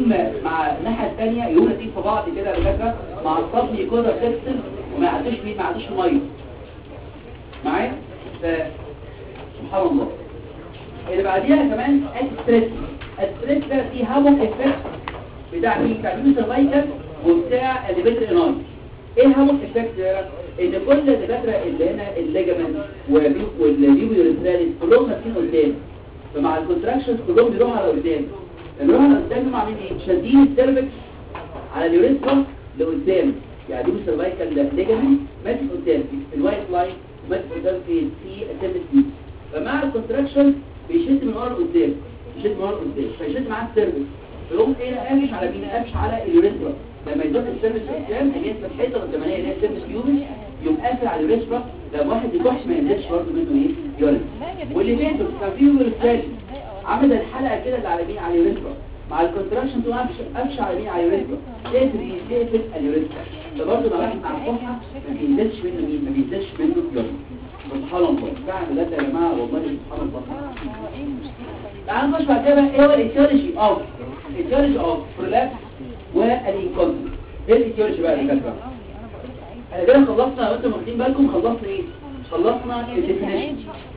يقوم مع الناحيه الثانيه يقوم نتيجه في بعض كده يا دكاتره مع الصف يكون تفصل وما يعديش فيه ما يعديش ميه معايا ف- سبحان الله اللي بعديها كمان الستريس الستريس ده فيه هامون افكت بتاع مين بتاع مين سيرفايكال وبتاع الليبيتر اناي ايه هامون افكت ده ان كل الدكاتره اللي هنا الليجامنت والليبيوريثراليس كلهم ماسكين قدام فمع الكونتراكشنز كلهم بيروحوا على قدام بيروحوا على قدام مع مين ايه شادين السيرفكس على اليوريثرا لقدام يعني دي سيرفايكال ليجامنت ماسك قدام في الوايت لاين وماسك قدام في في السيرفكس فمع الكونتراكشن بيشد من ورا لقدام يشد من ورا لقدام فيشد معاه السيرفكس فيقوم ايه قافش على مين قافش على اليوريثرا لما يزق السيرفكس قدام هي الحته القدامانيه اللي هي السيرفكس يومي يقوم قافل على اليوريثرا لما واحد يكح ما ينزلش برضه منه ايه يوريثرا واللي بينته كان فيه يوريثرا عامل زي الحلقه كده اللي على مين على اليوريثرا مع الكونتراكشن تقوم قافش قافش على مين على اليوريثرا تقفل ايه تقفل اليوريثرا فبرضه لما واحد مع الكحه ما بينزلش منه مين ما بينزلش منه يوريثرا سبحان الله فعلا بجد يا جماعه والله سبحان الله تعالوا نخش بعد كده بقى ايه هو الايتيولوجي اوف الايتيولوجي اوف برولابس والانكونتنس ايه الايتيولوجي بقى يا دكاتره احنا كده خلصنا وانتم واخدين بالكم خلصنا ايه خلصنا الديفينيشن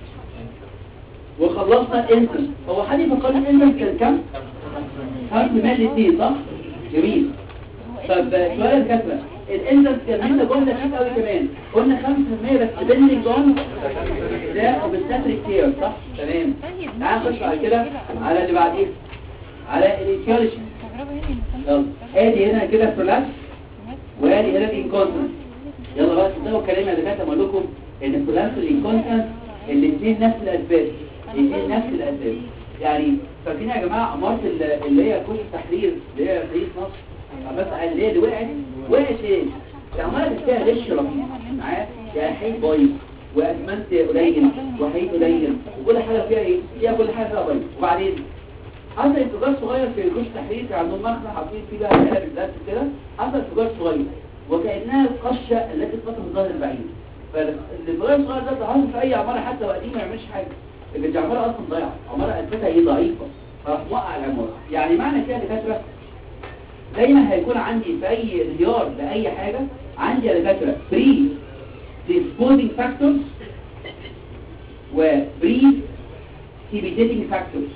وخلصنا الانترس هو حد يفكرني الانترس كان كام 5 الاثنين صح جميل طب سؤال يا دكاتره الانترس كان لسه قلنا كتير قوي كمان قلنا 5% بس بيلدينج اون ده اوبستاتريك كير صح تمام تعال نخش بعد كده على اللي بعديه على الايتيولوجي يلا ادي هنا كده برولابس وادي هنا الانكونتنس يلا بقى تبداوا الكلام يا دكاتره بقول لكم ان البرولابس والانكونتنس الاثنين نفس الاسباب الاثنين نفس الاسباب يعني فاكرين يا جماعه اماره ال- اللي هي كل التحرير اللي هي رئيس مصر بس اللي هي اللي وقعت وقعت ايه؟ العماره اللي فيها غش رهيب معايا يعني حيط بايظ واسمنت قليل وحيط قليل وكل حاجه فيها ايه؟ فيها كل حاجه فيها بايظ وبعدين حصل انفجار صغير في جيش التحرير كان عندهم مخزن حاطين فيه بقى علب البلاستيك كده حصل انفجار صغير وكانها القشه التي تقطع الظهر البعيد فالانفجار الصغير ده حصل في اي عماره حتى وقديمه ما يعملش حاجه لكن دي عماره اصلا ضايعه عماره اساسها ايه ضعيفه فراح موقع العماره يعني معنى كده يا دكاتره دايما هيكون عندي في اي انهيار لاي حاجه عندي يا دكاتره بري disposing factors و بري precipitating factors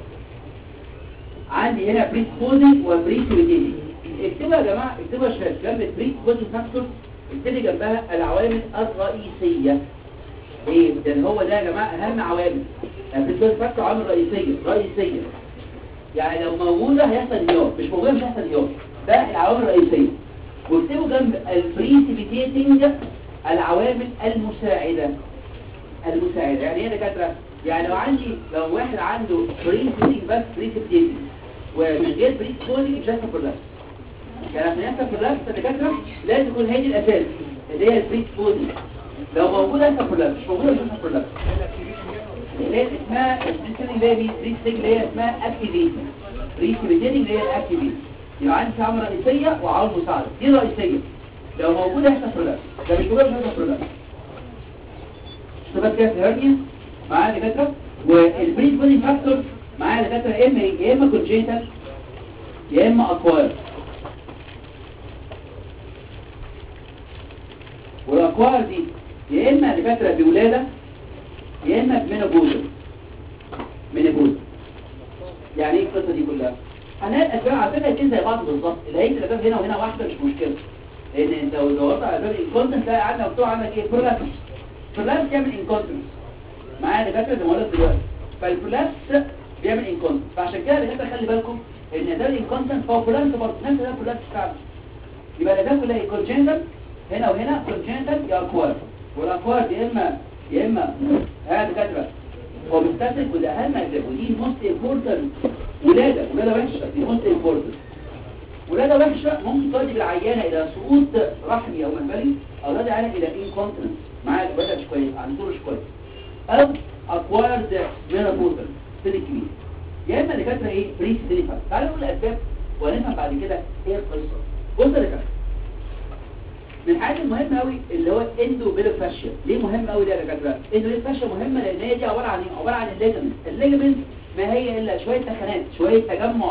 عندي هنا predisposing و precipitating اكتبوا يا جماعه اكتبوا يا شباب جنب predisposing factors اكتبي جنبها العوامل الرئيسيه ايه لان هو ده يا جماعه اهم عوامل predisposing factor عوامل رئيسيه رئيسيه يعني لو موجودة هيحصل انهيار مش موجودة مش هيحصل انهيار ده العوامل الرئيسية واكتبوا جنب البريسيبيتيتنج العوامل المساعدة المساعدة يعني ايه يا دكاترة يعني لو عندي لو واحد عنده بريسيبيتنج بس بريسيبيتيتنج ومن غير بريسيبيتنج مش هيحصل كلها يعني عشان يحصل كلها يا دكاترة لازم يكون هي دي الاساس اللي هي البريسيبيتنج لو موجودة هيحصل كلها مش موجودة مش هيحصل كلها اللي هي اسمها البريسيبيتنج اللي هي بريسيبيتنج اللي هي اسمها اكتيفيتنج بريسيبيتنج اللي هي الاكتيفيتنج يبقى عندي عوامل رئيسية وعوامل مساعدة دي رئيسية لو موجودة يحصل برولابس ده مش موجود مش هيحصل برولابس اشتغلت كده في هرنيا معايا دكاترة والبريسيبيتنج فاكتور معايا دكاترة يا اما ايه؟ يا اما كونجيتال يا اما اكواير والاكواير دي يا اما دكاترة بولادة يا اما بمينوبوزا مينوبوزا يعني ايه القصه دي كلها هنلاقي الاسباب على فكره الاثنين زي بعض بالظبط الهيئه الاسباب هنا وهنا واحده مش مشكله لان انت لو دورت على اسباب الانكونتنس تلاقي عندك مكتوب عندك ايه برولابس برولابس يعمل انكونتنس معايا دكاتره زي ما قلت دلوقتي فالبرولابس بيعمل انكونتنس فعشان كده دكاتره خلي بالكم ان ده الانكونتنس هو برولابس برضه نفس ده برولابس فعلا يبقى الاسباب كلها ايه كونجنتال هنا وهنا كونجنتال يا اكوار والاكوار يا اما يا اما ها دكاتره هو بيستثني وده اهم اسباب ودي موست امبورتنت ولاده ولاده وحشه دي موست امبورتنت ولاده وحشه ممكن تؤدي بالعيانه الى سقوط رحمي او منبلي او تؤدي العيانه الى انكونتنس معاك ولاده مش كويس عن دور مش كويس او اكوايرد مينوبوزال سن كبير يا اما دكاتره ايه بريس ديليفر تعالوا نقول الاسباب ونفهم بعد كده ايه القصه بص يا دكاتره من الحاجات المهمة قوي اللي هو اندو بيلوفاشيا ليه مهم قوي ده يا دكاتره اندو بيلوفاشيا مهمة لان هي دي عبارة عن ايه عبارة عن الليجمنت الليجمنت ما هي الا شوية تخانات شوية تجمع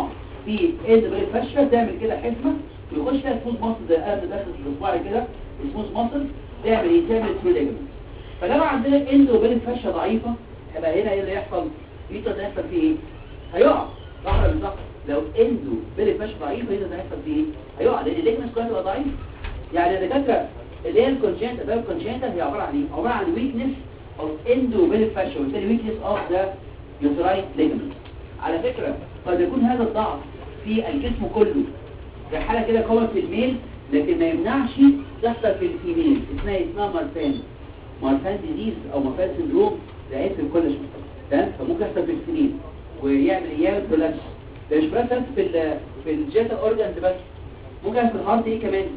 في اند فاشيا تعمل كده حزمه ويخش فيها سموث ماسل زي قلب داخل في الاصبع كده سموث ماسل تعمل ايه تعمل ثرو ليجمنت فلو عندنا اند وبين فاشيا ضعيفه هيبقى هنا ايه اللي يحصل يقدر يحصل فيه ايه هيقع صح ولا مش صح لو اندو بين فاشيا ضعيفه يقدر يحصل فيه ايه هيقع لان الليجمنت كلها تبقى ضعيف يعني الدكاتره اللي هي الكونجنتا ده الكونجنتا هي عباره عن ايه عباره عن ويكنس اوف اندو بين فاشيا وبالتالي ويكنس اوف ذا يوتراين ليجمنت على فكره قد يكون هذا الضعف في الجسم كله في حالة كده قوة في الميل لكن ما يمنعش تحصل في الفيميل اسمها اسمها مارفان مارفان ديزيز او مارفان سندروم ده عيب في الكل تمام فممكن يحصل في الفيميل ويعمل يعمل برولابس ده مش بس في ال في الجيتا اورجانز بس ممكن في الهارت ايه كمان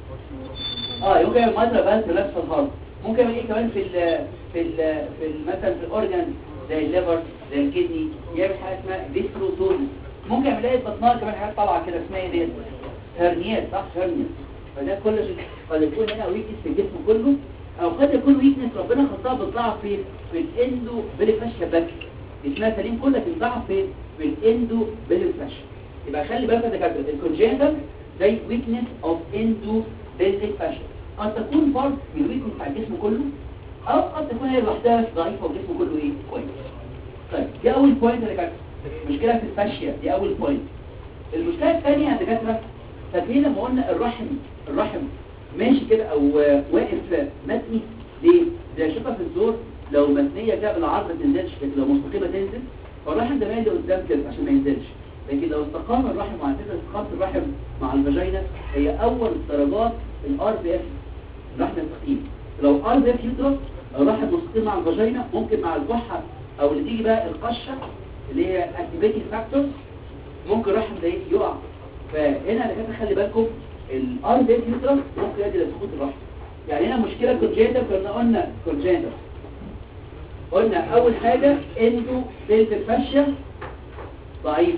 اه ممكن يعمل مايترا بس برولابس في الهارت ممكن يعمل ايه كمان في ال في ال في ال مثلا في الاورجانز زي الليفر زي الكدني يعمل حاجه اسمها ديستروتوزس ممكن يعمل ايه بطنها كمان حاجات طالعه كده اسمها ايه ديت هرنيات صح هرنيات فده كل قد يكون هنا ويكنس في الجسم كله او قد يكون ويكنس ربنا خطها بالضعف في في الاندو بليفاشيا باك اسمها سليم كله لكن ضعف في في الاندو بليفاشيا يبقى خلي بالك يا دكاتره الكونجنتال زي ويكنس اوف اندو بليفاشيا قد تكون بارت من الويكنس بتاع الجسم كله او قد تكون هي لوحدها ضعيفه والجسم كله ايه كويس طيب دي اول بوينت يا دكاتره مشكله في الفاشيا دي اول بوينت المشكله الثانيه يا دكاتره فاكرين لما قلنا الرحم الرحم ماشي كده او واقف متني ليه زي شقه في الزور لو متنيه كده بالعرض ما تنزلش لكن لو مستقيمه تنزل فالرحم ده مايل لقدام كده عشان ما ينزلش لكن لو استقام الرحم وعلى فكره استقامه الرحم مع الفاجينا هي اول درجات الار بي اف الرحم المستقيم لو ار بي اف يضرب الرحم مستقيم مع الفاجينا ممكن مع الكحه او اللي تيجي بقى القشه اللي هي اكتيفيتنج فاكتورز ممكن الرحم ده يقع فهنا انا كده خلي بالكم الار بي يوترس ممكن يؤدي لسقوط الرحم يعني هنا مشكله كونجنتال كنا قلنا كونجنتال قلنا اول حاجه اندو بيلت فاشيا ضعيف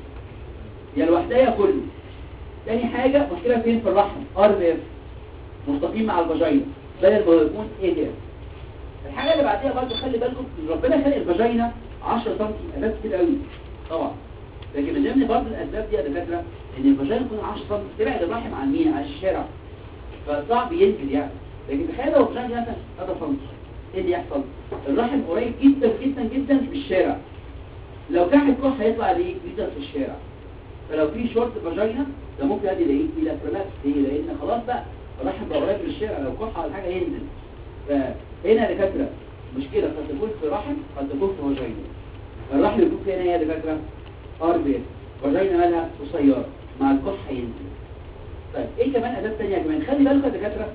يا لوحدها يا كله تاني حاجه مشكله فين في الرحم ار بي اف مستقيم مع الفاجينا بدل ما يكون ايه الحاجه اللي بعديها برضه خلي بالكم ربنا خلق الفاجينا 10 سم اساس كتير قوي طبعا لكن من ضمن برضه الاسباب دي يا دكاتره ان الفاجينا تكون 10 سم تبعد الرحم عن مين عن الشارع فصعب ينزل يعني لكن تخيل لو الفاجينا دي مثلا 3 سم ايه اللي يحصل الرحم قريب جدا جدا جدا من الشارع لو كحت كح هيطلع ليه جدا في الشارع فلو في شورت فاجينا ده ممكن يؤدي لايه الى برولابس ليه لان خلاص بقى الرحم بقى قريب من الشارع لو كح ولا حاجه ينزل فهنا يا دكاتره مشكله قد تكون في رحم قد تكون في فاجينا الرحم يكون فيها هنا يا دكاتره ار بي فاجينا مالها قصيره مع الكح هينزل طيب ايه كمان اسباب ثانيه كمان خلي بالكم يا دكاتره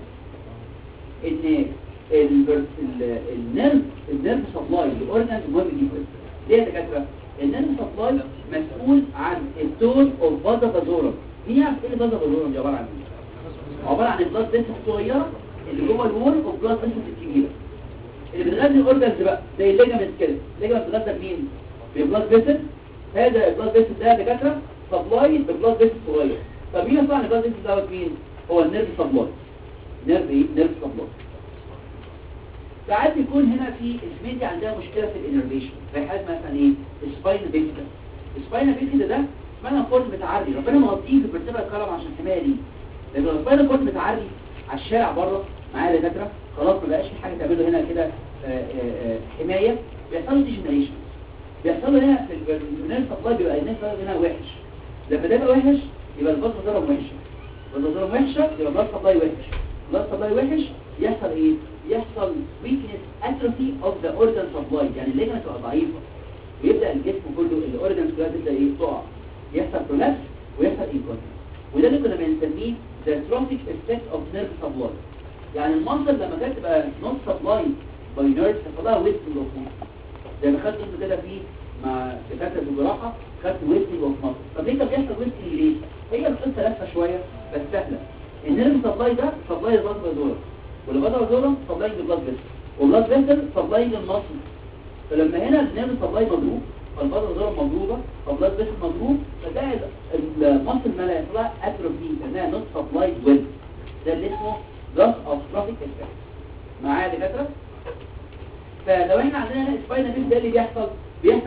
ان النيرف النيرف سبلاي الاورجنز مهم جدا ليه يا دكاتره النيرف سبلاي مسؤول عن التون اوف فازا فازورم مين يعرف ايه الفازا فازورم دي عباره عن ايه عباره عن البلاد فيسل الصغيره اللي جوه الوول اوف بلاد فيسل الكبيره اللي بتغذي الاورجنز بقى زي الليجامنت كده الليجامنت بتغذى بمين ببلاد فيسل هذا البلاد فيسل ده يا دكاتره سبلاي ببلاد فيسل صغير طب مين يطلع البلاد فيسل دوت مين هو النيرف سبلاي نيرف ايه نيرف سبلاي ساعات يكون هنا في اسمنتي عندها مشكلة في الانرفيشن زي حالة مثلا ايه سباين بيكتا السباين بيكتا ده سباين كورد متعري ربنا مغطيه في برتبة الكلام عشان حماية ليه لكن لو سباين كورد متعري على الشارع بره معايا دكاتره خلاص ما بقاش في حاجة تعمله هنا كده حماية بيحصل له ديجنريشن بيحصل له هنا في الناس سبلاي بيبقى الناس هنا وحش لما ده يبقى وحش يبقى الباص ضرب وحشه الباص ضرب وحشه يبقى الباص سبلاي وحش الباص سبلاي وحش يحصل ايه يحصل weakness atrophy of the organ supply يعني الليجمنت تبقى ضعيفة ويبدأ الجسم كله الاورجنز كلها تبدأ ايه تقع يحصل prolapse ويحصل incontinence وده اللي كنا بنسميه the trophic effect of nerve supply يعني المنظر لما كانت تبقى not supply by nerves تحصلها wasting of muscle زي ما خدت انتوا كده في مع دكاتره الجراحه خدت wasting of muscle طب ليه كان بيحصل wasting ليه؟ هي القصه لفه شويه بس سهله النيرف سبلاي ده سبلاي البطن دول والبطل دول سبلاينج البلاد فيسل والبلاد فيسل سبلاينج المصل فلما هنا النيرف سبلاي مضروب فالبطل دول مضروبه فالبلاد فيسل مضروب فتلاقي المصل ما لا يطلع اتروفي لانها نوت سبلايد ويل ده اللي اسمه loss of trophic effect معايا يا دكاتره فلو احنا عندنا هنا سباينا بيس ده اللي بيحصل بيحصل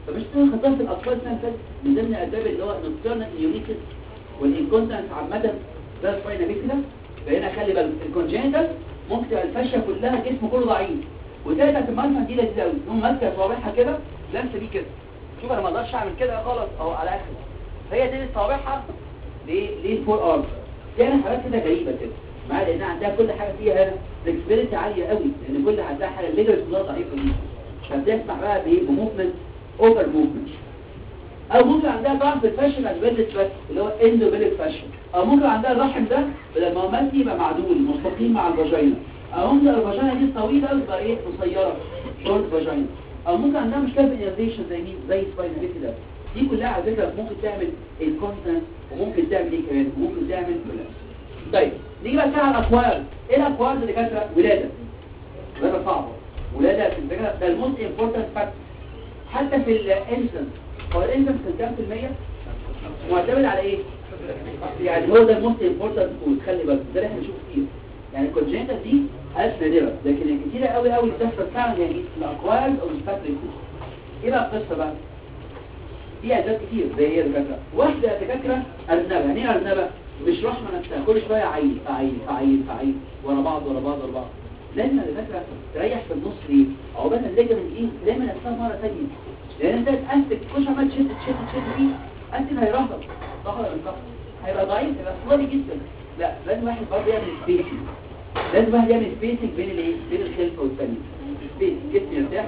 فمش تاخد خطوه في الاطفال سنه فاتت من ضمن الاسباب اللي هو نوكتورنال نيونيتس والانكونتنس عامه ده سباينا بيكلا فهنا خلي بالك الكونجنتال ممكن تبقى الفاشيه كلها جسم كله ضعيف وتالت هتمرسها دي لذيذه قوي تقوم ماسكه صوابعها كده لمسه بيه كده شوف انا ما اقدرش اعمل كده خالص اهو على اخر هي دي صوابعها ليه ليه الفور ارم يعني حاجات كده غريبه كده معايا لان عندها كل حاجه فيها هنا فلكسبيليتي عاليه قوي لان كل عندها حاجه الليجر كلها ضعيفه دي فبتسمح بقى بايه بموفمنت اوفر موفمنت او ممكن عندها ضعف في الفاشن البيلت بس اللي هو اندوبيلت فاشن او ممكن عندها الرحم ده بدل ما هو مادي يبقى معدول مستقيم مع الفاجينا او ممكن الفاجينا دي طويله تبقى ايه قصيره شورت فاجينا او ممكن عندها مشكله في الانرفيشن زي مين زي سباينا كده دي كلها على فكره ممكن تعمل الكونتنس وممكن تعمل ايه كمان وممكن تعمل كولابس طيب نيجي بقى على الاكوار ايه الاكوار اللي كانت ولاده ولاده صعبه ولاده في الفكره ده الموست امبورتنت فاكتور حتى في الانسنس هو الانسنس كام في المية معتمد على ايه يعني هو ده الموست امبورتنت كود خلي بالك ده اللي احنا بنشوف كتير يعني الكونجنتال دي ألف نادرة لكن الكتيرة قوي قوي اللي بتحصل فعلا يعني الاكوارد او الفاكتوري ايه بقى القصه بقى في اسباب كتير زي ايه يا دكاتره واحده دكاتره ارنبه يعني ايه ارنبه مش رحمه نفسها كل شويه عيل عيل عيل عيل ورا بعض ورا بعض ورا بعض لازم الدكاتره تريح في النص ليه عقبال الليجمنت ايه تلم نفسها مره ثانيه لان انت تاسك كل شويه تشد تشد تشد فيه اسك هيرهق صح ولا مش صح هيبقى ضعيف هيبقى صلابي جدا لا لازم واحد برضه يعمل سبيسنج لازم واحد يعمل سبيسنج بين الايه بين الخلفه والثانيه سبيس جسم يرتاح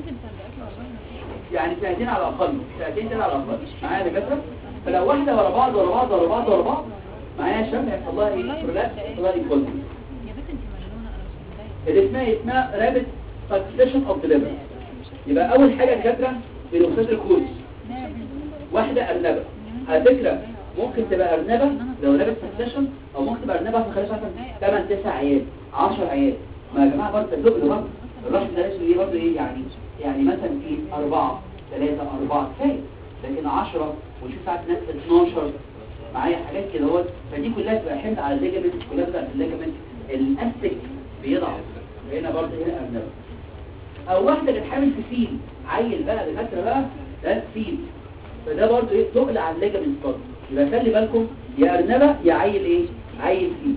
يعني ساعتين على الاقل ساعتين كده على الاقل معايا يا دكاتره فلو واحده ورا بعض ورا بعض ورا بعض ورا بعض معايا يا شباب هيحصل لها ايه ريلاكس هيحصل لها ايكواليتي يا بنت انت مجنونه انا مش متضايقه اللي اسمها اسمها رابط سكسيشن اوف ديليفر يبقى اول حاجه دكاتره الاوكسيد الكورس واحده ارنبه على فكره ممكن تبقى ارنبه لو رابط سكسيشن او ممكن تبقى ارنبه في خلال مثلا 8 9 عيال 10 عيال ما يا جماعه برضه اللب برضه الرحم ده اسمه ايه برضه ايه يعني يعني مثلا في أربعة ثلاثة أربعة كفاية لكن 10 وشوف ساعات ناس 12 معايا حاجات كده اهوت فدي كلها تبقى حمل على الليجمنت كلها بتبقى في الليجمنت الاستك بيضعف هنا برضه هنا ارنبه او واحده كانت حامل في فيل عيل بقى دكاتره بقى ده فيل فده برضه ايه تقل على الليجمنت برضه يبقى خلي بالكم يا ارنبه يا عيل ايه عيل فيل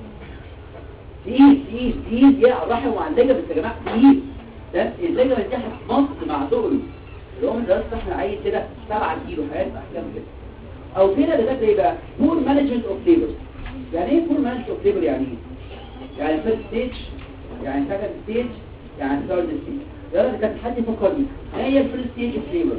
تقيل تقيل تقيل يا الرحم وعلى الليجمنت يا جماعه تقيل ده الليجمنت دي هتنط مع تقله الام ده احنا عيل كده 7 كيلو حاجات احلام كده او كده ده ده ايه بقى بور مانجمنت اوف ليبر يعني ايه بور مانجمنت اوف ليبر يعني ايه يعني فيرست ستيج يعني سكند ستيج يعني ثيرد ستيج يلا كانت حد يفكرني ما هي الفيرست ستيج اوف ليبر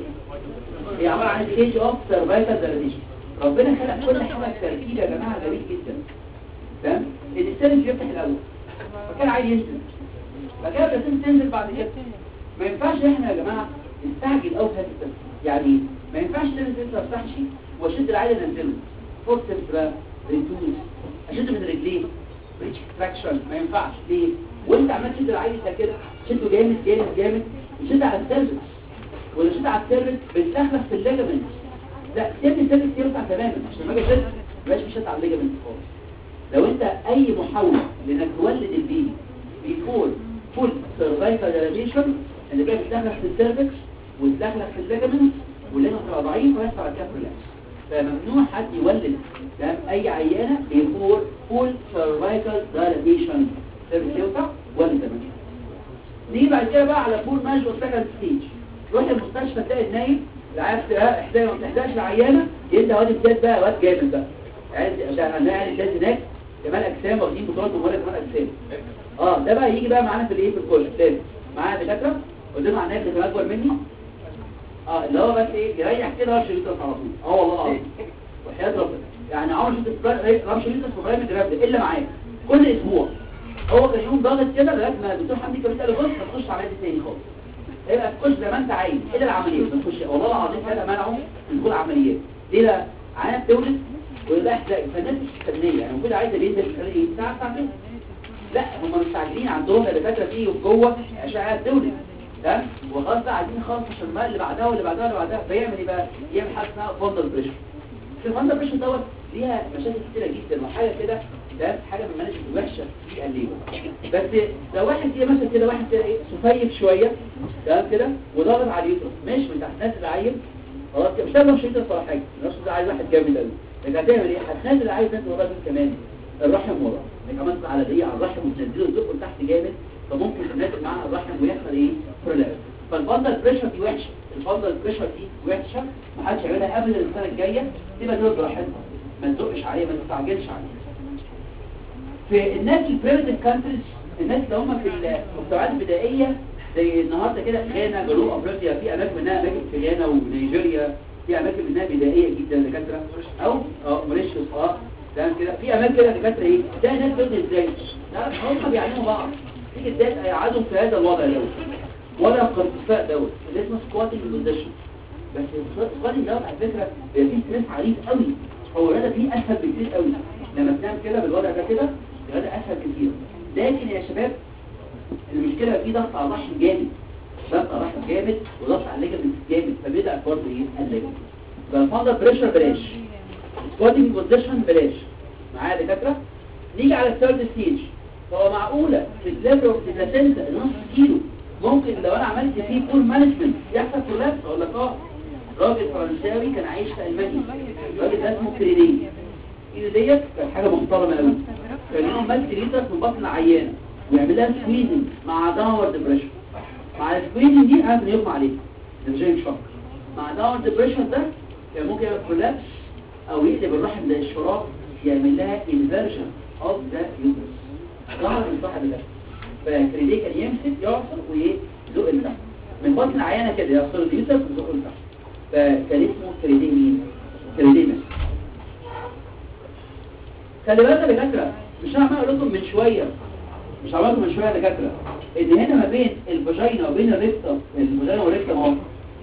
هي عباره عن ستيج اوف سرفايفل ديليشن ربنا خلق كل حاجه بترتيب يا جماعه غريب جدا تمام السيرج بيفتح الاول فكان عايز ينزل فكده بتنزل تنزل بعد كده ما ينفعش احنا يا جماعه نستعجل قوي في هذا التنزل يعني ما ينفعش تنزل ما تفتحش واشد العيل انزله فورسبس بقى ريدوز اشد من رجليه ريتش تراكشن ما ينفعش ليه وانت عمال تشد العيل ده كده شده جامد جامد جامد وشد على السيرفكس ولو شد على السيرفكس بتلخلخ في الليجمنت لا سيب السيرفكس يرفع تماما عشان لما اجي اشد ما يبقاش بيشد على الليجمنت خالص لو انت اي محاوله لانك تولد البيبي بيفور فول سيرفايكال ديليشن اللي جاي بتلخلخ في السيرفكس وتلخلخ في الليجمنت والليجمنت تبقى ضعيف ويحصل على كده ريلاكس فممنوع حد يولد تمام اي عيانه بيفور فول سيرفايكال دايليشن سيرفيس يوسع ولا تمام نيجي بعد كده بقى على فول مانج سكند ستيج تروح المستشفى تلاقي النايم العيال احدى ما بتحتاجش العيانه يدي واد الجد بقى واد جامد بقى يعني عشان هنلاقي الجد هناك كمال اجسام واخدين بطولات جمهوريه كمال اجسام اه ده بقى يجي بقى معانا في الايه في الكورس تاني معانا دكاتره قدام على الناس اللي اكبر مني اه اللي هو بس ايه يريح كده رش يوسف على طول اه والله العظيم وحياة ربنا يعني عمر شفت رش يوسف في برايم الجراب ده الا معايا كل اسبوع هو كان يوم ضاغط كده لغايه ما الدكتور حمدي كان قال له بص ما تخش عمليه تاني خالص هيبقى تخش زي ما انت عايز الا العمليات ما تخش والله العظيم هذا منعه من دخول عمليات ليه لا عينه بتولد ويبقى احتاج فالناس مش مستنيه يعني المفروض عايزه بينزل ايه ساعه ساعتين لا هم مستعجلين عندهم الدكاتره فيه جوه اشعه تولد تمام وخلاص بقى عايزين خلاص عشان بقى اللي بعدها واللي بعدها واللي بعدها فيعمل ايه بقى يعمل حاجه اسمها فوندر بريشر في الفاندر بريشر دوت ليها مشاكل كتيره جدا وحاجه كده ده حاجه من المناهج الوحشه في الليل بس لو واحد كده مثلا كده واحد كده ايه سفيف شويه تمام كده وضغط على اليوترس مش من تحت نازل العيل خلاص كده مش لازم مش هيقدر ولا حاجه الناس ده عايز واحد جامد قوي لكن هتعمل ايه هتنزل العيل تنزل وراه مين كمان الرحم ورا انك عملت على دقيقه على الرحم وتنزله تزقه لتحت جامد فممكن تنزل معاها الرحم ويحصل ايه برولابس فالفاندر بريشر دي وحشه الفاندر بريشر دي وحشه ما حدش يعملها ابدا السنه الجايه تبقى دول براحتها ما تزقش عليها ما تستعجلش عليها في الناس البريمتيف كانتريز الناس اللي هم في المجتمعات البدائيه زي النهارده كده غانا جنوب افريقيا في اماكن منها اماكن في غانا ونيجيريا في اماكن منها بدائيه جدا دكاتره او اه موريشيوس اه تمام كده في اماكن كده دكاتره ايه ده ناس بيقولوا ازاي لا هم بيعلموا بعض تيجي ازاي يقعدوا في هذا الوضع دوت ولا الارتفاع دوت اللي اسمه سكواتنج بوزيشن بس السكواتنج دوت على فكره بيبقى فيه ستريس عنيف قوي هو الرياضه فيه اسهل بكتير قوي لما بتنام كده بالوضع ده كده الرياضه اسهل كتير لكن يا شباب المشكله في ضغط على الرحم جامد ضغط على الرحم جامد وضغط على الليجمنت جامد فبيضعف برضه ايه الليجمنت فالفاندر بريشر بلاش سكواتنج بوزيشن بلاش معايا يا دكاتره نيجي على الثيرد ستيج هو معقوله في الليفر اوف بلاسنتا نص كيلو ممكن لو انا عملت فيه بول مانجمنت يحصل كولابس اقول لك اه راجل فرنساوي كان عايش في المانيا الراجل ده اسمه كريدين ايده ديت كانت حاجه محترمه قوي كان يوم ماسك ليتر في بطن العيانه ويعمل لها سكويزنج مع داونورد بريشر مع السكويزنج دي عارف ان يغمى عليه نرجين شوك مع داونورد بريشر ده كان ممكن يعمل كولابس او يقلب الرحم زي الشراب يعمل لها انفيرجن اوف ذا يوترس ظهر من صاحب ده فكريديه كان يمسك يعصر ويزق لتحت من بطن العيانه كده يعصر اليوترس ويزقه لتحت فكان اسمه كريديه مين؟ كريديه مين خلي بالك يا دكاتره مش انا عمال اقول لكم من شويه مش عمال لكم من شويه يا دكاتره ان هنا ما بين الفاجينا وبين الريكتم الفاجينا والريكتم اهو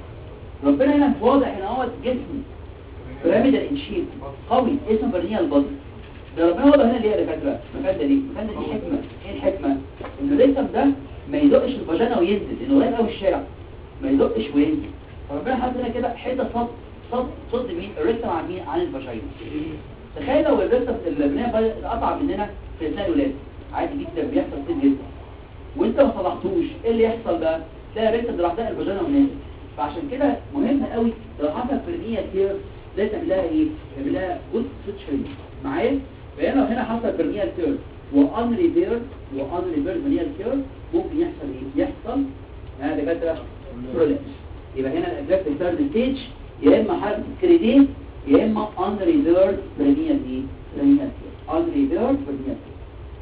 ربنا هنا واضح ان هو جسم بيراميدال انشيب قوي اسمه برنيال بادي ده ربنا واضح هنا ليه يا دكاتره المكان ده ليه المكان ده دي حكمه ايه الحكمه ان الريكتم ده ما يدقش الفاجينا وينزل لانه قريب قوي الشارع ما يدقش وينزل فربنا حاطط هنا كده حته صد صد صد مين الريكتم عن مين عن الفاجينا تخيل لو الريكتم البنيه قطع مننا في اثناء الولاده عادي جدا بيحصل كتير جدا وانت ما صلحتوش ايه اللي يحصل بقى تلاقي الريكتم لوحدها الفاجينا ونازل فعشان كده مهم قوي لو حصل برينيه كتير لازم تعمل لها ايه تعمل لها جود سوتشرنج معايا فهنا هنا حصل برينيال كير وان ريبير وان ريبير برينيال كير ممكن يحصل ايه يحصل هذا دكاتره برولابس يبقى هنا الادراك في الثيرد ستيج يا اما حرب كريدين يا اما ان ريبير برينيال ايه برينيال كير ان ريبير برينيال كير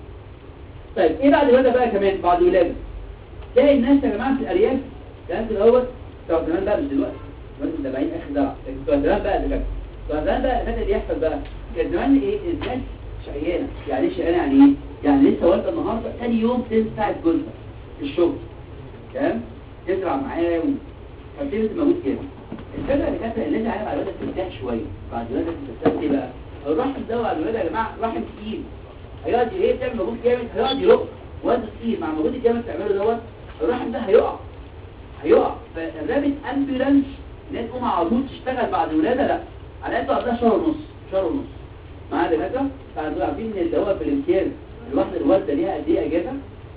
طيب ايه بعد الولاده بقى كمان بعد الولاده تلاقي الناس يا جماعه في الارياف كانت الاول بتوع زمان بقى مش دلوقتي دلوقتي متابعين اخر درع لكن بتوع زمان بقى ده كان بتوع زمان بقى الفات اللي يحصل بقى كان زمان ايه الناس شقيانه يعني ايه شقيانه يعني ايه يعني لسه والده النهارده ثاني يوم تساعد جوزها في الشغل تمام تزرع معاه فبتبقى مجهود جامد الفكره اللي كانت اللي عليها بعد الولاده ترتاح شويه بعد الولاده ترتاح ايه بقى الرحم ده بعد الولاده يا جماعه رحم تقيل هيقعد ايه تعمل مجهود جامد هيقعد يرق وزن تقيل مع المجهود الجامد بتعمله دوت الرحم ده هيقع هيقع فالرابط امبولانس ان هي تقوم على طول تشتغل بعد الولاده لا على قد عندها شهر ونص شهر ونص معايا دكاتره فانتوا عارفين ان اللي هو في الامتياز الواحده الوالده ليها قد ايه اجازه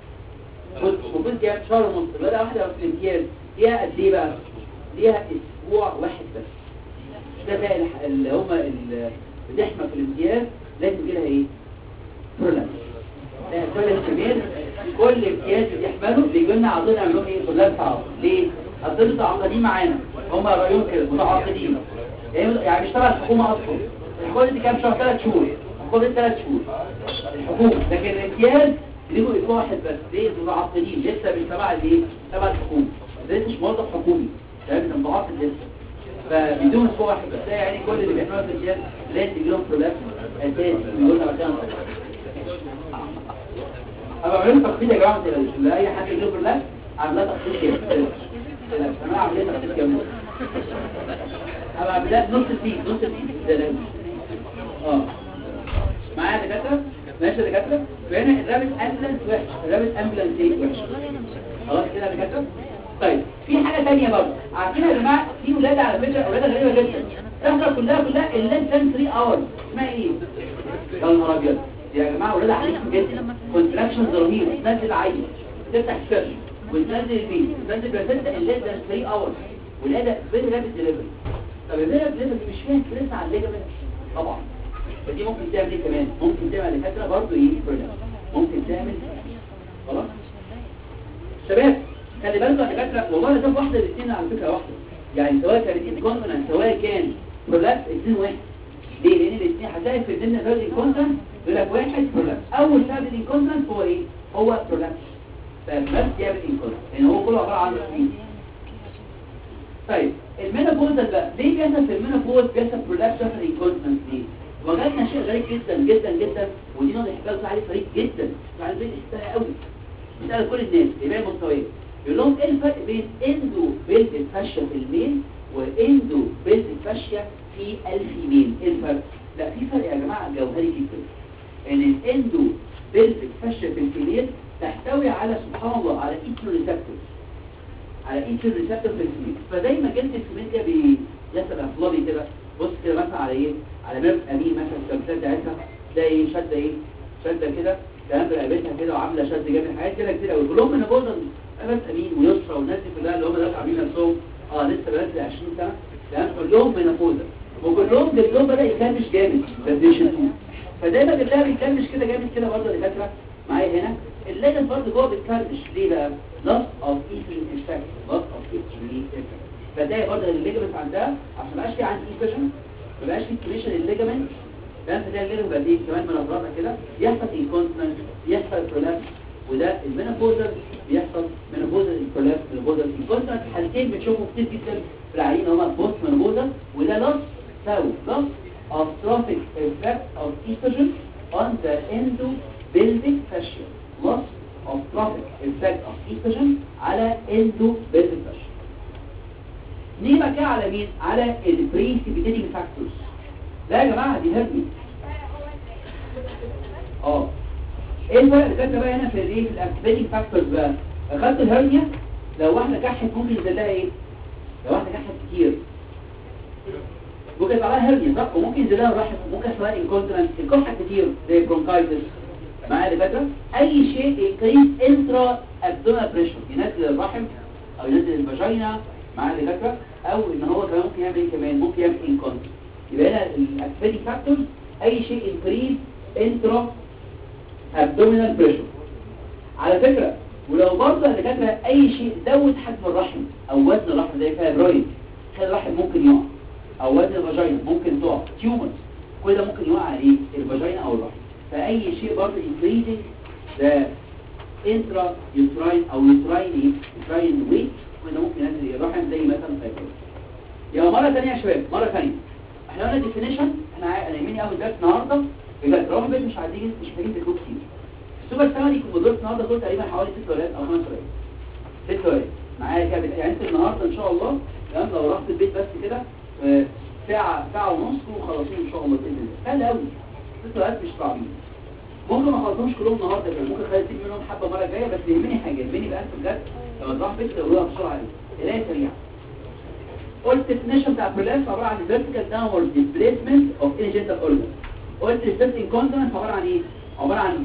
المفروض كام شهر ونص الولاده واحده في الامتياز ليها قد ايه بقى ليها اسبوع واحد بس ده زي الح- اللي هم اللي بتحمى في الامتياز لازم يجي لها ايه برولابس ده كل الكبير كل امتياز بيحمله بيجي لنا عاوزين يعملوا ايه برولابس عاوز ليه الطب متعاقدين معانا هم رايهم كده متعاقدين يعني يعني بيشتغل الحكومه اصلا الحكومه دي كام شهر ثلاث شهور الحكومه دي ثلاث شهور الحكومه لكن الامتياز ليهم اسبوع واحد بس ليه متعاقدين لسه مش تبع الايه تبع الحكومه ده مش موظف حكومي ده انت متعاقد لسه فبيدوم اسبوع واحد بس ده يعني كل اللي بيعملوا في الامتياز لازم يجي لهم برولابس اساسي بيقول لنا عشان ابقى عملوا تخطيط يا جماعه ما تقلقوش لا اي حد يجيب برولابس عاملاه تخطيط كده انا عامل ايه تخطيط كامل ابقى عاملاه نص فيه نص فيه ده لا اه معايا يا دكاتره ماشي يا دكاتره فهنا الرابط امبلانس وحش الرابط امبلانس ايه وحش خلاص كده يا دكاتره طيب في حاجه ثانيه برضه عارفين يا جماعه في ولاده على فكره ولاده غريبه جدا تحصل كلها كلها الليل كان 3 اور اسمها ايه يا نهار ابيض يا جماعه ولاده عنيفه جدا كونتراكشنز رهيبه تنزل عين تفتح الشرش وتنزل البيت تنزل بلاسنتا الليل ده 3 اور ولاده فيري رابيد ديليفري طب الفيري رابيد ديليفري مش فيها ستريس على الليجمنت طبعا فدي ممكن تعمل ايه كمان ممكن تعمل دكاتره برضه ايه ممكن تعمل خلاص شباب خلي بالكم يا دكاتره والله ده واحده الاثنين على فكره واحده يعني سواء كان الكونفرنس سواء كان برولابس الاثنين واحد ليه لان الاثنين هتلاقي في ضمن فيرد الكونفرنس يقول لك واحد برولابس اول سبب الكونفرنس هو ايه هو برولابس فبس يعمل انكونفرنس لان هو كله عباره عن ايه طيب المينوبوزال بقى ليه بيحصل في المينوبوز بيحصل برولابس في الانكونفرنس ليه وجدنا شيء غريب جدا جدا جدا ودي نقطه يحتاج عليه فريق جدا على البيت يحتاجها قوي بيسأل كل الناس يبقى مستويين يقول لهم ايه الفرق بين اندو بيلت فاشيا في الميل واندو بيلت فاشيا في الفيميل ايه الفرق لا في فرق يا جماعه جوهري جدا ان الاندو بيلت فاشيا في الفيميل تحتوي على سبحان الله على ايترو ريسبتور على ايترو ريسبتور في الفيميل فزي ما جلد الفيميل كده بيحصل افلابي كده بص كده مثلا على ايه على ميرف امين مثلا التمثال بتاعتها تلاقي ايه شده ايه شده كده تمام رقبتها كده وعامله شد جامد حاجات كده كتير قوي كلهم من بوزن بس امين ويسرى والناس دي كلها اللي هم دلوقتي عاملين نفسهم اه لسه بنات 20 سنه تمام كلهم من بوزن وكلهم جلدهم بدا يكرمش جامد فديشن 2 فدايما جلدها بيكرمش كده جامد كده برضه يا دكاتره معايا هنا الليجن برضه جوه بيتكرمش ليه بقى؟ loss of eating effect loss of eating effect فتلاقي برضه الليجمنت عندها عشان ما بقاش في عندي ايفيشن ما بقاش في كريشن الليجمنت ده تلاقي الليجمنت بقى ايه كمان من افرادها كده يحصل انكونتنس يحصل برولابس وده المينوبوزال بيحصل مينوبوزال كولابس مينوبوزال انكونتنس حالتين بنشوفهم كتير جدا في العيانين هما بوست مينوبوزال وده loss ساوي loss of trophic effect of estrogen on the endopelvic fascia loss of trophic effect of estrogen على endopelvic fascia نيجي بقى كده على مين على البريسيبيتيتنج فاكتورز لا يا جماعه دي هرمي اه ايه الفرق اللي كاتبه بقى هنا في الايه في الاكتيفيتنج فاكتورز بقى اخدت الهرنيا لو واحده كحت ممكن ينزل لها ايه لو واحده كحت كتير ممكن يطلع لها هرنيا صح وممكن ينزل لها الرحم ممكن يحصل لها انكونترنس الكحه كتير زي برونكايتس معايا يا دكاتره اي شيء انكريز انترا ابدومينال بريشر ينزل الرحم او ينزل الفاجينا معايا يا دكاتره او ان هو كمان ممكن يعمل ايه كمان ممكن يعمل انكونترنس يبقى هنا الاكتيفيتنج فاكتورز اي شيء انكريز انترا abdominal pressure على فكرة ولو برضه يا دكاتره اي شيء زود حجم الرحم او وزن الرحم زي فايبرويد خلي الرحم ممكن يقع او وزن الفاجينا ممكن تقع تيومرز كل ده ممكن يقع عليه الفاجينا او الرحم فاي شيء برضه increasing the intra uterine او uterine uterine weight كل ده ممكن ينزل الرحم زي مثلا فايبرويد يبقى مرة ثانية يا شباب مرة ثانية احنا قلنا ديفينيشن احنا عا- انا يهمني قوي درس النهارده بجد روح البيت مش عايزين مش محتاجين تكتبوا كتير السوبر سامري كنت بدرس النهارده دول تقريبا حوالي ست ورقات او خمس ورقات ست ورقات معايا كده بت- يعني انت النهارده ان شاء الله تمام لو رحت البيت بس كده آه، ساعة ساعة ونص وخلاصين ان شاء الله باذن الله سهل قوي ست ورقات مش صعبين ممكن ما اخلصهمش كلهم النهارده كده ممكن اخلي اسيب منهم حبه المره الجايه بس يهمني حاجه يهمني بقى انت بجد لما تروح البيت تقولوها بسرعه قوي قرايه سريعه قلت definition بتاع prolapse عبارة عن vertical downward displacement of any genital organ قلت resist incontinence عبارة عن ايه؟ عبارة عن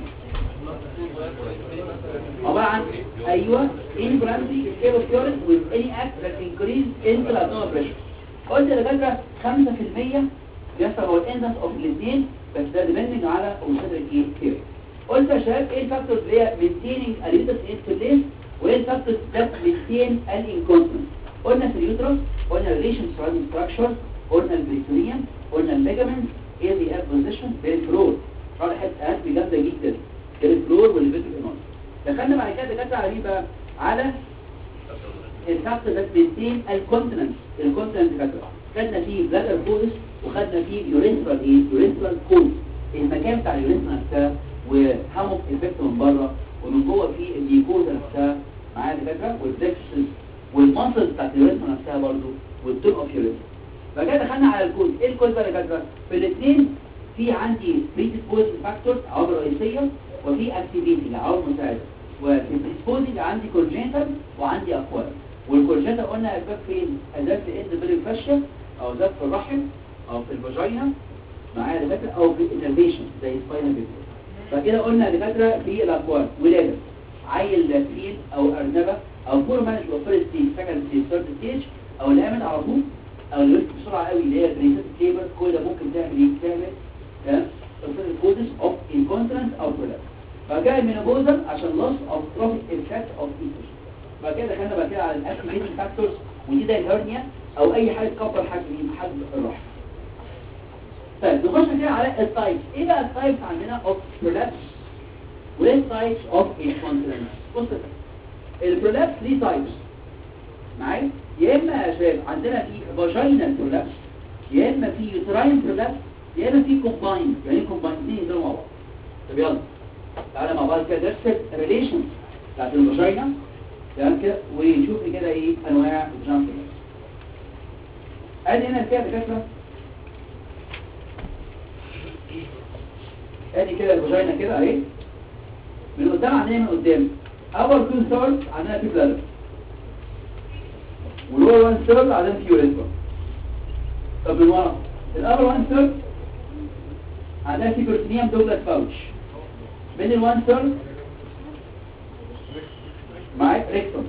عبارة عن ايوه involuntary escape of urine with any act that increase intra-abdominal pressure قلت يا دكاترة 5% بيحصل هو الانزنس اوف الاثنين بس ده depending على obstetric ايه care قلت يا شباب ايه الفاكتورز اللي هي maintaining a uterus in place وايه الفاكتورز that maintain الانكونتنس قلنا في اليوترس قلنا relation surrounding structure قلنا البريتوريوم قلنا الليجامنت ايه اللي اب بوزيشن بالفلور طبعا حته قلب جامده جدا الفلور والفيتال انون دخلنا بعد كده دخلنا على مين بقى على الفاكتور ده بينتين الكونتيننس الكونتيننس فاكتور خدنا فيه بلادر كودس وخدنا فيه يورينترال ايه يورينترال كود المكان بتاع اليورينترال نفسها وهاموك افكت من بره ومن جوه فيه الميكوزا نفسها معايا دكاتره والبلكسس والمصل بتاعت اليوريثرا نفسها برضو والتون اوف يوريثرا فكده دخلنا على الكود ايه الكود بقى يا دكاتره في الاثنين في عندي predisposing فاكتورز عوامل رئيسيه وفي activating عوامل مساعده وفي predisposing عندي congenital وعندي اكوار والكونجنتال قلنا اسباب فين ازاف في اند بري فاشيا او ازاف في الرحم او في الفاجينا معايا دكاتره او في الانرفيشن زي سباينال بيبي فكده قلنا دكاتره في الاكوان ولاده عيل فيل او ارنبه او فور مانج وفيرست ستيج سكند ستيج ثيرد ستيج او اللي قامت على طول او اللي وقفت بسرعه قوي اللي هي بريسيت كيبر كل ده ممكن تعمل ايه تعمل تمام كودس اوف انكونترنس او برولابس بعد كده المينوبوزال عشان loss of trophic effect of estrogen بعد كده دخلنا بعد كده على الاكتيفيتنج فاكتورز ودي ده الهرنيا او اي حاجه تكبر حجم مين حجم الرحم طيب نخش كده على التايبس ايه بقى التايبس عندنا اوف برولابس وايه التايبس اوف انكونترنس بص البرولابس ليه تايبس معايا يا اما يا شباب عندنا في فاجينال برولابس يا اما في يوتراين برولابس يا اما في كومباين يعني ايه كومباين اثنين ينزلوا مع بعض طب يلا تعالى مع بعض كده نرسم الريليشن بتاعت الفاجينا تمام كده ونشوف كده ايه انواع الجامب ادي هنا فيها دكاتره ادي كده الفاجينا كده اهي من قدام عندنا من قدام اول تو ثيرد عندنا في بلادر واللور 1 ثيرد عندنا في يوريثرا طب من ورا الاول 1 ثيرد عندنا في بروتينيوم دوجلاس باوتش من ال 1 ثيرد معاك ريكتوم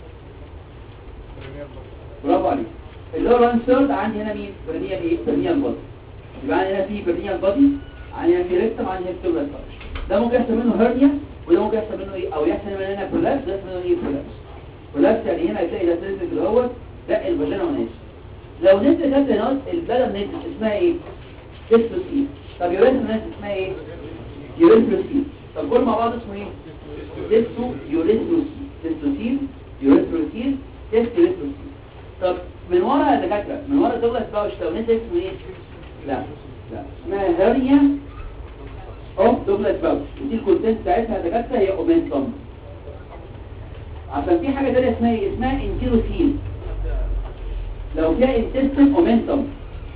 برافو عليك اللور 1 ثيرد عندي هنا مين برينيال ايه برينيال بادي يبقى عندي هنا في برينيال بادي عندي هنا في ريكتوم عندي هنا في دوجلاس باوتش ده ممكن يحصل منه هرنيا وده ممكن يحصل منه ايه او يحصل منه هنا برولابس ده يحصل منه ايه برولابس برولابس يعني هنا هتلاقي ده سيلز اللي هو ده الفاجينا وناس لو نزل ده ناس البلد نزل اسمها ايه تستوسين طب يوريثرا ناس اسمها ايه يوريثروسين طب كل مع بعض اسمه ايه تستو يوريثروسين تستوسين يوريثروسين تست يوريثروسين طب من ورا يا دكاتره من ورا دوغلاس باوش لو نزل اسمه ايه لا لا اسمها هرنيا اوف دوغلاس باوش ودي الكونتنت بتاعتها يا دكاتره هي اومنتوم عشان في حاجه ثانيه اسمها ايه اسمها انتيروسين لو فيها انتستين اومنتوم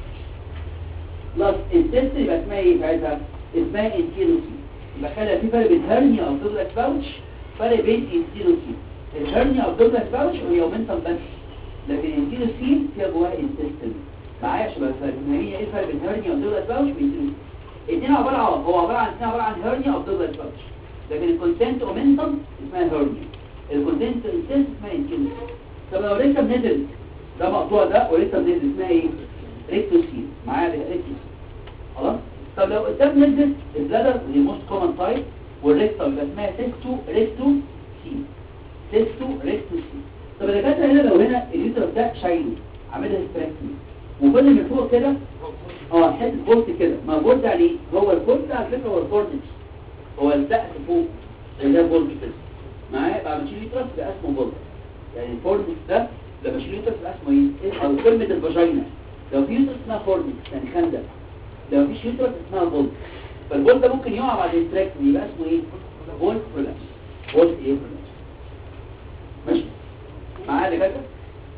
بلس انتستين يبقى اسمها ايه ساعتها اسمها انتيروسين يبقى خلي في فرق بين هرنيا او دوغلاس باوش فرق بين انتيروسين الهرنيا او دوغلاس باوش هي اومنتوم بس لكن الانتيروسين فيها جواها انتستين معايا يا شباب فاهمين هي ايه الفرق بين هرنيا ودوغلاس باوش وانتيروسين الاثنين عباره عن هو عباره عن اثنين عباره عن هرنيا او دوغلاس باوش لكن الكونتنت اومنتوم اسمها هرنيا الكونتنت انتست اسمها انتيروسين طب لو لسه بنزل ده مقطوع ده ولسه بنزل اسمها ايه ريكتوسين معايا ريكتوسين خلاص طب لو قدام نزل البلادر دي موست كومن تايب والريكتوم يبقى اسمها تيستو ريكتو سين تيستو ريكتو سين طب الدكاتره هنا لو هنا اليوتر ده شايله عاملها ستراكتومي وكل من فوق كده اه حته بولت كده ما بولت عليه هو البولت على فكره هو الكورنكس هو السقف فوق زي ده بولت كده معايا بعد ما تشيل اليوترس بقى اسمه بولت يعني الكورنكس ده لما اشيل يوترس يبقى اسمه ايه او كلمه الفاجينا لو في يوترس اسمها كورنكس يعني خندق لو مفيش يوترس اسمها بولت فالبولت ده ممكن يقع بعد التراكتومي يبقى اسمه ايه بولت برولابس بولت ايه برولابس ماشي معايا يا كده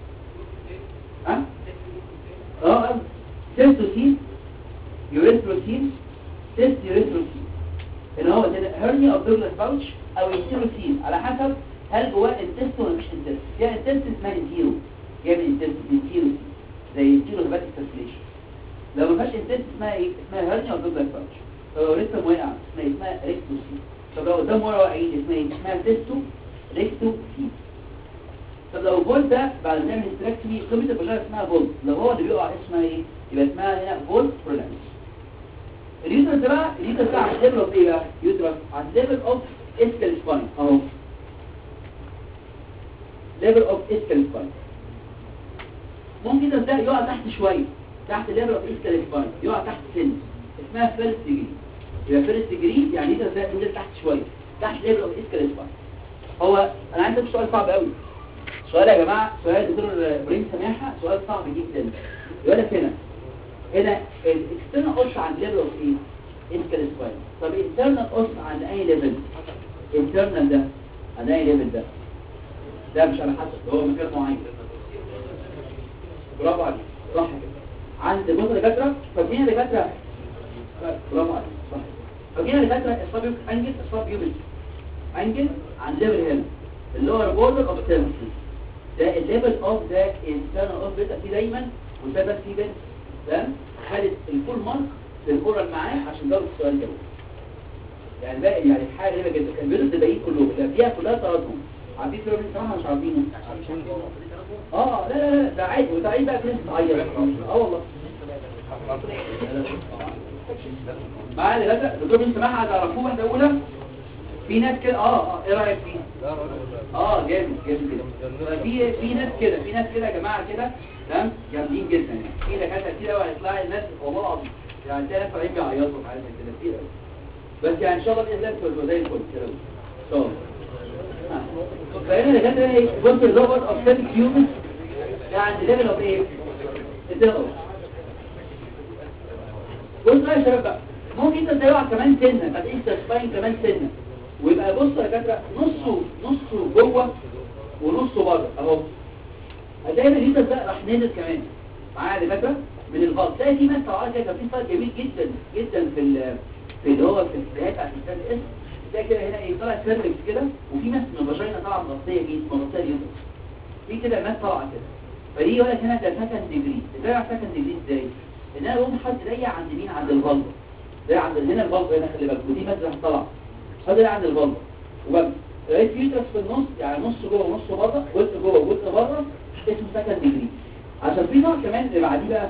ها اه تستوسين يوريثروسين تست يوريثروسين اللي هو هرنيا اوف دوغلاس باوتش او انتيروسين على حسب هل جواه انتست ولا مش انتست فيها انتست اسمها انتيرو جاي من انتست انتيروسين زي انتيرو هباتيك سيركيليشن لو ما فيهاش انتست اسمها ايه اسمها هرنيا اوف دوغلاس باوتش لو لسه واقع اسمها اسمها ريكتوسين طب لو قدام ورا واقعين اسمها ايه اسمها تستو ريكتوسين طب لو فولت ده بعد ما تعمل استراكتومي قيمه البشره اسمها فولت لو هو اللي بيقع اسمها ايه يبقى اسمها هنا فولت برولابس اليوترس ده بقى اليوترس ده على الليفل اوف ايه بقى يوترس على الليفل اوف اسكال سباين اهو ليفل اوف اسكال سباين ممكن اليوترس ده يقع تحت شويه تحت ليفل اوف اسكال سباين يقع تحت سن اسمها فيرست ديجري يبقى فيرست ديجري يعني اليوترس ده ينزل تحت شويه تحت ليفل اوف اسكال سباين هو انا عندي سؤال صعب قوي سؤال يا جماعه سؤال دكتور ابراهيم سماحه سؤال صعب جدا يقول لك هنا هنا الاكسترنال اوس عند ليفل اوف ايه اسكال سباين طب الانترنال اوس عند اي ليفل انترنال ده عند اي ليفل ده ده مش على حسب هو مكان معين برافو عليك صح كده عند بص يا دكاتره فاكرين يا دكاتره برافو عليك صح فاكرين يا دكاتره الصاب انجل الصاب يوبل انجل عند ليفل هنا اللي هو البوردر اوف سيرفيس ده الليفل اوف ده انترنال اوف بيتا فيه دايما وسبب فيه بنت تمام خدت الفول مارك في الاورال معاه عشان جاوب السؤال ده يعني بقى يعني حاجه غريبه جدا كان بيرد الباقيين كلهم اللي فيها كلها تردد عارفين فيهم بصراحه مش عارفينه اه لا لا لا ده عادي وده عيب بقى في ناس بتعيط اه والله معايا اللي غدا الدكتور بن سماحه هتعرفوه واحده اولى في ناس كده اه اه ايه رايك فيه اه جامد جامد كده في في ناس كده في ناس كده يا جماعه كده تمام جامدين جدا يعني في دكاتره كده وهيطلع الناس والله العظيم يعني تلاقي ناس طالعين بيعيطوا حاجه زي كده كتير قوي بس يعني ان شاء الله باذن الله تبقى زي الفل كده ان شاء الله فهنا دكاتره ايه بص الروبوت اوف سيتك هيومن يعني ليفل اوف ايه؟ الدغل بص بقى يا شباب بقى ممكن انت تدلع كمان سنه بعد انت سباين كمان سنه ويبقى بص يا دكاتره نصه نصه جوه ونصه بره اهو هتلاقي الهيتر ده راح نازل كمان معايا يا دكاتره من الغلط تلاقي في ناس طبعا كده كان في فرق جميل جدا جدا في ال في اللي هو في البدايات بتاعت الستاد اس تلاقي كده هنا ايه طالع سيرفكس كده وفي ناس من الفاجينا طالعه مغطيه جدا مغطيه اليوتر في كده ناس طالعه كده فدي يقول لك هنا ده سكند ديجري ازاي على سكند ديجري ازاي؟ ان انا بقوم حد ضيق عند مين عند البلطه ده عند هنا البلطه هنا خلي بالك ودي مادة طالعه هذا اللي عند البلطه وبس لقيت فيوترس في النص يعني نص جوه ونص بره جزء جوه وجزء بره اسمه سكند ديجري عشان في نوع كمان اللي بعديه بقى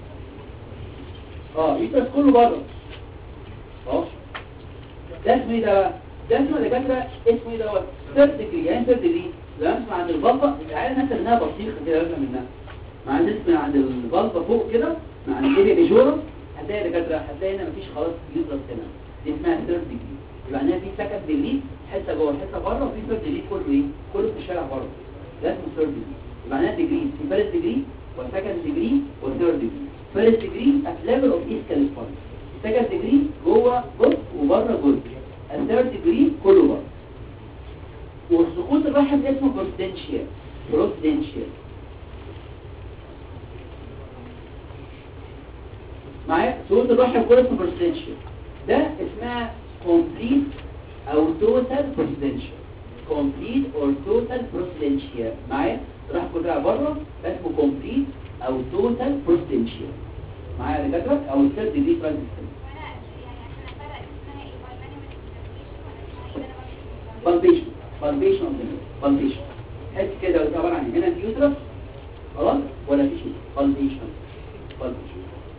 اه يوترس كله بره اهو ده اسمه ايه ده بقى؟ ده اسمه دكاتره اسمه ايه دوت ثيرد ديجري يعني ثيرد ديجري لما اسمع عند البلطه تعالى ناخد منها بطيخه كده لازم منها مع اسم عند البلطه فوق كده مع الجيبي بيجورا هتلاقي دكاتره هتلاقي هنا مفيش خلاص يوترس هنا دي اسمها ثيرد ديجري يبقى هنا في سكند ديجري حته جوه حته بره وفي ثيرد ديجري كله ايه كله في الشارع بره ده اسمه ثيرد ديجري يبقى هنا ديجري في فيرست ديجري وسكند ديجري وثيرد ديجري فيرست ديجري ات ليفل اوف اسكال سباين سكند ديجري جوه جزء وبره جزء الثيرد ديجري كله بره والسقوط الرحم ده اسمه بروستنشيال بروستنشيال معايا سقوط الرحم كله اسمه بروستنشيال ده اسمها complete او total بروستنشيال complete or total بروستنشيال معايا الرحم كلها بره ده اسمه complete او total بروستنشيال معايا يا دكاتره او الثيرد ديجري ترانزيشن بالبيشن بالبيشن بالبيشن حس كده عباره عن هنا اليوترس خلاص ولا في شيء بالبيشن بالبيشن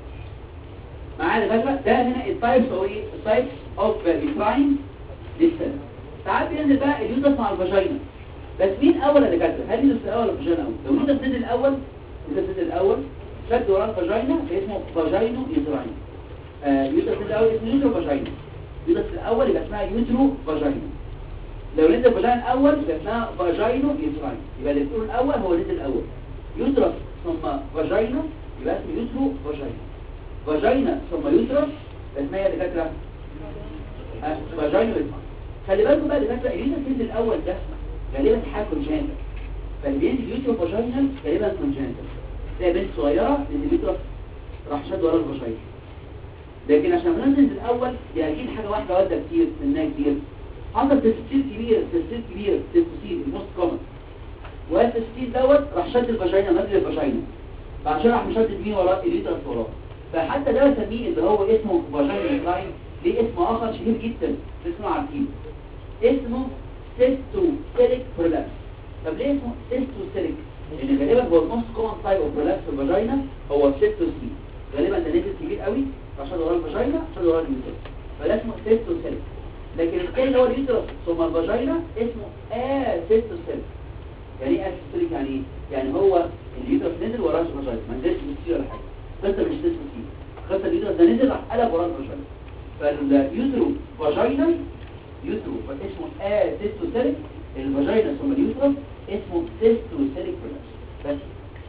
معايا دكاتره ده هنا التايبس او ايه التايبس اوف فيتراين لسه ساعات بينزل بقى اليوترس مع الفاجينا بس مين اول يا دكاتره هل اليوترس الاول ولا الفاجينا الاول لو اليوترس نزل الاول اليوترس نزل الاول شد وراه الفاجينا فاسمه فاجينو يوتراين آه يوترس الاول اسمه يوترو فاجينا يوترس الاول يبقى اسمها يوترو فاجينا لو نزل فاجينا الاول يبقى اسمها فاجينو يوتراين يبقى اللي بتقول الاول هو نزل الاول يوترس ثم فاجينا يبقى اسمه يوترو فاجينا فاجينا ثم يوترس اسمها يا دكاتره آه، فاجينو يوتراين خلي بالكم بقى دكاتره اليوترس نزل الاول ده غالبا حاجه كونجنتال فاللي بينزل يوترو فاجينال غالبا كونجنتال تلاقي بنت صغيره نزل يوترس راح شد ورا الفاجينا لكن عشان ننزل الاول بيجيب حاجه واحده والده كتير منها كتير حصل تستيل كبير تستيل كبير تستيل الموست كومن والتستيل دوت راح شد الفاجينا نزل الفاجينا فعشان راح مشدد مين وراه اليوترس وراه فحتى ده بسميه اللي هو اسمه فاجينا لاين ليه اسم اخر شهير جدا اسمه عارفين اسمه سيستوسيليك برولابس طب ليه اسمه سيستوسيليك لان غالبا هو الموست كومن تايب اوف برولابس في الفاجينا هو السيستوسيل غالبا ده نزل كبير قوي عشان وراه الفاجينا عشان وراه اليوترس فده اسمه سيستوسيليك لكن الثاني اللي هو اليوترس ثم الفاجينا اسمه اسيستوسيليك يعني ايه اسيستوسيليك يعني ايه يعني هو اليوترس نزل وراه الفاجينا ما نزلش بالسي ولا حاجه قصه مش سيستوسيل قصه اليوترس ده نزل راح قلب وراه الفاجينا فاليوترو فاجينا يوترو اسمه اسيستوسيليك الفاجينا ثم اليوترس اسمه سيستوسيليك برولابس بس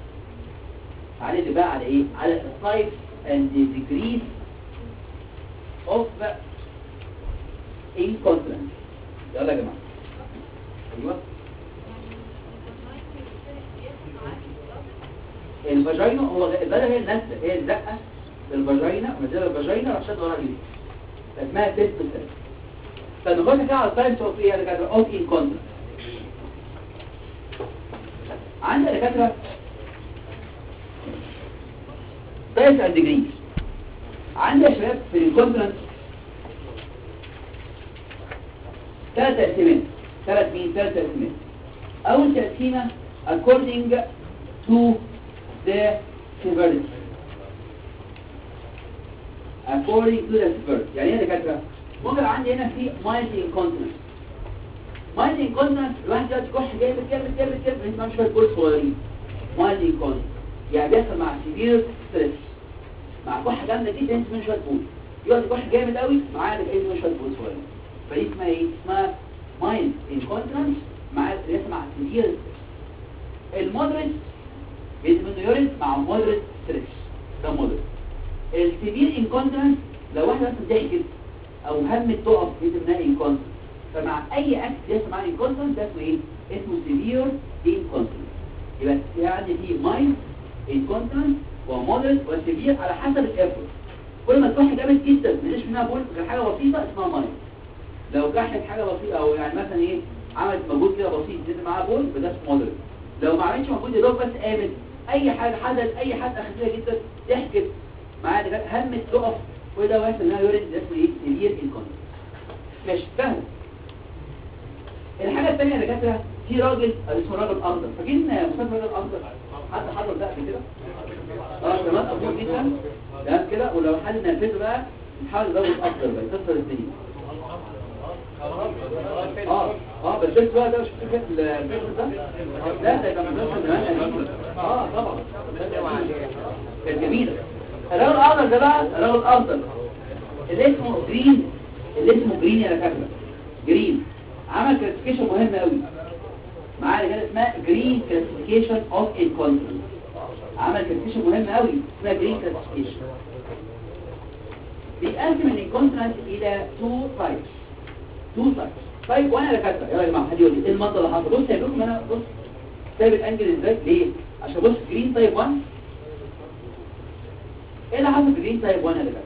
تعالى اللي بقى على ايه على التايبس and the degrees of incontinence يلا يا جماعه ايوه الفاجينا هو بدل هي النزله هي الزقه للفاجينا ونزلها الفاجينا راح شد وراها اليوترس اسمها سيستوسيليك فنخش كده على التايبس اوف ايه يا دكاتره اوف incontinence عندنا دكاتره تايبس اند ديجريز عندنا يا شباب في الكونفرنس ثلاث تقسيمات ثلاث مين ثلاث تقسيمات اول تقسيمه according to the severity according to the severity يعني ايه يا دكاتره ممكن عندي هنا في mild incontinence mild incontinence الواحد يقعد يكح جامد جامد جامد جامد انت مش شويه بول صغيرين mild incontinence يعني بيحصل مع severe stress مع كحه جامده جدا انت من شويه بول يقعد يكح جامد قوي معاه انت من شويه بول صغيرين فدي اسمها ايه اسمها mild incontinence مع لسه مع severe المودريت بينزل منه يورين مع مودريت ستريس ده مودريت السيفير انكونتنس لو واحده بس ضحكت او همت تقف بينزل منها انكونتنس فمع اي اكت بيحصل معاه انكونتنس ده اسمه ايه اسمه سيفير انكونتنس يبقى يعني في مايند انكونتنس ومودريت وسيفير على حسب الافورت كل ما تكح جامد جدا مفيش منها بول غير حاجه بسيطه اسمها مايند لو كحت حاجه بسيطه او يعني مثلا ايه عملت مجهود كده بسيط نزل معاها بول يبقى ده اسمه مودريت لو ما عملتش مجهود يا دوب بس قامت اي حاجه حدث اي حاجه خفيفه جدا ضحكت معايا ده همت تقف وده واحد انها يورين ده اسمه ايه سيفير انكونتنس ماشي فاهم الحاجه الثانيه يا دكاتره في راجل اسمه راجل اخضر فاكرين مسافر راجل اخضر حد حضر ده قبل كده اه تمام ابوه جدا تمام كده ولو حد نفذه بقى نحاول نزود اكتر بقى يكسر الدنيا اه اه بس بس بقى ده مش فكره الفكر ده لا ده كان مدرسه زمان قديمه اه طبعا كانت جميله الراجل الاخضر ده بقى الراجل الاخضر اللي اسمه جرين اللي اسمه جرين يا دكاتره جرين عمل كلاسيفيكيشن مهم قوي معايا كده اسمها جرين كلاسيفيكيشن اوف انكونتنس عمل كلاسيفيكيشن مهم قوي اسمها جرين كلاسيفيكيشن بيقسم الانكونتنس الى تو تايبس تو تايبس طيب وانا يا دكاتره يلا يا جماعه حد يقول لي ايه المنطقه اللي حصل بص يا لكم انا بص سايب الانجل ازاي ليه عشان بص جرين تايب 1 ايه اللي حصل في جرين تايب 1 يا دكاتره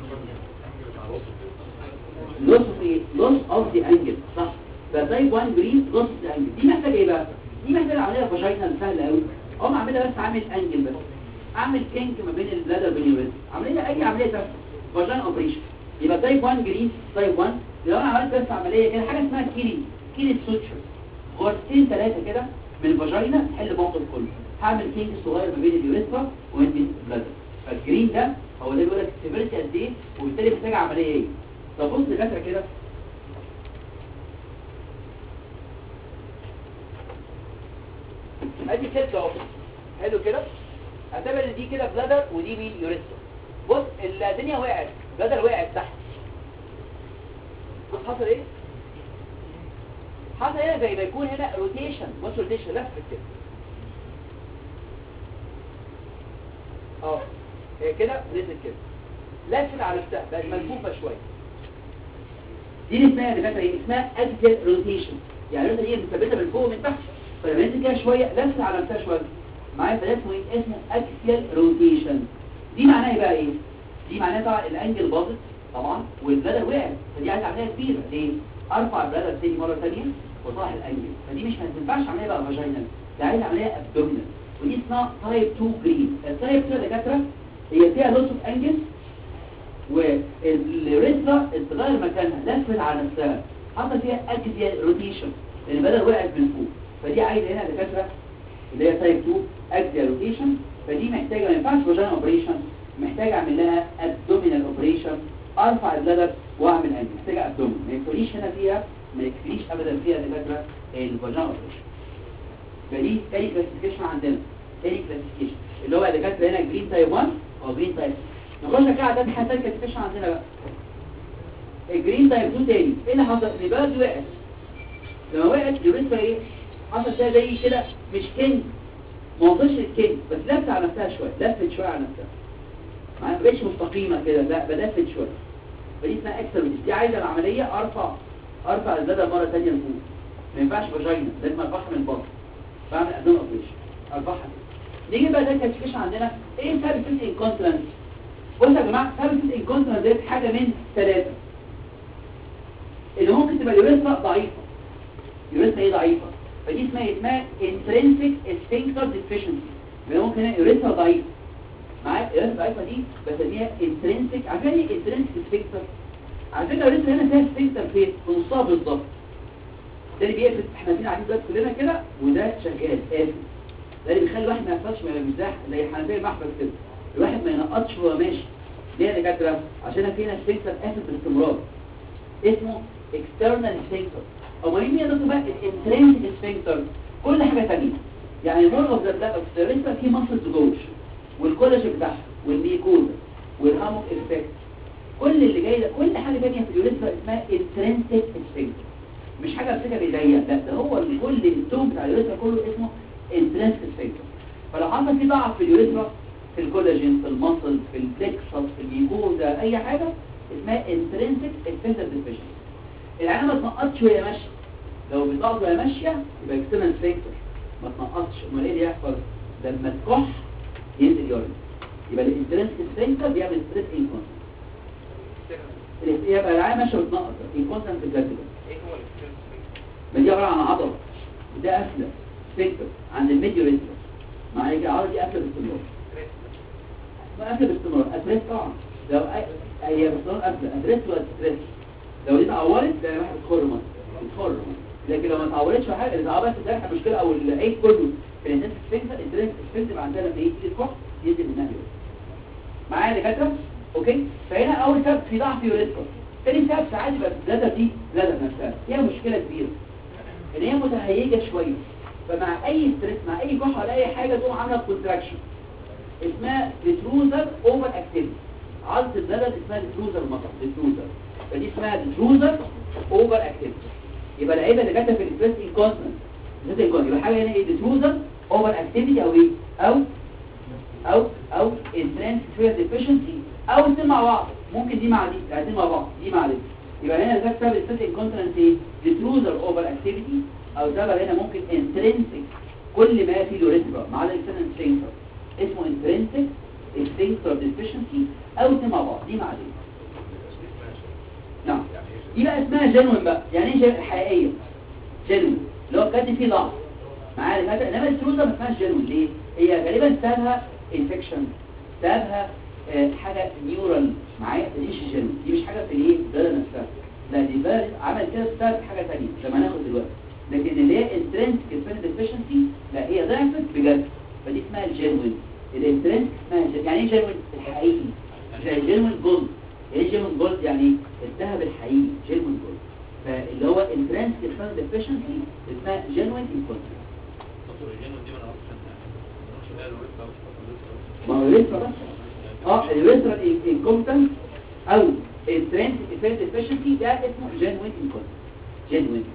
لوس اوف ايه لوس اوف ذا انجل صح فتايب 1 جرين لوس اوف ذا انجل دي محتاجه ايه بقى دي محتاجه عمليه فاجينال سهله قوي اقوم اعملها بس اعمل انجل بس اعمل كينك ما بين البلادر والبين عمليه اي عمليه تحصل فاجين اوبريشن يبقى تايب 1 جرين تايب 1 لو انا عملت بس عمليه كده حاجه اسمها كيلي كيلي سوتشر غرفتين ثلاثه كده من الفاجينا تحل الموقف كله هعمل كينج صغير ما بين اليوريثرا وما بين البلادر فالجرين ده هو ده بيقول لك السيفيريتي قد ايه وبالتالي محتاج عمليه ايه طب بص دكاتره كده ادي كده اهو حلو كده اعتبر ان دي كده بلادر ودي مين يوريثرا بص الدنيا وقعت بلادر وقعت تحت بص حصل ايه حصل هنا زي ما يكون هنا روتيشن بص روتيشن لفت كده اه هي كده ونزلت كده لفت على نفسها بقت ملفوفه شويه دي اللي اسمها اللي ايه اسمها اكسل روتيشن يعني الروتة دي مثبته من فوق ومن تحت فلما ينزل كده شويه لفت على نفسها شويه معايا فده اسمه ايه اسمه اكسل روتيشن دي معناها ايه بقى ايه دي معناها طبعا الانجل باظت طبعا والبلادر وقعت فدي عايزه عمليه كبيره ليه ارفع البلادر تاني مره ثانيه وصلح الانجل فدي مش ما تنفعش عمليه بقى فاجينال ده عايزه عمليه ابدومينال ودي اسمها تايب 2 جرين التايب 2 يا دكاتره هي فيها لوس اوف انجل والريترا اتغير مكانها لفت على نفسها حصل فيها اكزيال روتيشن لان البلد وقعت من فوق فدي عايزه هنا دكاتره اللي هي تايب 2 اكزيال روتيشن فدي محتاجه ما ينفعش فاجينال اوبريشن محتاجه اعمل لها ابدومينال اوبريشن ارفع البلد واعمل انجل محتاجه ابدومين ما يكفيش هنا فيها ما يكفيش ابدا فيها دكاتره الفاجينال اوبريشن فدي تاني كلاسيفيكيشن عندنا تاني كلاسيفيكيشن اللي هو دكاتره هنا جرين تايب 1 او جرين تايب نخش كده على حاجه ثانيه كلاسيفيكيشن عندنا بقى الجرين تايب 2 تاني ايه اللي حصل البلد وقعت لما وقعت اليوريثرا ايه حصل فيها زي كده مش كينج ما وصلش للكينج بس لفت على نفسها شويه لفت شويه على نفسها ما بقتش مستقيمه كده لا بلفت شويه فدي اسمها اكسل دي عايزه العمليه ارفع ارفع الزاده مره ثانيه لفوق ما ينفعش فاجينا لازم ارفعها من البطن بعمل ادون اوبريشن ارفعها نيجي بقى ده كلاسيفيكيشن عندنا ايه سبب فيس انكونتنس بصوا يا جماعه سبب فيس انكونتنس ديت حاجه من ثلاثه اللي ممكن تبقى اليوريثرا ضعيفه اليوريثرا ايه ضعيفه فدي اسمها اسمها intrinsic sphincter deficiency يبقى ممكن هنا يوريثرا ضعيف معاك اليوريثرا ضعيفه دي بسميها intrinsic عارفين ايه intrinsic sphincter على فكره اليوريثرا هنا فيها sphincter فين في نصها بالظبط ده اللي بيقفل احنا قاعدين قاعدين دلوقتي كلنا كده وده شغال قافل ده اللي بيخلي الواحد ما يحصلش ما مش زي زي حنفيه المحبس كده الواحد ما ينقطش وهو ماشي ليه يا دكاتره عشان فينا سفنكتر قافل باستمرار اسمه external sphincter او ما مين يقدر بقى الانترنسك sphincter كل حاجه ثانيه يعني مور اوف ذا لسه في مصل جوه والكولاجين بتاعها والميكوزا والهاموك افكت كل اللي جاي ده كل حاجه ثانيه في اليوريثرا اسمها intrinsic sphincter مش حاجه امسكها بايديا لا ده هو اللي كل التوم بتاع اليوريثرا كله اسمه intrinsic sphincter فلو حصل في ضعف في اليوريثرا في الكولاجين في المصل في البلكسس في الميكوزا اي حاجه اسمها intrinsic sphincter deficiency العينه ما تنقطش وهي ماشيه لو بتقعد وهي ماشيه يبقى external sphincter ما تنقطش امال ايه اللي يحصل لما تكح ينزل يورين يبقى الانترنسك sphincter بيعمل ستريس انكونسنت يبقى العينه ماشيه بتنقط انكونسنت في الجسد ايه هو الاكسترنال ما دي عباره عن عضله ده قافله سبيكتر عند الميديو ريترا مع ان العضله دي قافله باستمرار ما قافله باستمرار ادريس طبعا لو أي- هي باستمرار قافله ادريس ولا ستريس لو دي اتعورت ده واحد بتخر مصر بتخر مصر لكن لو ما اتعورتش في حاجه اذا اتعورت ده مشكله او العيب كله في الانسان سبيكتر الانسان سبيكتر عندنا لما يجي الكح ينزل منها يورين معايا يا دكاتره اوكي فهنا اول سبب في ضعف يوريثرا تاني سبب ساعات يبقى البلادر دي بلادر نفسها فيها مشكله كبيره ان هي متهيجه شويه فمع اي ستريس مع اي كحه ولا اي حاجه تقوم عامله كونتراكشن اسمها ديتروزر اوفر اكتيفيتي عضله البلد اسمها ديتروزر مطر ديتروزر فدي اسمها ديتروزر اوفر اكتيفيتي يبقى العيبه اللي جت في الستريس انكونسنت ستريس انكونسنت يبقى حاجه هنا ايه ديتروزر اوفر اكتيفيتي او ايه او او او intrinsic fear deficiency او الاثنين مع بعض ممكن دي مع دي الاثنين مع بعض دي مع دي يبقى هنا ده سبب الستريس انكونسنت ايه ديتروزر اوفر اكتيفيتي او سبب هنا ممكن intrinsic كل ما في اليوريثرا مع الاكسترنال سفنكتر اسمه intrinsic sphincter deficiency او الاثنين مع بعض دي مع دي نعم دي بقى اسمها جنون بقى يعني ايه جنون حقيقيه جنون اللي هو بجد فيه ضعف معايا مثلا انما التروزر ما اسمهاش جنون ليه هي غالبا سببها انفكشن سببها آه، حاجه نيورال معايا دي مش جنون دي مش حاجه في الايه البلد نفسها لا دي بلد عمل كده بسبب حاجه ثانيه زي ما هناخد دلوقتي لكن اللي هي انترنسك سبين ديفيشنسي لا هي ضعفت بجد فدي اسمها الجنون الانترنسك اسمها جنون. يعني ايه جنون الحقيقي زي جنون جولد ايه جيرمون جولد يعني الذهب الحقيقي جيرمون جولد فاللي هو انترنسك سبين ديفيشنسي اسمها جينوين انكونتنس دكتور الجنون دي ما نعرفش عنها ما نعرفش بقى الورثه او ما هو الريترا بس اه الريترا انكومبتنس او الترانسيت افيرت افيشنسي ده اسمه جينوين انكومبتنس جينوين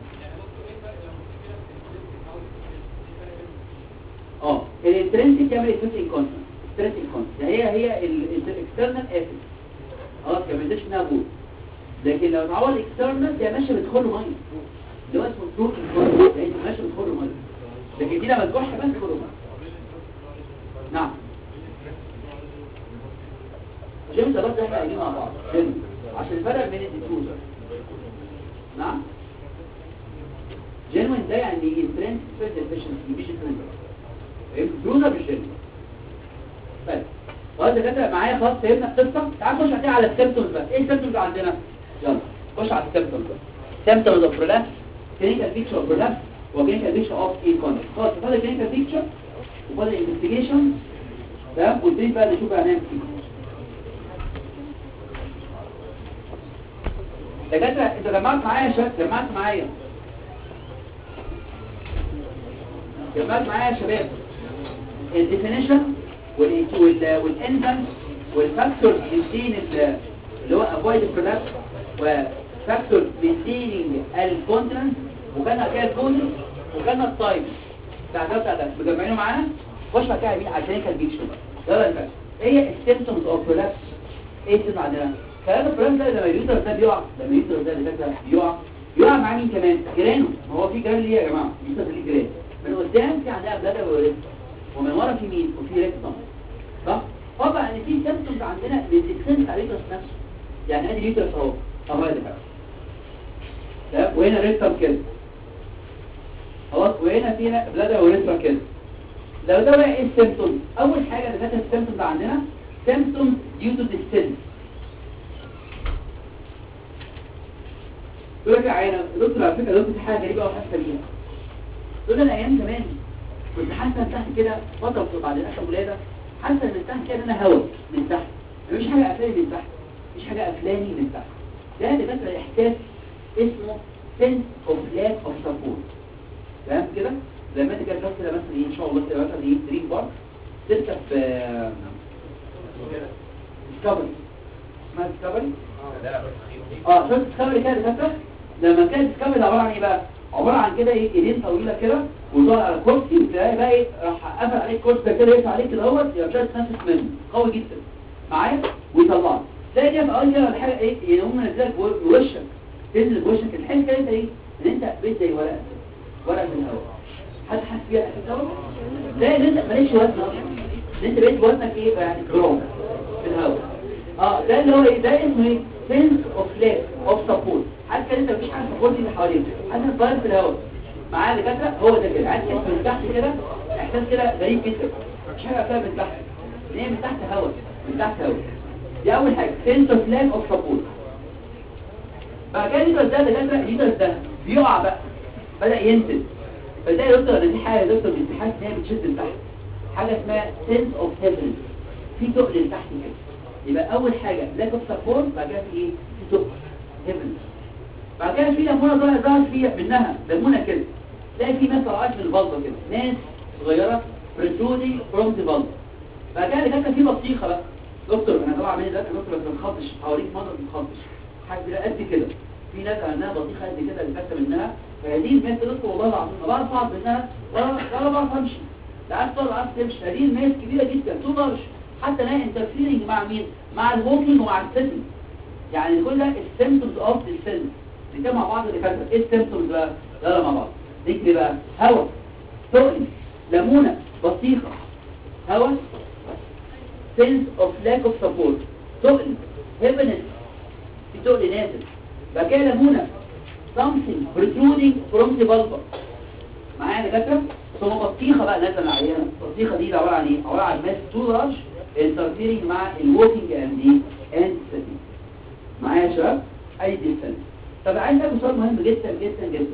اه الانترنسيك يعمل افيرت انكومبتنس ستريس انكومبتنس هي هي الاكسترنال افيرت خلاص ما بدش منها بول لكن لو اتعور الاكسترنال ده ماشي بتدخل له ميه اللي هو اسمه تروت انكومبتنس يعني ماشي بتدخل له ميه لكن دي لما تكح بس تدخل له ميه نعم جيمس بس احنا قايلين مع بعض جيمس عشان الفرق بين الديفوزر نعم جينوين ده يعني انترنس سبيس افيشنسي مش الفرنس الديفوزر مش جينوين طيب خلاص يا دكاتره معايا خلاص فهمنا القصه تعال نخش بعد كده على السيمبتومز بس ايه السيمبتومز عندنا يلا خش على السيمبتومز بس سيمبتومز اوف برولابس كلينيكال بيكتشر اوف برولابس وكلينيكال بيكتشر اوف ايه كونتاكت خلاص فاضل كلينيكال بيكتشر وفاضل انفستيجيشن تمام والتاني بقى نشوف هنعمل ايه دكاتره انت جمعت معايا يا شباب جمعت معايا جمعت معايا يا شباب الديفينيشن والانزيمز والفاكتورز بين اللي هو افويد برودكت وفاكتورز بين الكونتنت وكان كده الكودز وكان التايب بتاع ده بتاع ده مجمعينه معانا خش بعد كده يمين على الكلينيكال بيكشر يلا يا فندم ايه السيمبتومز اوف برولابس ايه السيمبتومز عندنا كلام البرولابس ده لما اليوتر ده بيقع لما اليوتر ده اللي ده بيقع يقع مع مين كمان جيرانه ما هو في جيران ليه يا جماعه اليوتر ليه جيران من قدام في عندها بلادر وريد ومن ورا في مين وفي ريكتم صح طبعا ان في سيمبتومز عندنا بتتسنس على اليوتر نفسه يعني ادي اليوتر اهو اهو ده بقى تمام وهنا ريكتم كده خلاص وهنا فينا بلادر وريترا كده لو ده بقى ايه السيمتومز اول حاجه اللي كانت السيمتومز عندنا سيمتومز ديو تو ديستنس تقول لك يا عينه دكتور على فكره دكتور في حاجه غريبه قوي حاسه بيها تقول انا ايام زمان كنت حاسه من تحت كده فتره بعد اخر ولاده حاسه من تحت كده ان انا هوا من تحت مفيش حاجه قفلاني من تحت مفيش حاجه قفلاني من تحت ده اللي مثلا احساس اسمه sense of lack of support تمام كده زي ما انت كده شفت كده مثلا ايه ان شاء الله كده مثلا ايه دريم بارك تركب في ديسكفري اسمها ديسكفري اه شفت ديسكفري كده فاكره لما كانت ديسكفري عباره عن ايه بقى عباره عن كده ايه ايدين طويله كده وطالع على كرسي وتلاقي بقى ايه راح قفل عليك الكرسي ده كده يقفل عليك كده اهوت يبقى مش قادر تتنفس منه قوي جدا معايا ويطلعك تلاقي كده في اول كده ولا حاجه ايه يقوم منزلك بوشك تنزل بوشك الحس كده انت ايه ان انت بيت زي ورقه ورقه من الهواء حد حاسس بيها احساس دوت تلاقي ان انت مالكش وزن اصلا ان انت بقيت وزنك ايه يعني جرام في الهواء اه ده اللي هو ايه ده اسمه ايه سنس اوف لاك اوف سبورت حتى انت مفيش حاجه سبورت اللي حواليك حتى طاير في الهواء معاه دكاتره هو ده كده عايز تحس من تحت كده احساس كده غريب جدا مفيش حاجه فيها من تحت ان هي من تحت هواء من تحت هواء دي اول حاجه سنس اوف لاك اوف سبورت بعد كده الليتر ده دكاتره الليتر ده بيقع بقى بدا ينزل فده يا دكتور ان دي حاجه يا دكتور انت حاسس ان هي بتشد لتحت حاجه اسمها سنس اوف هيفن في تقل لتحت كده يبقى اول حاجه لاك اوف سبورت بعد كده في ايه في تقل هيفن بعد كده في ليمونه ظهرت ظهرت فيها منها ليمونه كده تلاقي في ناس طلعت من البلطه كده ناس صغيره بريترودي فروم ذا بلطه بعد كده كانت في بطيخه بقى دكتور انا طبعا عامل دلوقتي دكتور بس ما تخضش حواليك منظر ما تخضش حاجه قد كده في ناس عندها بطيخه قد كده اللي فاكره منها فهذه الناس دكتور والله العظيم ما بعرف اقعد منها ولا ولا بعرف امشي لا عارف طول عارف تمشي هذه الناس كبيره جدا تو لارج حتى لا انترفيرنج مع مين مع الووكينج ومع السن يعني كل ده السيمبتومز اوف السن نتكلم مع بعض اللي فاكره ايه السيمبتومز بقى يلا مع بعض نكتب بقى هوا تقل ليمونه بطيخه هوا sense of lack of support تقل heaviness في تقل نازل بعد كده ليمونه something protruding from the vulva معايا يا دكاتره ثم بطيخه بقى نازله من العيانه البطيخه دي عباره عن ايه عباره عن ماس تو لارج انترفيرنج مع الووكينج اند ايه اند سيتنج معايا يا شباب اي ديستنس طب عايز اسالك سؤال مهم جدا جدا جدا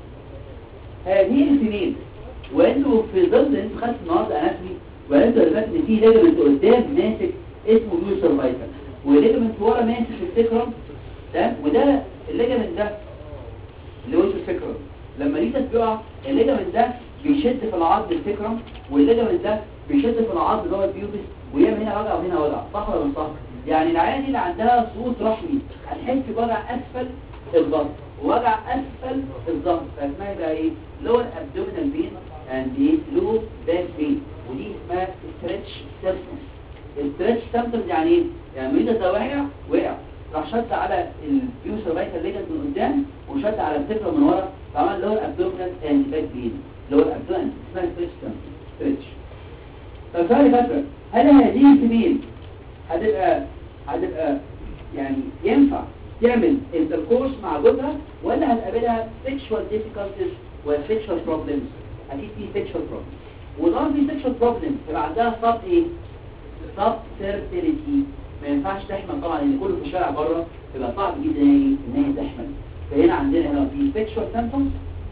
هذه السنين وانتوا في ضمن انتوا خدتوا النهارده اناتومي وانتوا عرفت ان في ليجمنت قدام ماسك اسمه يو سيرفايكال وليجمنت ورا ماسك السكرم ده وده الليجمنت ده اللي هو السكرم لما ليتس بيقع الليجمنت ده بيشد في العظم السكرم والليجمنت ده بيشد في العظم اللي هو البيوبس ويعمل هنا وجع وهنا وجع صح ولا مش صح يعني العيان دي اللي عندها سقوط رحمي هتحس بوجع اسفل الظهر ووجع اسفل الظهر فاسمها يبقى ايه لور ابدومينال بين اند ايه لو باك بين ودي اسمها ستريتش سيمبتومز الستريتش سيمبتومز يعني ايه يعني المريض ده واقع وقع راح شد على البيو سيرفايكال ليجنت من قدام وشد على السكر من ورا فعمل لور ابدومينال اند باك بين لور ابدومينال اسمها ستريتش سيمبتومز ستريتش طب سؤال فاكره هل هذه السبيل هتبقى هتبقى يعني ينفع تعمل انتركورس مع جوزها ولا هتقابلها sexual difficulties و sexual problems اكيد في sexual problems وطبعا في sexual problems يبقى عندها sub ايه sub fertility ما ينفعش تحمل طبعا لان كله في الشارع بره يبقى صعب جدا ان هي ان هي تحمل فهنا عندنا هنا في sexual symptoms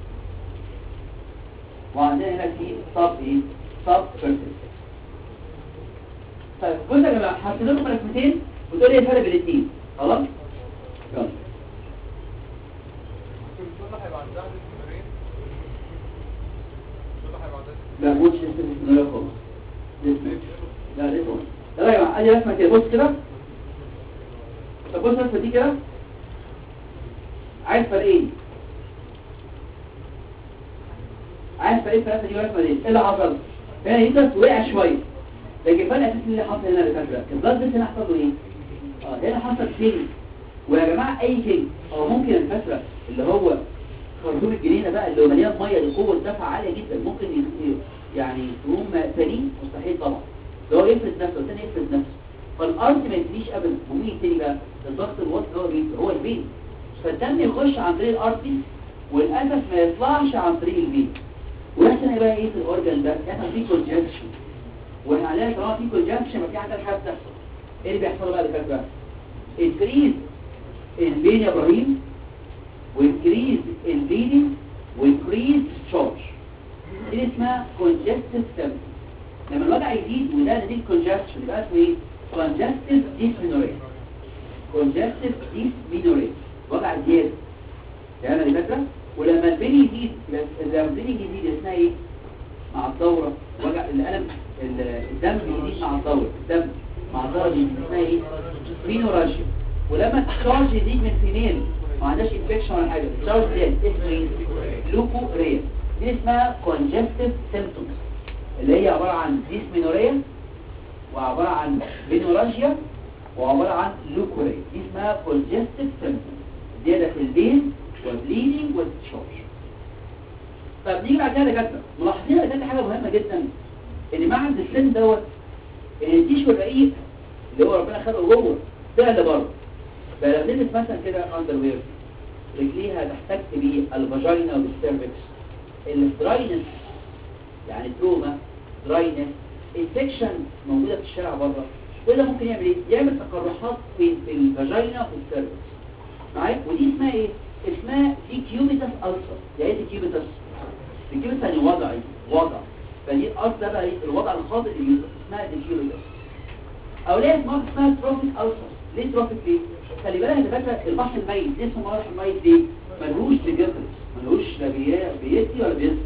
وعندنا هنا في sub ايه sub fertility طيب بصوا يا جماعه هحط لكم رسمتين وتقول لي ايه الفرق بين الاثنين خلاص يلا لا مش لسه في النهايه خالص لسه لا لسه يلا يا جماعه ادي رسمه كده بص كده طب بص الرسمه دي كده عايز فرقين عايز فرقين في الرسمه دي والرسمه دي ايه اللي حصل هنا يوسف وقع شويه لكن فرق اساسي اللي حصل هنا اللي فاكره البلاد بس هنا حصل له ايه اه هنا حصل كينج ويا جماعه اي كينج هو ممكن الفتره اللي هو خرطوم الجنينه بقى اللي هو مليان ميه لقوه دفع عاليه جدا ممكن ي- يعني تقوم سليم مستحيل طبعا ده هو يفرد نفسه والثاني يفرد نفسه فالارض ما يتنيش ابدا ومين التاني بقى الضغط الوسط اللي هو مين هو البين فالدم يخش عن طريق الارتي والاسف ما يطلعش عن طريق البين ويحصل بقى ايه في الاورجن ده يحصل فيه كونجكشن واحنا عندنا طالما في كونجكشن يبقى في حاجه حاجه بتحصل ايه اللي بيحصل بقى دكاتره انكريز البين يا ابراهيم وانكريز البليدنج وانكريز تشارج دي اسمها congestive symptom لما الوجع يزيد وده نتيجه congestion يبقى اسمه ايه congestive dysmenorrhea congestive dysmenorrhea وجع زياده يعني اللي فاكره ولما البين يزيد يبقى- لما البين يزيد اسمها ايه مع الدوره وجع الالم ال- الدم بيزيد مع الدوره الدم مع الدوره بيزيد اسمها ايه مينوراجيا ولما التشارج يزيد من فيميل ما عندهاش انفكشن ولا حاجه التشارج زاد اسمه ايه لوكوريا دي اسمها congestive symptoms اللي هي عباره عن ديسمينوريا وعباره عن بينوراجيا وعباره عن لوكوريا دي اسمها congestive symptoms زياده في البين والبليدنج والتشارج طب نيجي بعد كده دكاتره ملاحظين يا دكاتره حاجه مهمه جدا ان مع السن دوت ان التيشو الرقيق اللي هو ربنا خلقه جوه طلع لبره فلو نلبس مثلا كده اندر وير رجليها تحتك بالفاجينا والسيرفكس الدراينس يعني تروما دراينس انفكشن موجوده في الشارع بره كل ده ممكن يعمل ايه يعمل تقرحات في في الفاجينا والسيرفكس معايا ودي اسمها ايه اسمها ديكيوبيتس ألسر يعني ايه ديكيوبيتس ديكيوبيتس يعني وضعي وضع فدي الألسر ده بقى ايه الوضع الخاطئ لليوزر اسمها ديكيوبيتس او ليه اسمها اسمها تروفيك ألسر ليه تروفيك ليه خلي بالك يا دكاتره البحر الميت ليه اسمه بحر الميت ليه ملهوش ليجيتس ملهوش لا بي- بيدي ولا بيسقي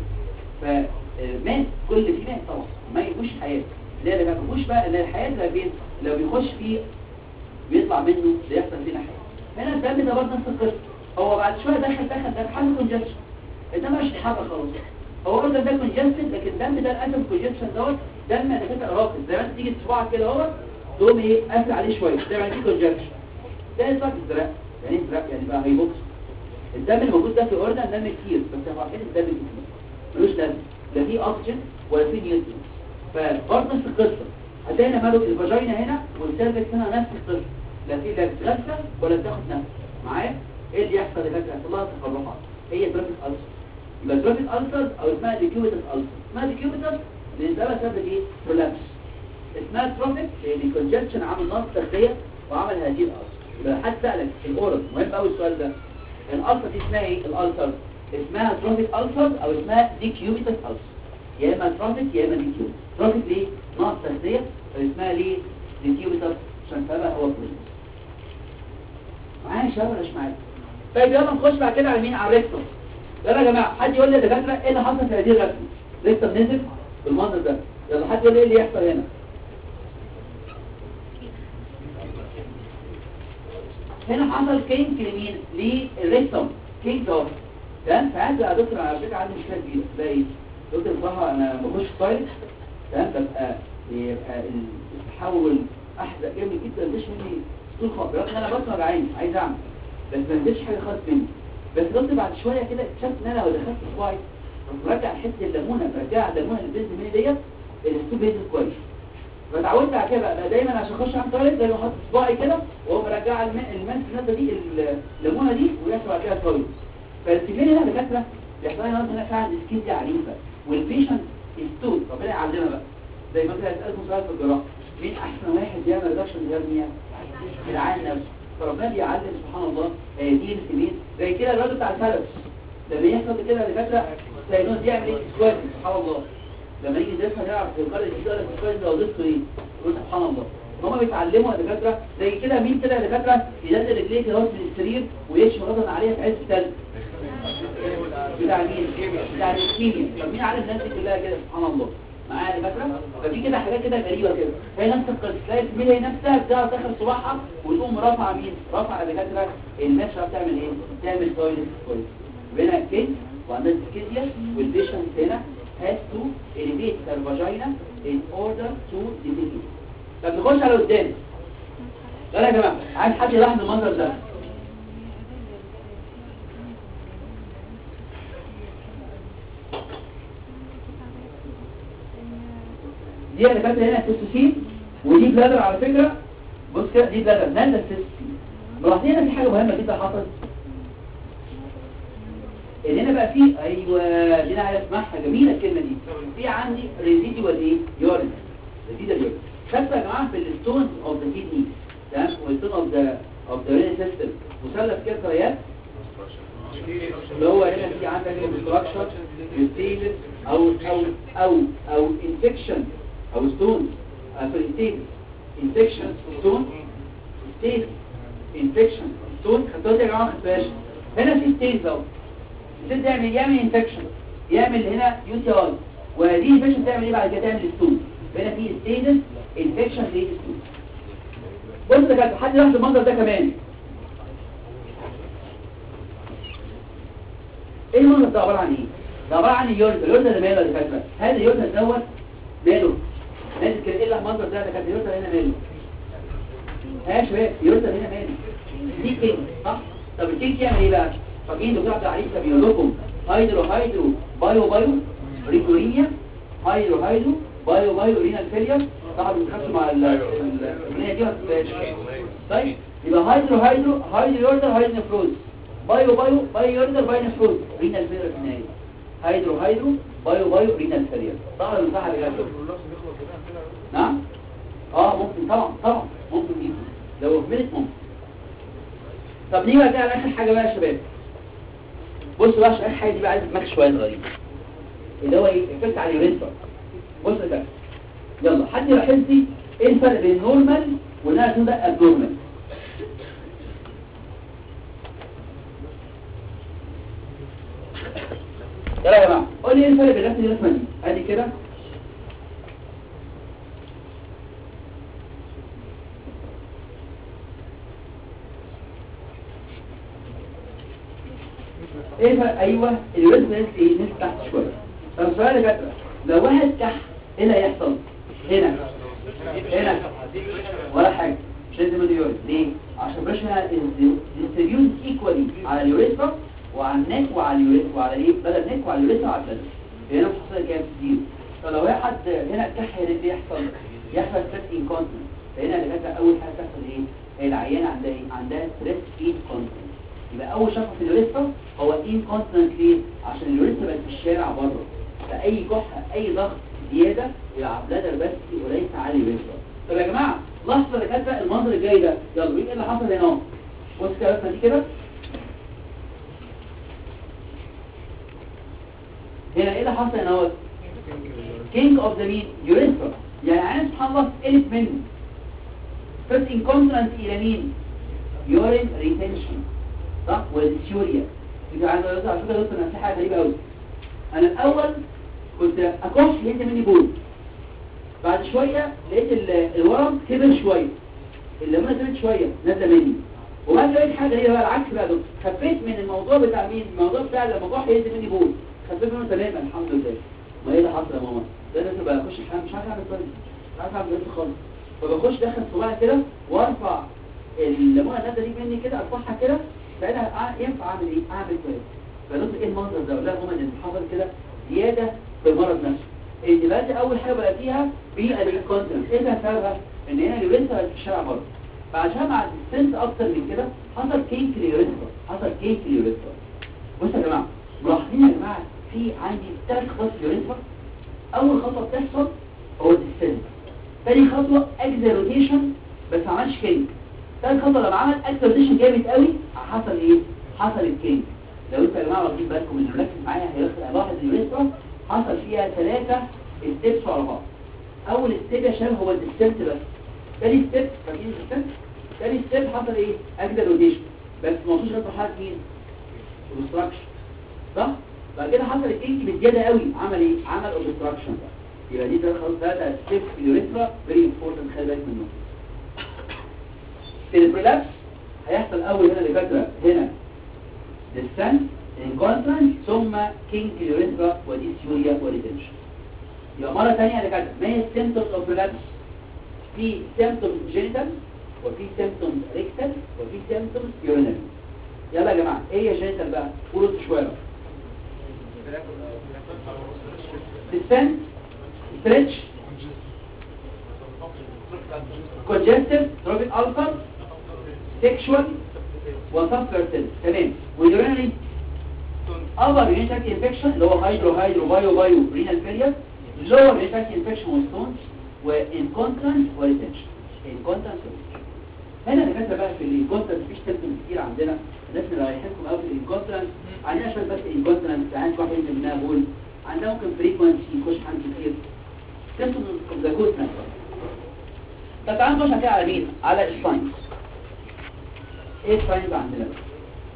فمات كل فيه مات طبعا ما يبوش حياه لا لا ما يبوش بقى لا الحياه لا بين لو بيخش فيه بيطلع منه بيحصل فينا حاجه هنا الدم ده برضه نفس القصه هو بعد شويه دخل دخل ده حاجه كونجكشن الدم مش حاجه خلاص هو برضه ده كونجكشن لكن الدم ده للاسف الكونجكشن دوت دم ده كده راقد زي ما انت تيجي صباعك كده اهو تقوم ايه قافل عليه شويه زي ما دي كونجكشن ده اسمه ازرق يعني ايه ازرق يعني بقى هيبوكس الدم اللي موجود ده في الاورجن دم كتير بس احنا عارفين الدم كتير ملوش لازمه لا فيه اكسجين ولا فيه نيوترين فبرضه نفس القصه هتلاقي هنا ماله الفاجينا هنا والسيرفكس هنا نفس القصه لا في لا بتغسل ولا بتاخد نفس معايا ايه اللي يحصل دلوقتي هيحصل لها تقرحات هي تروفيك ألسر يبقى تروفيك ألسر او اسمها ديكيوبيتس ألسر اسمها ديكيوبيتس لان ده سبب ايه برولابس اسمها تروفيك لان الكونجكشن عمل نقص تغذيه وعمل هذه الألسر يبقى حد سألك الاورال مهم قوي السؤال ده الألسر دي اسمها ايه الألسر اسمها تروفيك ألسر او اسمها ديكيوبيتس ألسر يا اما تروفيك يا اما ديكيوبيتس تروفيك ليه نقص تغذيه فاسمها ليه ديكيوبيتس عشان سببها هو برولابس معايا يا شباب ولا مش معايا طيب يلا نخش بعد كده على مين على الريكتوم يلا يا جماعه حد يقول لي يا دكاتره ايه اللي حصل في هذه الرسمه ريكتوم نزل بالمنظر ده يلا حد يقول لي ايه اللي يحصل هنا هنا حصل كينج لمين للريكتوم كينج دوت تمام فعندي يا دكتور على فكره عندي مشكله كبيره ده ايه دكتور بصراحه انا بخش التويلت تمام ببقى بيبقى التحول احزق جامد جدا مش مني طول خاطر رغم ان انا بطني وجعاني عايز اعمل بس ما نزلش حاجه خالص مني بس قلت بعد شويه كده اكتشفت ان انا لو دخلت صباعي رجع حته الليمونه برجع الليمونه اللي بتنزل مني ديت الاسلوب بينزل كويس فتعودت على كده بقى بقى دايما عشان اخش على التواليت دايما احط صباعي كده واقوم مرجع الماس النازله دي الليمونه دي ويحصل بعد كده تواليت فالسجين هنا دكاتره بيحصل لنا هنا فعلا سكين دي عنيفه والبيشنت استود ربنا يعلمنا بقى زي ما كده هيسالكم سؤال في الجراحه مين احسن واحد يعمل ريدكشن للهرنيا العين نفسه فربنا بيعلم سبحان الله آه، دي السنين زي كده الراجل بتاع الفلس لما يحصل كده اللي فاكره ساينوز يعمل ايه سكوات سبحان الله لما يجي يدرسها يعرف يقرر يجي يقول لك السكوات ده وظيفته ايه يقول سبحان الله هما بيتعلموا يا دكاتره زي كده مين كده يا دكاتره ينزل رجليه كده من السرير ويشوي غضب عليها في عز الثلج بتاع مين بتاع الكيمياء طب مين عارف الناس دي كلها كده سبحان الله معايا يا دكاتره فدي كده حاجات كده غريبه كده هي نفس القصه تلاقي الزميله هي نفسها بتعرف تدخل صباعها وتقوم رافعه مين رافعه يا دكاتره الناس بتعمل ايه تعمل تويلت كويس هنا كيس وعندنا ديسكيزيا والبيشنت هنا has to elevate their vagina in order to defecate طب نخش على قدام يلا يا جماعه عايز حد يلاحظ المنظر ده دي يا دكاتره هنا تستوسين ودي بلادر على فكره بص كده دي بلادر نازله التستوسين ملاحظين هنا في حاجه مهمه جدا حصلت ان هنا بقى في ايوه دي انا عايز اسمعها جميله الكلمه دي في عندي ريزيدوال ايه يورين ريزيدوال يورين خدتوا يا جماعه في الستونز اوف ذا كيدني تمام والستون اوف ذا اوف ذا رين سيستم مثلث كده قريات اللي هو هنا في عندك obstruction ميستيجن او او او او انفكشن او ستون في الستيج انفكشن ستون ستيج انفكشن ستون خدتوها يا جماعه ما خدتوهاش هنا في ستيج اهو الستيج يعمل يعمل انفكشن يعمل هنا يو تي اي وهذه انفكشن تعمل ايه بعد كده تعمل ستون هنا في ستيجز انفكشن ليه ستون بص يا كابتن حد لاحظ المنظر ده كمان ايه المنظر ده عباره عن ايه ده عباره عن اليورتا اليورتا ده ماله يا دكاتره هذا اليورتا دوت ماله نازل كده ايه المنظر ده يا دكاتره اليورتا هنا ماله ها يا شباب اليورتا هنا ماله دي كيك صح طب الكيك يعمل ايه بقى فاكرين دكتور عبد العزيز كان بيقول لكم هيدرو هيدرو بايو بايو ريكورينيا هيدرو هيدرو بايو بايو رينال فيلير طبعا بنتخصص مع ال- ال- الأغنية دي ما تبقاش طيب يبقى هيدرو هيدرو هيدرو يوردر هيدرو نفروز بايو بايو بايو يوردر بايو نفروز رينال فيلير في النهاية هيدرو هيدرو بايو بايو رينال فيلير طبعا المساحة اللي جايه نعم اه ممكن طبعا طبعا ممكن جدا لو في مينت ممكن طب نيجي بقى كده على اخر حاجه بقى يا شباب بصوا بقى عشان اخر حاجه دي بقى عايز دماغ شويه صغيرين اللي هو ايه افكت على اليوريثرا بص كده يلا حد يلاحظ لي ايه الفرق بين نورمال وانها تكون ده ابنورمال يلا يا جماعه قول لي ايه الفرق بين الرسمه دي والرسمه دي ادي كده ايه الفرق ايوه الرسمه نزلت ايه نزلت تحت شويه طب سؤال يا دكاتره لو واحد تحت ايه اللي هيحصل هنا هنا ولا حاجه مش لازم اليوريث ليه عشان بريشر ديستريبيوت ايكوالي على اليوريثرا وعلى النك وعلى اليوريث وعلى ايه بدل النك وعلى اليوريثرا وعلى البلد هنا بتحصل كام زيرو طب لو واحد هنا كح هنا ايه يحصل يحصل ستريس انكونتنس فهنا اللي كانت اول حاجه تحصل ايه هي العيانه عندها ايه عندها ستريس انكونتنس يبقى اول شخص في اليوريثرا هو انكونتنت ليه عشان اليوريثرا بقت في الشارع بره فاي كحه اي ضغط زياده يبقى بلادر بس وليس على اليوريثرا طب يا جماعه لحظه يا كاتبه المنظر الجاي ده يلا ايه اللي حصل هنا اهو بص كده الرسمه دي كده هنا ايه اللي حصل هنا اهو كينج اوف ذا مين يوريثرا يعني عين سبحان الله قلت منه فيرست انكونتنت الى مين يورين ريتنشن صح والسيوريا انت عايز اقول على فكره دكتور نفسي حاجه غريبه قوي انا الاول كنت اكح لقيت مني بول بعد شويه لقيت ال- الورم كبر شويه الليمونه كبرت شويه نازله مني وبعد كده لقيت حاجه هي بقى العكس بقى يا دكتور خفيت من الموضوع بتاع مين الموضوع بتاع لما كح لقيت مني بول خفيت منه تماما الحمد لله ما ايه اللي حصل يا ماما ده انا بقى اخش الحمام مش عارف اعمل طريق مش عارف اعمل ايه خالص فبخش داخل صباعي كده وارفع الليمونه النازله دي مني كده ارفعها كده ساعتها أع- ينفع اعمل ايه اعمل كويس فنقول ايه المنظر ده اقول لها ماما ان حصل كده زياده في المرض نفسه ان دلوقتي اول حاجه بقى فيها بالكونتنت ايه ده سببها ان هنا اليوريثرا في الشارع بره فعشان مع الديستنس اكتر من كده حصل كينك اليوريثرا حصل كينك اليوريثرا بصوا يا جماعه ملاحظين يا جماعه في عندي ثلاث خطوات في اليوريثرا اول خطوه بتحصل هو الديستنس تاني خطوه اكزيروتيشن بس ما عملش كينك تالت خطوه لما عمل اكزيروتيشن جامد قوي حصل ايه حصل الكينك لو انتوا يا جماعه واخدين بالكم اللي مركز معايا هيلاحظ هيلاحظ اليوريثرا حصل فيها ثلاثه ستيبس ورا بعض اول ستيب يا شباب هو الديستنس بس تاني ستيب فاكرين الديستنس تاني ستيب حصل ايه اكزيروتيشن بس ما وصلش غير لحد مين اوبستراكشن صح بعد كده حصل الكينك بزياده قوي عمل ايه عمل اوبستراكشن يبقى دي ثلاث خلاص ثلاثه ستيب في اليوريثرا فيري امبورتنت خلي بالك منهم في البريلابس هيحصل اول هنا لفتره هنا ديستانس انكونترنس ثم كينك اليوريثرا ودي سيوريا وريتنشن يبقى مره ثانيه يا دكاتره ما هي السيمتومز اوف بريلابس في سيمتومز جينيتال وفي سيمتومز ريكتال وفي سيمتومز يورينال يلا يا جماعه ايه هي جينيتال بقى قولوا شويه ديستانس ستريتش congestive tropic ulcer sexual وسب fertility تمام واليورينري upper urinary infection اللي هو هيدرو هيدرو بايو بايو renal failure lower urinary infection وستونز وانكونترنس وريتنشن انكونترنس هنا دكاتره بقى في الانكونترنس مفيش سيمبتومز كتير عندنا الناس اللي رايحينكم قوي في الانكونترنس عندنا شويه بس انكونترنس عندنا واحد ينزل منها بول عندنا ممكن فريكونسي يخش حد كتير سيمبتومز اوف ذا جود طب تعالوا نخش كده على مين على الساينس ايه الساينس عندنا بقى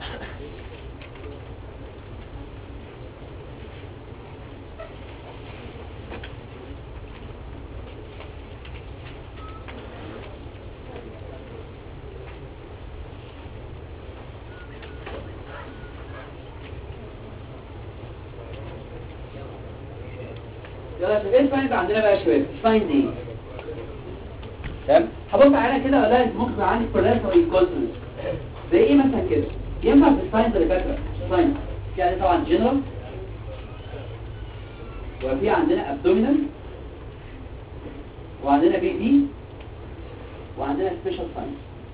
يلا يا شباب ايه الساينز عندنا بقى يا شباب الساينز ايه تمام هبص عليها كده اقول لها ممكن يبقى عندي برولابس او انكونسنس زي ايه مثلا كده ينفع في الساينز اللي فاكره ساينز في عندنا طبعا جنرال وفي عندنا ابدومينال وعندنا بي دي وعندنا سبيشال ساينز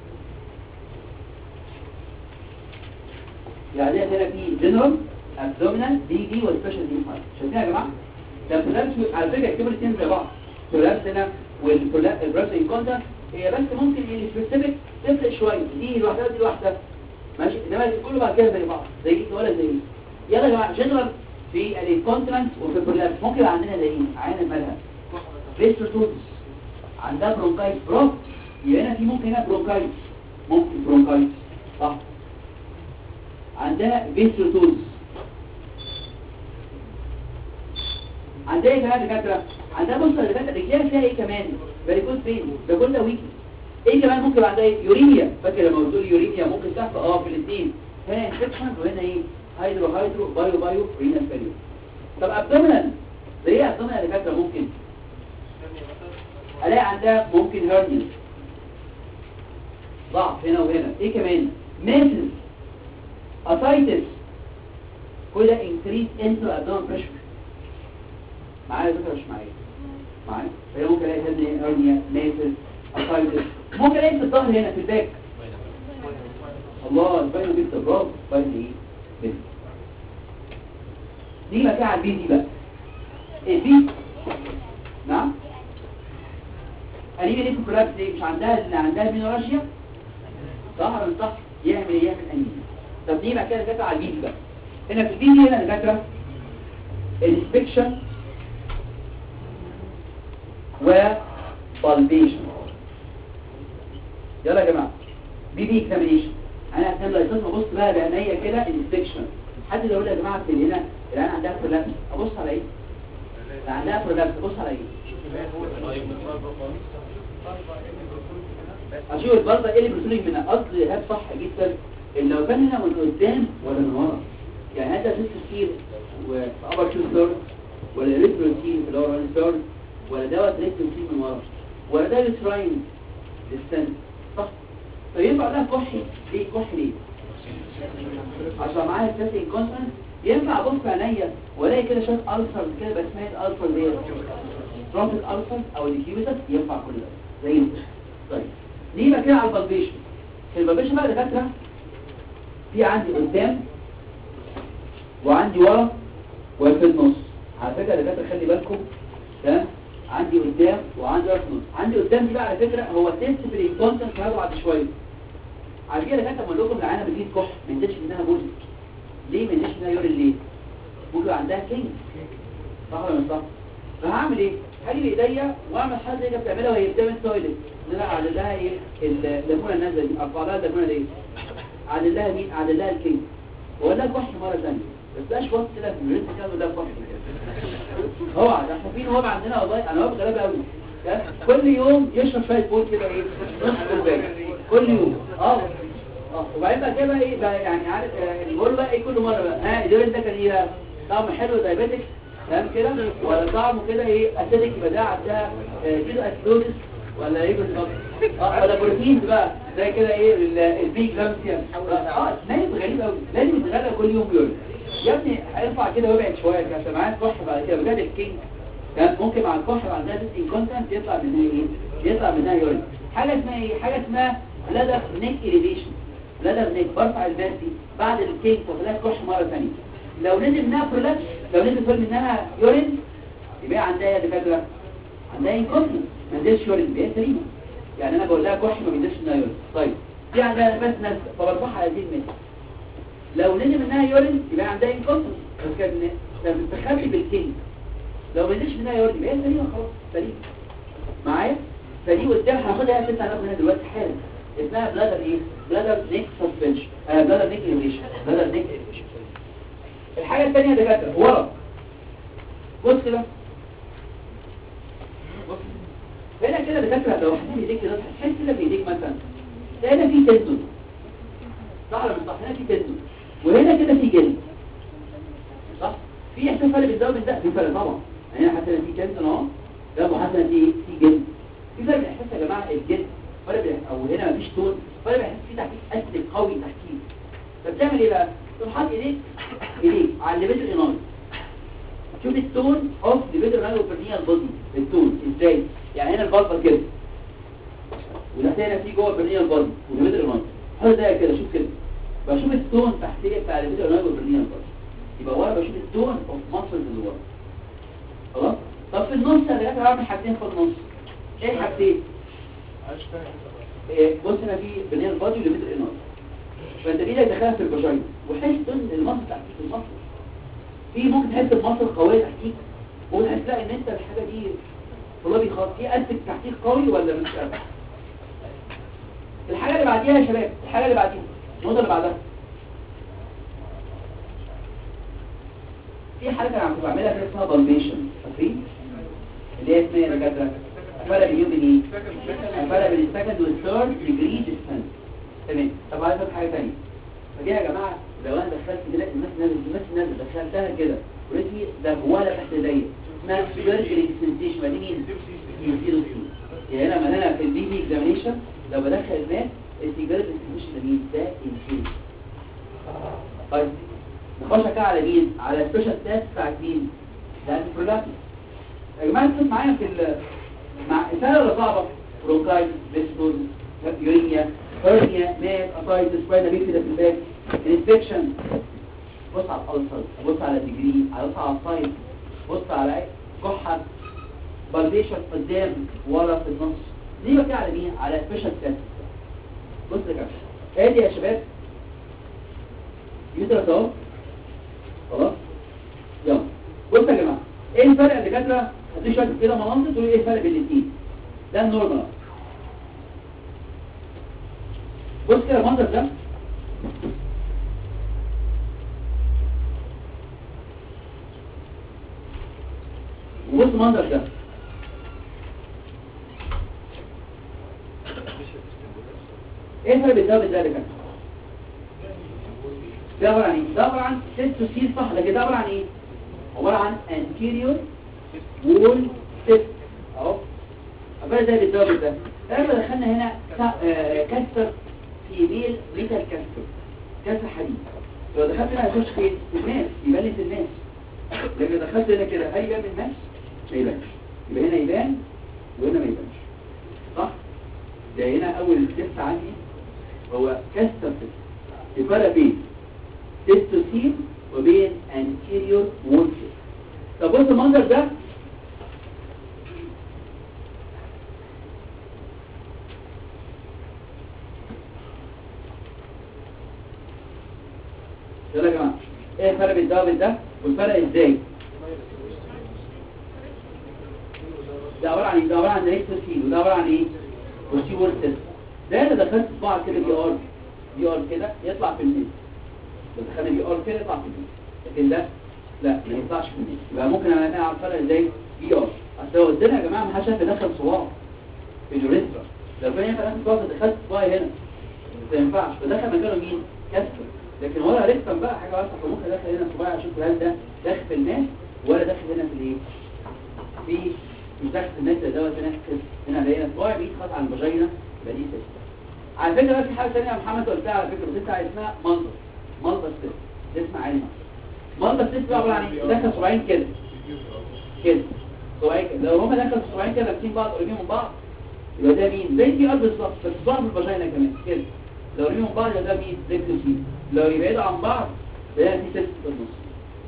يعني هنا في جنرال ابدومينال بي دي وسبيشال دي ساينز شايفين يا جماعه ده برولابس على فكره اكتبوا الاثنين زي بعض برولابس هنا والبرولابس انكونتا هي بس ممكن ان سبيسيفيك تفرق شويه دي لوحدها ودي لوحدها ماشي انما كله بعد كده زي بعض زي ولا زي إيه؟ يلا يا جماعه جنرال في الانكونتنس وفي البرولابس ممكن يبقى عندنا زي ايه عين مالها ريستروتوز عندها برونكايت برو يبقى هنا في ممكن هنا برونكايت ممكن برونكايت صح عندها فيستروتوز عندها ايه كمان دكاتره عندها بص اللي فاتت رجليها فيها ايه كمان فاريكوز فين ده كل ده ويكي ايه كمان ممكن يبقى عندها ايه يوريميا فاكر لما قلت لي يوريميا ممكن تحصل اه في الاثنين هنا انفكشن وهنا ايه هيدرو هيدرو بايو بايو رينال فيلير طب ابدومينال زي ايه ابدومينال دكاتره ممكن الاقي عندها ممكن هيرنيا ضعف هنا وهنا ايه كمان ميسز اسايتس كل ده انكريز انتو ابدومين بريشر معايا دكتور مش معايا معايا فهي ممكن الاقي هيرنيا هيرنيا ميسز اسايتس ممكن الاقي في الظهر هنا في الباك الله الباينه بنت برافو باينه ايه بنت دي بقى كده على البي دي بقى البي نعم انيميا دي كولابس ليه مش عندها اللي عندها مينوراشيا صح ولا مش صح يعمل ايه يعمل انيميا طب دي بقى كده دكاتره على البي دي بقى هنا في البي دي هنا دكاتره الانسبكشن وبالبيشن يلا يا جماعه بي بي اكزامينيشن انا هتعمل لايسنس ابص بقى بعينيا كده انسبكشن حد يقول لي يا جماعه في هنا العين عندها برولابس ابص على ايه اللي عندها برولابس ابص على ايه اشوف البلطه ايه اللي بيرسلك من اصل ايهاب صح جدا ان لو كان هنا من قدام ولا من ورا يعني هذا سيست ستير وابر تو ثيرد ولا ريتروسين في اللور وان ثيرد ولا دوت ريتروسين من ورا ولا ده ريتراين ديستنس صح فينفع ده كحي ليه كحي ليه عشان معايا التاسع انكونسنس ينفع ابص بعينيا والاقي كده شويه الفر كده بس اسمها الفر ديت ترومبت الفر او الكيوبيتس ينفع كل ده زي ده طيب نيجي بقى كده على البلبيشن في البلبيشن بقى دكاتره في عندي قدام وعندي ورا وفي النص على فكره يا دكاتره خلي بالكم تمام عندي قدام وعندي ورا في النص عندي قدام دي بقى على فكره هو تيست في الانكونسنس هذا بعد شويه على كده دكاتره بقول لكم العينه بتجيب كح ما ينزلش منها بول ليه ما ينزلش منها يورين ليه ممكن عندها كينج صح ولا مش صح فهعمل ايه هاجي بايديا واعمل حاجه زي كده بتعملها وهي قدام التويلت ان انا اعدل لها ايه الليمونه النازله دي ارفع لها الليمونه دي اعدل لها مين اعدل لها الكينج واقول لها كح مره ثانيه بس ده شوط كده في الريست كده ده كح هو ده احنا فين هو عندنا والله انا واقف غلابه قوي كل يوم يشرب شويه بول كده ايه نص كوبايه كل يوم اه اه وبعدين بقى كده ايه بقى يعني عارف آه، البول بقى ايه كل مره بقى ها اليورين ده كان ايه طعمه حلو دايبيتك تمام كده ولا طعمه كده ايه اسيدك يبقى ده عندها كيلو اسيدوزس ولا ايه بالظبط اه ولا بروتين بقى زي كده ايه ال- البي جلامسيا اه نايم غريب قوي لازم يتغدى كل يوم يورين يا ابني هيرفع كده ويبعد شويه كده عشان معاك كح بعد كده بجد الكينج كان ممكن مع الكح يبقى عندها ديس انكونتنت يطلع منها ايه يطلع منها يورين حاجه اسمها ايه حاجه اسمها بلادر نيك اليفيشن بلادر نيك برفع الماس دي بعد الكينج وخلاها كح مره ثانيه لو نزل منها برولابس لو نزل فيلم منها يورين يبقى عندها يا دكاتره عندها انكونتنس ما نزلش يورين يبقى هي سليمه يعني انا بقول لها كح ما بينزلش منها يورين طيب في عندها بس ناس فبرفعها على 200 متر لو نزل منها يورين يبقى عندها انكونتنس بس كان كان بتخلي بالكينج لو ما نزلش منها يورين يبقى هي سليمه خلاص سليمه معايا فدي قدام هناخدها ست هناخد منها دلوقتي حالا اسمها بلادر ايه بلادر نيك سسبنشن آه بلادر نيك انيبيشن بلادر نيك انيبيشن الحاجه الثانيه يا دكاتره ورا بص كده بص هنا كده دكاتره لو حطيت ايديك كده تحس كده بايديك مثلا تلاقي هنا في تندون صح ولا مش صح هنا في تندون وهنا كده في جلد صح في احساس فرق بين ده وبين ده في فرق طبعا يعني هنا حاسس ان في تندون اهو ده وحاسس ان في في جلد في فرق بين احساس يا جماعه الجلد فرق بين او هنا مفيش تون فرق بين احساس في تحقيق اسد قوي تحتيه فبتعمل ايه بقى تقوم حاطط ايديك ايديك على الليفل الاناري شوف التون اوف ليفل الاناري وبرنيال بودي التون ازاي يعني هنا البلطه كده وتحت هنا في جوه البرنيال بودي وليفل الاناري حط ده كده شوف كده بشوف التون تحتيه بتاع ليفل الاناري والبرنيال بودي يبقى ورا بشوف التون اوف ماسلز اللي ورا خلاص طب في النص انا دلوقتي هعمل حاجتين في النص ايه الحاجتين إيه بص هنا في برنيال بودي وليفل الاناري فانت بايدك دخلها في الفاجينا وحس ان المصل تحتيك المصل في ممكن تحس المصل قويه تحتيك ممكن تحس لا ان انت الحاجه دي والله بيخاف في قلبك تحتيك قوي ولا مش قوي الحاجه اللي بعديها يا شباب الحاجه اللي بعديها النقطه اللي بعدها في حاجه انا كنت بعملها كده اسمها بالميشن فاكرين اللي هي اسمها يا دكاتره الفرق بين ايه الفرق بين السكند والثيرد ديجري ديستانس تمام طب عايز اقول حاجه ثانيه فدي يا جماعه لو انا دخلت كده الناس نازل الناس نازل دخلتها كده ولقيت في ده جواها تحت ايديا اسمها سبيرجري سنسيشن ما دي مين يزيدوا فيه يعني انا مثلا في البي بي اكزامينشن لو بدخل الماس السيجاره سنسيشن ده مين ده انسيل طيب نخش كده على مين على السبيشال تيست بتاعت مين ده البرولابس يا جماعه انتوا معايا في ال مع سهله ولا صعبه برونكايتس بيسبوز يورينيا هرنيا مات اسايتس سباينا بيكتي ده في الباك انفكشن بص على الالسر بص على الديجري بص على السايت بص على ايه كحه بالبيشن قدام ورا في النص دي بقى على مين على سبيشال تيست بص يا جماعه ادي يا شباب يدرس اهو خلاص يلا بص يا جماعه ايه الفرق اللي كاتره هدي شويه كده مناظر تقول ايه الفرق بين الاثنين ده النورمال بص كده المنظر ده وبص المنظر ده ايه الفرق بين ده وبين ده اللي كان ده عباره عن ايه ده عباره عن ست سيل صح لكن ده عباره عن ايه عباره عن anterior wall tip اهو عباره زي الدبل ده لما دخلنا هنا كسر في ميل ميتال كسر كسر حديد لو دخلت هنا هيخش فين في الناس يبان في الناس لما دخلت هنا كده هل يبان من الناس ما يبانش يبقى هنا يبان وهنا ما يبانش صح ده هنا اول تيست عندي هو كسر الفرق بين تستوسين وبين anterior wall طب بص المنظر ده يلا يا جماعه ايه الفرق بين ده وبين ده والفرق ازاي ده عباره عن ايه ده عباره عن ريكتوسين وده عباره عن ايه بوستي وورتس ده انا دخلت صباع كده دي ار دي ار كده يطلع في النص لو دخلنا دي ار كده يطلع في النص لكن ده لا ما يطلعش في النص يبقى ممكن انا اعرف فرق ازاي دي ار اصل لو قلت لها يا جماعه ما حدش يدخل صباع في اليوريثرا لو كان ينفع ادخل صباع دخلت صباعي هنا ما ينفعش فدخل مكانه مين كسر لكن ورا ريكتم بقى حاجه واسعه فممكن ادخل هنا صباعي اشوف هل ده داخل في الناس ولا داخل هنا في الايه في مش داخل في الناس ده دوت هنا هنا لقينا صباعي بيت خط على الفاجينا يبقى دي سيست على فكره بقى في حاجه ثانيه يا محمد قلتها على فكره بس اسمها مالبس مالبس سيست ده اسمها علم مالبس سيست بقى عباره عن ايه دخل صباعين كده كده صباعين كده لو هما دخلوا صباعين كده لابسين بعض قريبين من بعض يبقى ده مين زي في قلب بالظبط بس صباع في الفاجينا كمان كده لو قريبين من بعض يبقى ده مين ريكتوسين لو يبعدوا عن بعض ده في سيست في النص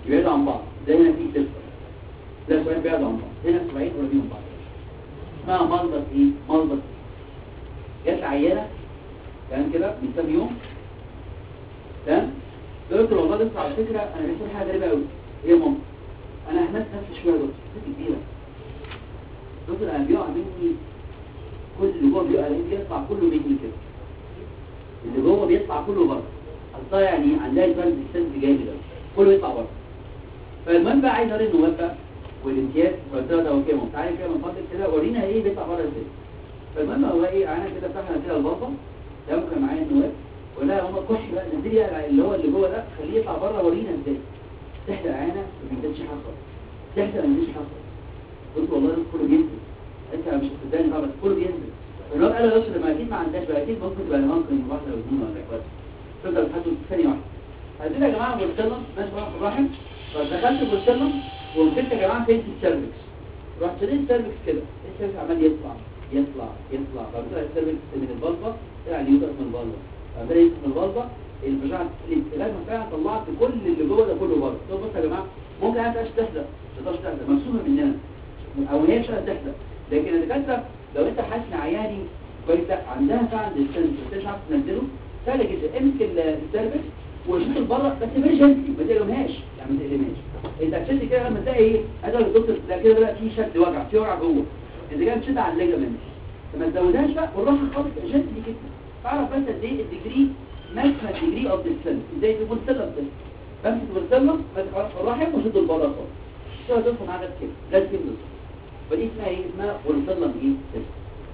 يبعدوا عن بعض ده هنا في تسعة ده سبعين بيبعدوا عن بعض هنا سبعين قريبين من بعض اسمها ملبس ايه ملبس جت عينه تمام كده من كام يوم تمام قلت له والله لسه على فكره انا بيحصل حاجه غريبه قوي ايه يا ماما انا همت نفسي شويه دكتور ست كبيره دكتور انا بيقع مني كل اللي جوه بيقع مني بيطلع كله مني كده اللي جوه بيطلع كله بره قصدها يعني عندها البلد السنس جامد قوي كله يطلع بره فالمهم بقى عايز اوري النواب بقى والامتياز قلت له ده اوكي ماما تعالى كده من فضلك كده ورينا ايه بيطلع بره ازاي فالمهم هو ايه انا كده فتحنا كده البلطه ده كان معايا النواب ولا يا ماما كح بقى نزلي بقى اللي هو اللي جوه ده خليه يطلع بره ورينا ازاي تحت العينه ما بينزلش حاجه خالص تحت ما بينزلش حاجه خالص قلت والله ده كله بينزل انت مش هتصدقني طبعا كله بينزل الراجل قال له يا استاذ ما اكيد ما عندهاش بقى اكيد ممكن تبقى ممكن واحده او اثنين ولا كده تفضل تحطه ثانيه واحده عايزين يا جماعه بورسلم ماشي بقى في الرحم فدخلت بورسلم ومسكت يا جماعه فين السيرفكس رحت شديت السيرفكس كده السيرفكس عمال يطلع يطلع يطلع بعد كده السيرفكس من البلطه طلع اليوتر من البلطه بعد كده من البلطه البجاعه لغايه ما فعلا طلعت كل اللي جوه ده كله بره طب بص يا جماعه ممكن انت مش تحزق ما تقدرش تحزق مرسومه مننا او هي مش قادره تحزق لكن الدكاتره لو انت حاسس ان عياني كويس لا عندها فعلا ديستنس بس مش عارف تنزله سهل جدا امسك السيرفكس وشوف البره بس ايمرجنسي ما تقلمهاش يعني ما تقلمهاش انت هتشد كده لما تلاقي ايه ادي الدكتور ده كده بقى في شد وجع في وجع جوه انت كده بتشد على الليجمنت فما تزودهاش بقى والراحه خالص جنتلي كده اعرف بس قد ايه الديجري ماكسيمم ديجري اوف ديستنس ازاي تقول سلم ده بمسك بالسلم بس الرحم وشد البره خالص كده تدخل معاك كده ده كده فدي اسمها ايه اسمها ورسلم ايه تست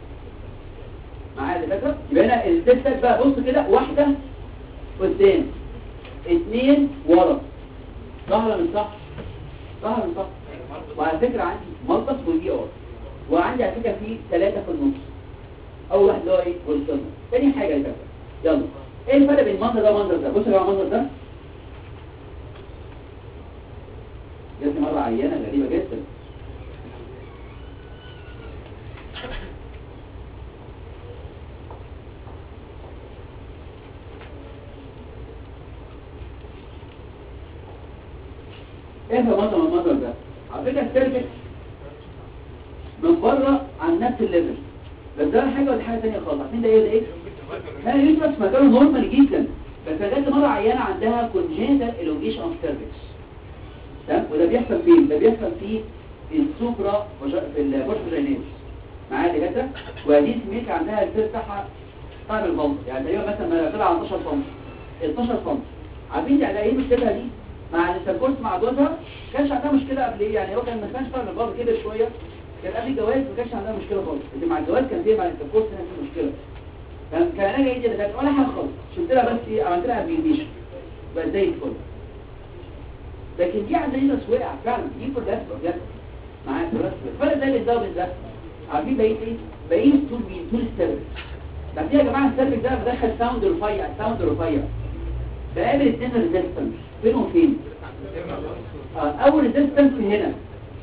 معايا الفكره يبقى هنا التستات بقى بص كده واحده قدام اثنين ورا صح ولا مش صح صح ولا مش صح وعلى فكره عندي ملطس ودي ار وعندي على فكره في ثلاثه في النص اول واحد اللي هو ايه ورسلم تاني حاجه يا فكره يلا ايه الفرق بين المنظر ده والمنظر ده بص يا جماعه المنظر ده جاتني مره عيانه غريبه جدا ايه المنظر من المنظر ده على فكره السيرفكس من بره عن نفس الليفل بس ده حاجه ولا حاجه ثانيه خالص عارفين ده ايه ده ايه لا يوترس مكانه نورمال جدا بس جت مره عيانه عندها congenital elongation of cervix تمام وده بيحصل فين ده بيحصل في السوبرا في البورفوجينيز معايا يا دكاتره ودي سميك عندها السير بتاعها طالع البلط يعني تقريبا مثلا ما طلع 12 سم 12 سم عارفين يعني ايه المشكله دي مع الانتركورس مع جوزها كانش عندها مشكله قبل ايه يعني هو كان ما كانش طالع البلط كده شويه كان قبل الجواز ما كانش عندها مشكله خالص اللي مع الجواز كان فيه مع الانتركورس هنا في مشكله كان كان انا جاي كده كانت ولا حاجه خالص شفت لها بس ايه عملت لها بيبيشن بقى زي الفل لكن دي عندها ناس وقع فعلا دي كلها بجد معاك بس الفرق ده اللي ده وبين ده عارفين بقيت ايه بقيت طول مين طول السيرفكس طب دي يا جماعه السيرفكس ده بدخل ساوند رفيع ساوند رفيع بقابل اتنين ريزيستنس فين وفين آه اول ريزيستنس هنا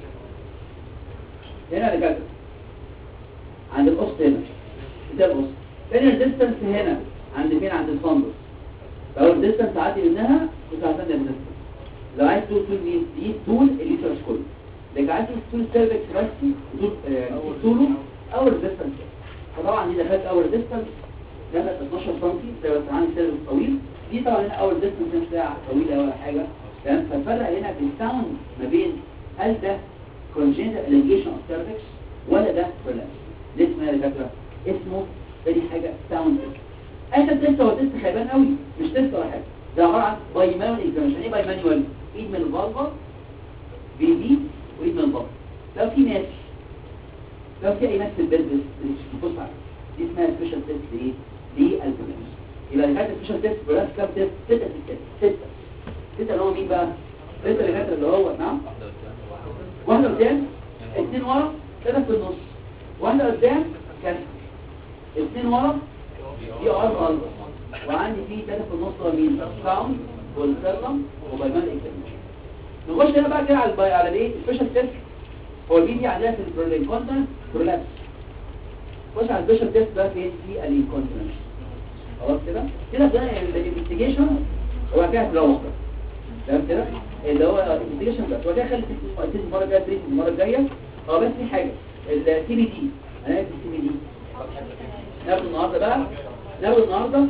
هنا اللي كده عند القسط هنا ده القسط فين الريزيستنس هنا عند مين عند الفندس لو الريزيستنس عادي منها كنت هستنى الريزيستنس لو عايز تقول طول مين دي طول اليوترس كله لكن عايز تقول طول السيرفكس بس طول آه، طوله او الريزيستنس فطبعا دي دخلت اول ريزيستنس دخلت 12 سم زي بس عندي سيرفكس طويل دي طبعا هنا اول ريزيستنس مش بتاع طويله ولا حاجه تمام فالفرق هنا في الساوند ما بين هل ده congenital elongation of cervix ولا ده prolapse دي اسمها يا دكاتره اسمه تاني حاجه ساوند اخر تيست هو تيست خيبان قوي مش تيست ولا حاجه ده عباره عن باي مانوال اكزاميشن ايه باي مانوال ايد من البلبه بيدي وايد من البلبه لو في ناس لو في اي ناس في البيزنس بص على دي اسمها سبيشال تيست ايه للبرنامج يبقى اللي كانت سبيشال تيست برنامج كام تيست ستة تيست ستة ستة اللي هو مين بقى ستة اللي كانت اللي هو نعم واحدة قدام اتنين ورا ثلاثة في النص واحدة قدام كسر اتنين ورا دي ار غلط وعندي فيه ثلاثة في النص هو مين ساوند والسلم وبايمان اكزاميشن نخش هنا بقى كده على الباي على الايه سبيشال تيست هو دي دي عندها في الانكونتنس برولابس خش على السبيشال تيست بقى فين في الانكونتنس خلاص كده كده ده الانفستيجيشن هو كده هتروح بقى تمام كده اللي هو انفستيجيشن بس وده خلي التيست المره الجايه تريد المره الجايه اه بس في حاجه السي بي دي هنعمل السي بي دي ناخد النهارده بقى ناخد النهارده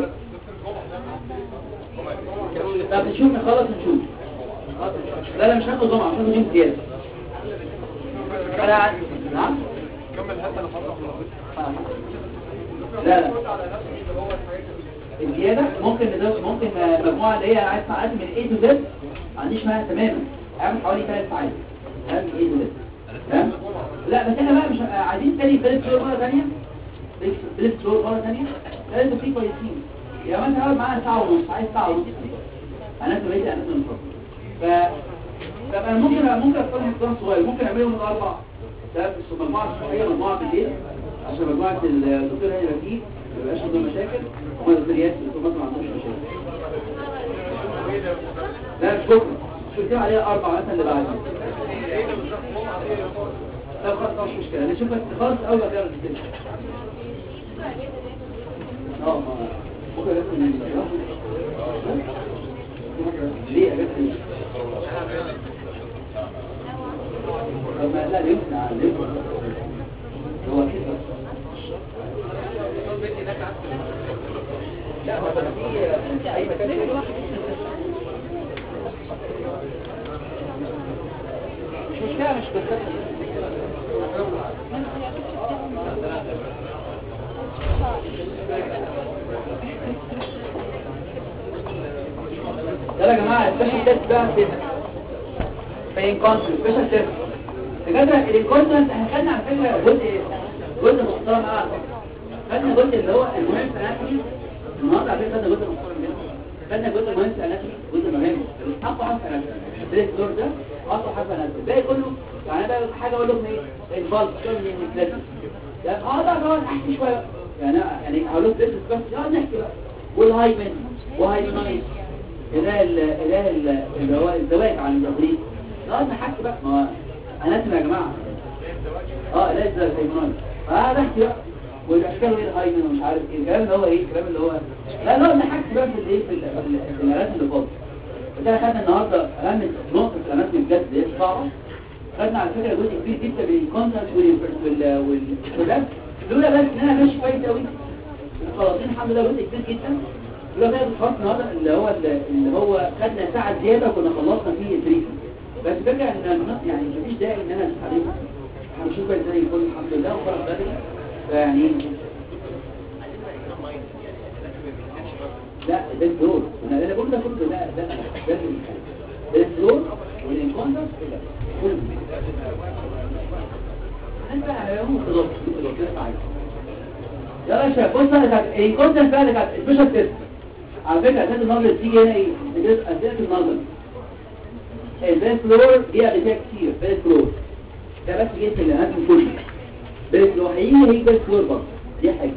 طب نشوف نخلص نشوف لا لا مش هاخد جمعه مش هاخد يوم زياده انا عندي نعم كمل حتى لو حصل لا لا الزيادة ممكن نزود ممكن مجموعة اللي هي عايز ساعات من A to Z ما عنديش معاها تماما اعمل حوالي ثلاث ساعات اعمل A to Z تمام لا بس احنا بقى مش عايزين تاني بلد فلور مرة ثانية بلد فلور مرة ثانية لازم في كويسين يا ما انت قاعد معاها ساعة ونص عايز ساعة ونص انا بقيت انا من ف طب انا ممكن ممكن افتح اختيار صغير ممكن اعملهم من اربع ده في المجموعة الصحية مجموعة بالليل عشان مجموعة الدكتور هاني رفيق ما يبقاش عندهم مشاكل وما الدكتوريات الدكتور ما عندهمش مشاكل لا مش بكره مش قلت عليها اربع مثلا اللي بعدها طب خلاص مش مشكله نشوف بس خالص اول ما تعرف كده اه ما بكره لازم ليه اجازه ليه؟ طب ما لا يمنع يمنع هو كده لا هو في اي مكان مش مشكلة مش بس يلا يا جماعة السبيشال تيست بقى كده فين كونسل سبيشال تيست دكاترة الانكونسنت احنا خدنا على فكرة جزء جزء محترم قوي على فكرة خدنا جزء اللي هو المهم في الاناتومي النهارده على فكرة خدنا جزء محترم جدا خدنا جزء مهم في الاناتومي جزء مهم اقوى حاجة في الاناتومي البريك دور ده اقوى حاجة في الاناتومي الباقي كله يعني بقى حاجة اقول لكم ايه الفالف شوية من الكلاسيك ده اه ده كمان احكي شوية يعني يعني هقول لكم بس بس يقعد نحكي بقى والهايمن وهايمنايز اله اله اللي هو الزواج عن التقليد نقعد نحكي بقى ما اناتومي يا جماعة اه لا ازاي هايمنايز اه نحكي بقى والاشكال ايه الهايمن ومش عارف ايه الكلام اللي هو ايه الكلام اللي هو لا لا نحكي بقى في الايه في ال- في ال- في الالات اللي فاضله وده خدنا النهارده اهم نقطه في الاماكن بجد اللي هي صعبه خدنا على فكره جزء كبير جدا من الكونتنت وال والبرودكت لولا بس ان انا ماشي كويس قوي خلاصين الحمد لله جزء كبير جدا لولا بقى الخط النهارده اللي هو اللي هو خدنا ساعه زياده وكنا خلصنا فيه التريتمنت بس فكره ان الناس- يعني مفيش داعي ان انا ادوس عليهم هنشوف ازاي يكون الحمد لله وفرق بدري فيعني لا ده الدور انا اللي بقول ده كله لا ده ده ده الدور والانكونتر كده كله انت على يوم خلاص يلا يا شباب بص انا كانت الانكونتر بقى اللي كانت سبيشال تيست على فكره اساس النظر بتيجي هنا ايه اساس النظر البيت فلور دي قبل كده كتير بيت فلور ده بس جيت اللي هاتم كله بيت فلور هيجي هيجي بيت فلور برضه دي حاجه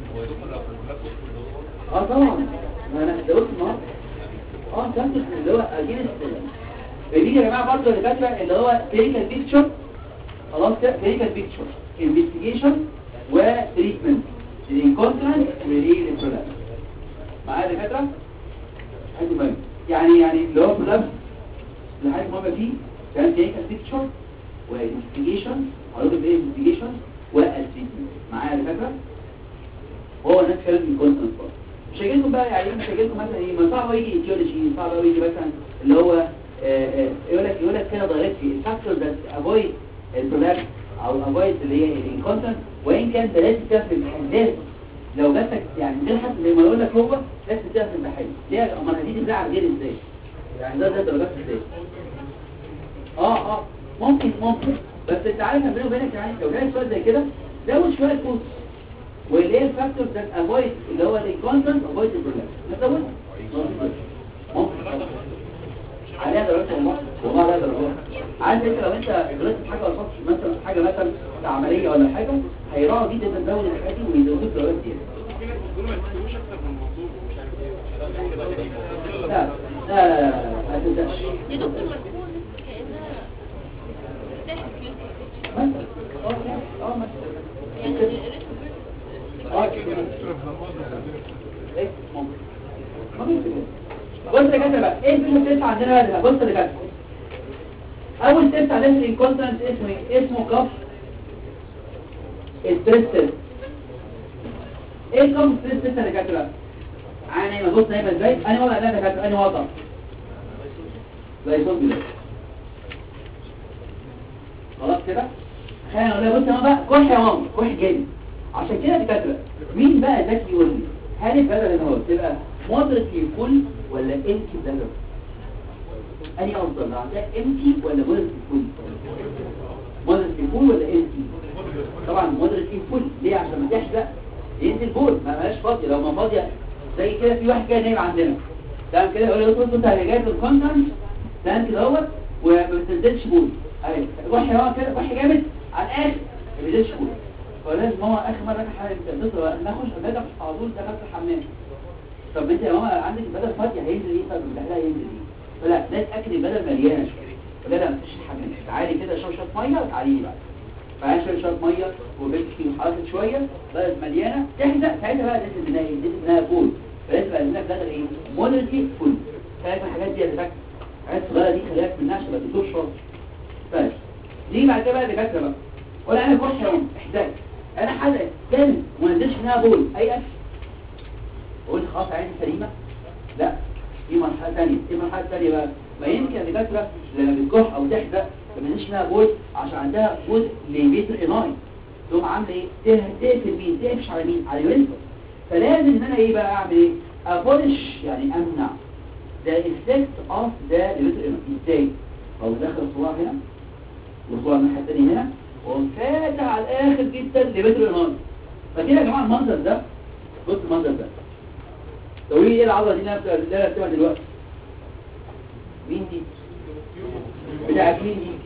اه طبعا ما انا قلت النهارده اه كانت اللي هو اجين بيجي يا جماعه برضه اللي كاتبه اللي هو كلينيكال بيكتشر خلاص كده كلينيكال بيكتشر انفستيجيشن وتريتمنت الانكونترنت والايه البرولابس معايا يا دكاتره حاجه مهم يعني يعني اللي هو برولابس اللي حاجه مهمه فيه كان كلينيكال بيكتشر وانفستيجيشن هقول لك ايه انفستيجيشن والتريتمنت معايا يا دكاتره هو نفس كلام الكونتنت برضه مش هيجيلكم بقى يعني مش هيجيلكم مثلا ايه ما صعب يجي ايتيولوجي صعب قوي يجي مثلا اللي هو آه، آه، يقول لك يقول لك كده دايركتلي الفاكتور ذات افويد البرولابس او افويد اللي هي الانكونتنت وان كان ده لازم تعرف الامتحان لازم لو جاتك يعني من حد زي ما يقول لك هو لازم تعرف الامتحان ليه امال هتيجي تزعل غير ازاي يعني ده ده درجات ازاي اه اه ممكن ممكن بس انت عارف بيني وبينك يعني لو جالك سؤال زي كده زود شويه كوتس واللي هي الفاكتور ذات افويد اللي هو الكونتنت افويد البروبلم نزود ممكن عليها درجات والله والله عليها درجات عارف انت لو انت غلطت في حاجه ولا مثلا في حاجه مثلا في عمليه ولا حاجه هيراعوا جدا تزود الحاجات دي ويزودوك درجات زياده لا لا لا لا ما تنساش يا دكتور مركون كأنها تحت مثلا اه اه مثلا يعني الريتم اه كده ايه ممكن ممكن كده بص يا كاتب بقى ايه الفيلم التسعة عندنا بقى بص يا كاتب اول تيست عندنا في الانكونتنس اسمه ايه اسمه كف الستريس تيست ايه الكف الستريس تيست يا كاتب بقى انا نايمه بص نايمه ازاي انا وضع لا يا كاتب انا وضع زي صوت بلاد خلاص كده خلينا نقول لها بص يا ماما بقى كح يا ماما كح جامد عشان كده دكاتره مين بقى ذكي يقول لي هل البلد اللي هو تبقى مودريتلي فول ولا امتي بلد اني افضل عندها امتي ولا مودريتلي فول مودريتلي فول ولا امتي طبعا مودريتلي فول ليه عشان ما تحرق ينزل بول ما مالهاش فاضيه لو ما فاضيه زي كده في واحد جاي نايم عندنا تمام كده يقول لي بص انت اللي جايب الكونتنت تمام كده اهوت وما بتنزلش بول ايوه روح يا ماما كده روح جامد على الاخر ما بينزلش بول فلازم ماما اخر مره كان حاجه تتصل ناخش بدل على طول دخلت الحمام طب انت يا ماما عندك البدل فاضيه هينزل ايه طب ده هينزل ايه فلا ده تاكد البدل مليانه شويه فلا ما فيش الحمام تعالي كده شرب شويه ميه وتعالي بقى فعايز شويه شرب ميه وبكي وحركت شويه بدل مليانه تحزق ساعتها بقى لازم انها ايه لازم انها فول فلازم بقى انها بدل ايه مودرتي فول خليك من الحاجات دي اللي فاكر الحاجات الصغيره دي خليك منها عشان ما تدوش شرط طيب دي بعد كده بقى دكاتره بقى ولا انا بروح يوم احتاج انا حدث جامد وما نزلش منها بول اي اكل قلت خلاص عيني سليمه لا دي مرحله ثانيه ايه المرحله الثانيه بقى ما يمكن الدكاتره لما بتكح او تحدق ما نزلش منها بول عشان عندها جزء لبيتر اناي تقوم عامله ايه ته- تقفل مين تقفش على مين على اليوريثرا فلازم ان انا ايه بقى اعمل ايه ابولش يعني امنع ده افكت اوف ذا ليفيتر اناي ازاي او داخل الصباع هنا والصباع الناحيه الثانيه هنا وقوم فاتح على الاخر جدا لمتر اناي فكده يا جماعه المنظر ده بص المنظر ده تقولي ايه العضله دي اللي انا اللي أنا بكتبها دلوقتي مين دي بتاعت مين دي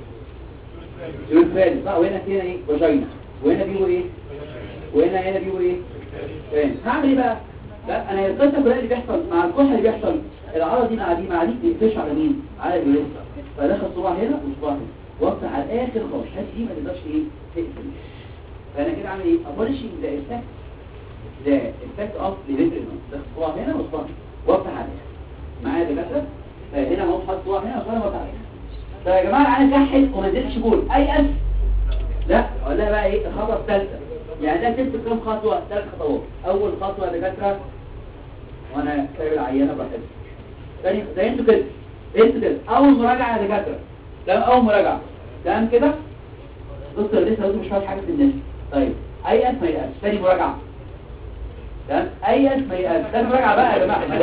الفال صح وهنا هنا ايه فاجينا وهنا بيقولوا ايه وهنا هنا بيقولوا ايه فاهم هعمل ايه بقى لا انا القصه كلها اللي بيحصل مع الكحه اللي بيحصل العضله دي مع دي مع دي بتفش على مين على اليوريثرا فدخل صباع هنا وصباع هنا وافتح على الاخر خالص الحته دي ما تقدرش ايه تقفل فانا كده اعمل ايه ابولشنج ذا افكت ذا افكت اوف ليفيترينال ده صباع هنا وصباع هنا وافتح على الاخر معايا يا دكاتره هنا اهو حاطط صباع هنا وصباع هنا وافتح على الاخر طب يا جماعه انا كحل وما نزلتش بول اي اس لا اقول لها بقى ايه الخطوه الثالثه يعني ده ست كام خطوه ثلاث خطوات اول خطوه يا دكاتره وانا سايب العيانه براحتها تاني زي انتوا كده انتوا كده اول مراجعه يا دكاتره ده اول مراجعه تمام كده دكتور لسه لازم مش فاهم حاجه في الناس طيب اي اس ما يقاس تاني مراجعه تمام اي اس ما يقاس تاني مراجعه بقى يا جماعه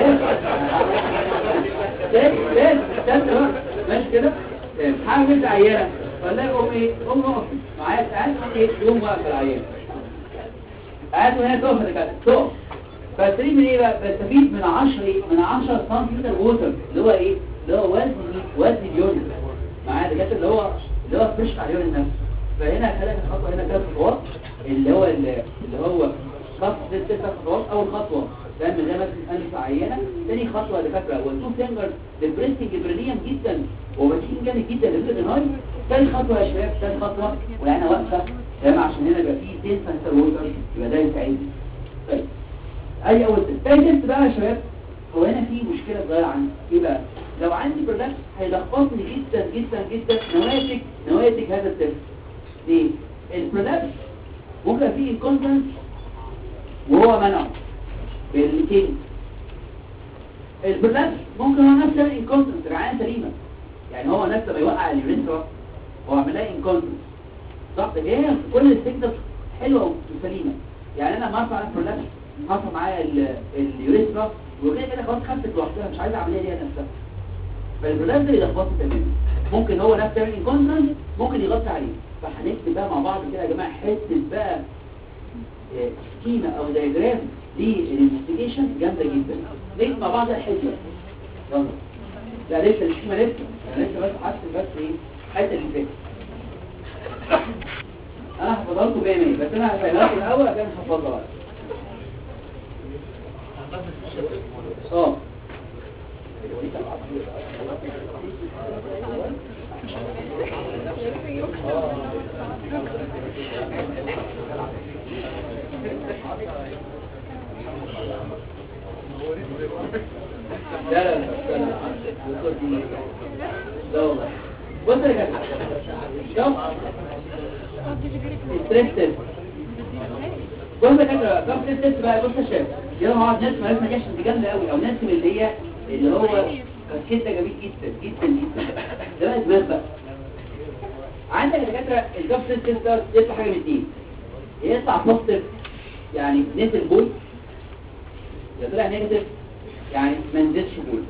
ليه ليه ليه ماشي كده تمام حاجه انت عيانه ولا ام ايه ام اقف معايا ساعات ايه يوم واقف العيان قاعد هنا تقف يا دكاتره تقف بستفيد من ايه بقى بستفيد من 10 ايه من 10 سم ووتر اللي هو ايه اللي هو وزن وزن اليورين معايا دكاتره اللي هو اللي هو فريش على اليورين نفسه فهنا خلك الخطوه هنا ثلاث خطوات اللي هو اللي هو خطوه ست ست خطوات اول خطوه ده من غير ما انف عينه ثاني خطوه يا دكاتره والتو فينجر البريستنج بريليان جدا وبتكين جامد جدا للريناي ثاني خطوه يا شباب ثاني خطوه والعينه واقفه تمام عشان هنا يبقى فيه 10 سنتر ووتر يبقى ده يساعدني طيب اي اول تست تاني تست بقى يا شباب هو هنا في مشكله صغيره عندي ايه بقى لو عندي برولابس هيلخبطني جدا جدا جدا نواتج نواتج هذا التست ليه البرولابس ممكن فيه انكونتنس وهو منع بالكينج البرولابس ممكن هو نفسه يعمل انكونتنس رعايه سليمه يعني هو نفسه لما يوقع اليوريثرا هو عامل لها انكونتنس صح ده هي كل السيجنال حلوه وسليمه يعني انا لما ارفع البرولابس حصل معايا ال- اليوريثرا وكده كده خلاص خفت لوحدها مش عايزه عمليه ليها نفسها فالبرولابس اللي يلخبطه تماما ممكن هو نفسه يعمل انكونتنس ممكن يغطي عليه فهنكتب بقى مع بعض كده يا جماعه حته بقى آه، سكيما او دايجرام للانفستيجيشن جامده جدا نكتب مع بعض الحته يلا لا لسه السكيما لسه انا لسه بس حاسس بس ايه الحته اللي فاتت انا هحفظها لكم 100 100 بس انا هفهمها لكم الاول عشان هحفظها بقى اه لا لا لا لا لا الدكتور دي لا والله بص يا جماعه شوف ستريس تيست بص يا جماعه كم ستريس تيست بقى بص يا شباب يلا مع ناس ما لازم عشان دي جامده قوي او ناس من اللي هي اللي هو كده جميل جدا جدا جدا ده بقى دماغ بقى عندك يا دكاتره الكف ستريس تيست ده يطلع حاجه من اتنين يطلع بوزيتيف يعني نزل بول يا طلع نيجاتيف يعني ما نزلش بول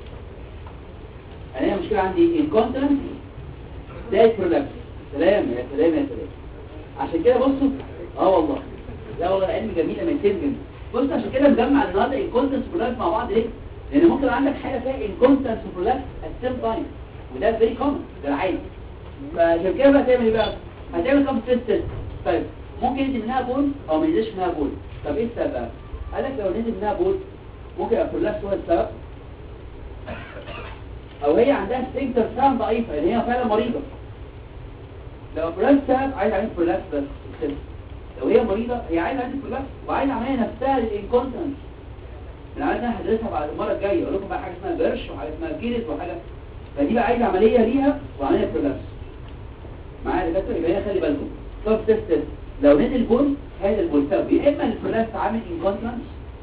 انا مشكله عندي انكونتنس زائد برولابس سلام يا سلام يا سلام عشان كده بصوا اه والله لا والله العلم جميل لما يتم بص عشان كده مجمع النهارده انكونتنس برولابس مع بعض ليه لان ممكن عندك حاجه فيها انكونتنس برولابس ات سيم تايم وده فيري كومن ده العادي فعشان كده بقى تعمل ايه بقى هتعمل كام تيست طيب ممكن ينزل منها بول او ما ينزلش منها بول طب ايه السبب بقى؟ قال لك لو نزل منها بول ممكن يبقى برولابس هو السبب او هي عندها سفنكتر فعلا ضعيفه يعني هي فعلا مريضه لو برولابس سبب عايز عمليه برولابس بس بس. لو هي مريضه هي عايزه عمليه برولابس وعايزه عمليه نفسها للانكونتنس انا عايز انا هدرسها بعد المره الجايه اقول لكم بقى حاجه اسمها بيرش وحاجه اسمها كيرس وحاجه فدي بقى عايزه عمليه ليها وعمليه برولابس معايا يا دكتور يبقى هنا خلي بالكم طب تيست لو نزل بول هذا البول سبب يا اما البرولابس عامل انكونتنس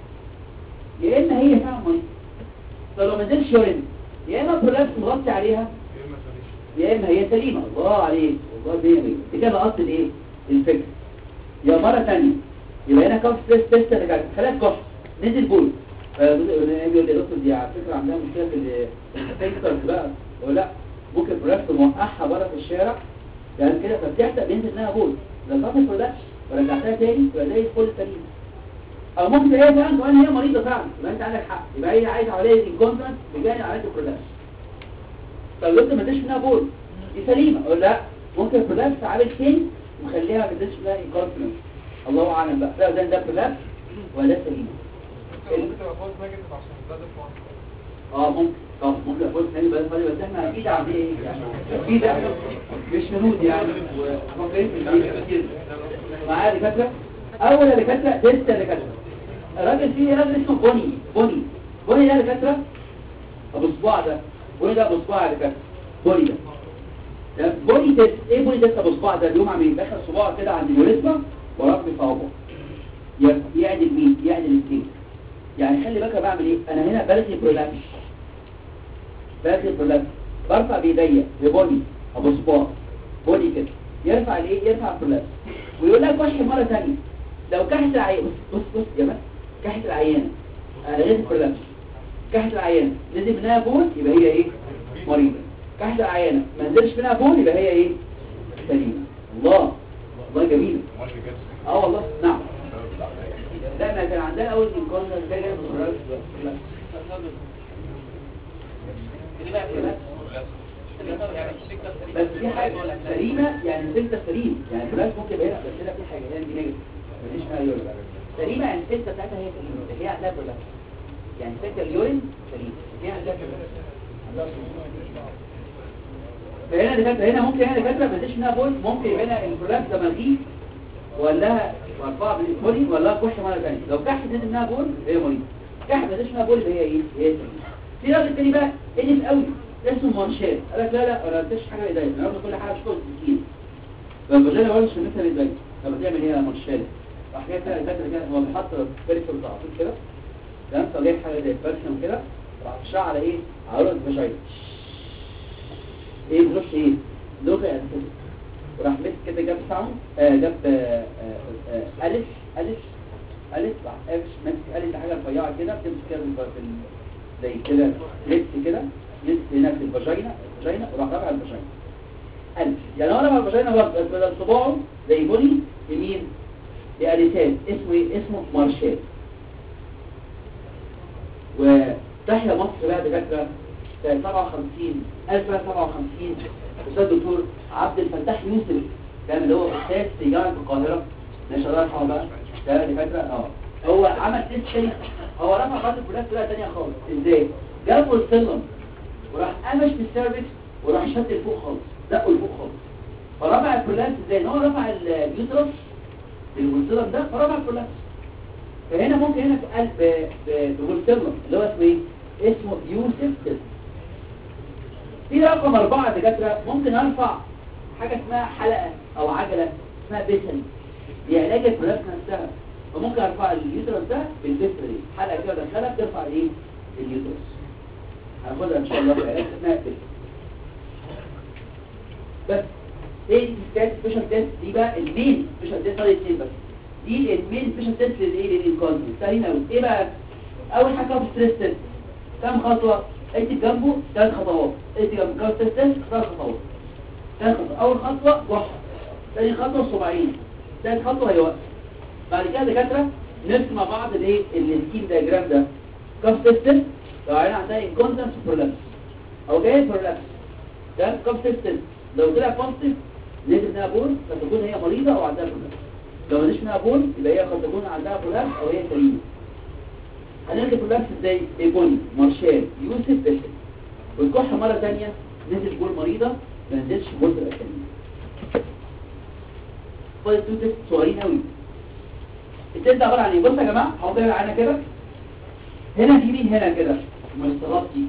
يا اما هي فعلا مريضه طب لو ما نزلش يورين يا اما برولابس مغطي عليها يا اما هي سليمه الله عليك والله مية مية دي كده قصد ايه الفكره يا مره ثانيه يبقى هنا كف ستريس تيست رجعت خلاص كف نزل بول فيقول لي يا دكتور دي على فكره عندها مشكله في الفيكتورز بقى ولا لا ممكن برولابس موقعها بره في الشارع يعني كده فبتحتق بينزل انها بول لو كانت برولابس ورجعتها تاني يبقى زي الفل سليم او ممكن هي فعلا كمان هي مريضه فعلا يبقى انت عندك حق يبقى هي عايزه عمليه انكونتنس بجانب عمليه البرولابس طب لو انت ما اديتش منها بول دي سليمه ولا لا ممكن البرولابس عامل تاني وخليها ما تديش منها انكونتنس الله اعلم بقى ده ده ده برولابس ولا سليمه ممكن تبقى فوز نيجاتيف عشان البلد اه ممكن طب ممكن افوز تاني بس بس احنا اكيد عاملين ايه يعني اكيد احنا مش هنود يعني وفاكرين في البيت كتير معايا دكاتره اول يا دكاتره تيست يا دكاتره الراجل فيه راجل اسمه بوني بوني بوني ده يا دكاتره ابو صباع ده بوني ده ابو صباع يا دكاتره بوني ده ده بوني تيست ايه بوني تيست ابو صباع ده اليوم عم يدخل صباعه كده عند اليوريثما ورب صوابعه يعدل مين يعدل السين يعني خلي بالك أنا بعمل ايه انا هنا بلغي برولابس بلغي برولابس برفع بايديا ببوني ابو صباع بوني كده يرفع الايه يرفع البرولابس ويقول لك وش مره ثانيه لو كحت العيان بص بص بص يا بس كحت العيانه انا لغيت البرولابس كحت العيانه نزل منها بول يبقى هي ايه مريضه كحت العيانه ما نزلش منها بول يبقى هي ايه سليمه الله الله جميل اه والله نعم لا ما كان عندنا اول من كنا جاي جاي بالبرولابس بس في حاجة سليمة يعني سلسة سليم يعني البرولابس ممكن يبقى هنا بس هنا في حاجة هنا دي نيجاتيف مفيش فيها يورين سليمة يعني السلسة بتاعتها هي سليمة هي عندها برولابس يعني سلسة اليورين سليم هي عندها برولابس فهنا دكاتره هنا ممكن هنا دكاتره ما تديش منها بول ممكن يبقى هنا البرولابس ده ملغيه ولا مرفوعه بالبولي ولا كح مره ثانيه لو كحت نزل منها بول هي مريضه كحت ما نزلش منها بول يبقى هي ايه هي سليمة. في راجل تاني بقى انف قوي اسمه مارشال قال لك لا لا انا ما اديتش حاجه بايديا انا باخد كل حاجه بشكل سكين فالبجاله برضه شمتها بايديا طب بتعمل ايه يا مارشال راح جاي كده الدكاتره كده هو بيحط بيرفكت على طول كده تمام فجايب حاجه زي البرشم كده راح شعر على ايه على رؤيه الفاجينا ايه بلوش ايه لغه اساسيه وراح مسك كده جاب ساوند آه جاب آه آه آه الف الف الف راح قافش ماسك الف حاجه رفيعه كده بتمسك كده في ال- زي كده لبس كده مسك هناك في الفاجينا الفاجينا وراح رافع الفاجينا الف يعني هو رفع الفاجينا برضه بس بدل صباعه زي بني يمين لأليسات اسمه ايه اسمه مارشال وتحيا مصر بقى دكاتره سنة 57 1957 أستاذ الدكتور عبد الفتاح يوسف كان اللي هو أستاذ في جامعة القاهرة ما شاء الله يرحمه بقى ده دكاترة اه هو عمل تيست تاني هو رفع خط الفولاذ بطريقة تانية خالص ازاي؟ جابوا السلم وراح قمش في السيرفكس وراح شد لفوق خالص دقوا لفوق خالص فرفع الفولاذ ازاي؟ ان هو رفع اليوترس السلم ده فرفع الفولاذ فهنا ممكن هنا في قلب ببولتيرلم اللي هو اسمه ايه اسمه يوسف تيست في رقم أربعة يا دكاترة ممكن أرفع حاجة اسمها حلقة أو عجلة اسمها بيسل دي علاج البرولاكس نفسها فممكن أرفع اليوترس ده بالبيسل دي حلقة كده دخلها بترفع ايه اليوترس هناخدها إن شاء الله في علاج اسمها بيسل بس ايه التست سبيشال تيست دي بقى المين سبيشال تيست طريقة اثنين بس دي المين سبيشال تيست للايه للانكونتنس سهلين قوي ايه بقى اول حاجه في ستريس تيست كام خطوه اكتب جنبه ثلاث خطوات اكتب جنبه كام ستريس تيست ثلاث خطوات ثلاث خطوات اول خطوه وحده ثاني خطوه صباعين ثالث خطوه هي وقت بعد كده دكاتره نرسم مع بعض الايه السكيم دايجرام ده كام تيست لو عينا عندها انكونتنس برولابس او جاي برولابس ده كام تيست لو طلع بوزيتيف نجد انها بول فتكون هي مريضه او عندها برولابس لو مش منها بول يبقى هي قد تكون عندها برولابس او هي سليمه هنرجع برولابس ازاي ايبوني مارشال يوسف بيسل والكحه مره ثانيه نزل بول مريضه ما نزلش بول تبقى سليمه فاضل تو تيست صغيرين قوي التيست ده عباره عن ايه بصوا يا جماعه هحط معانا كده هنا في مين هنا كده المستطيلات دي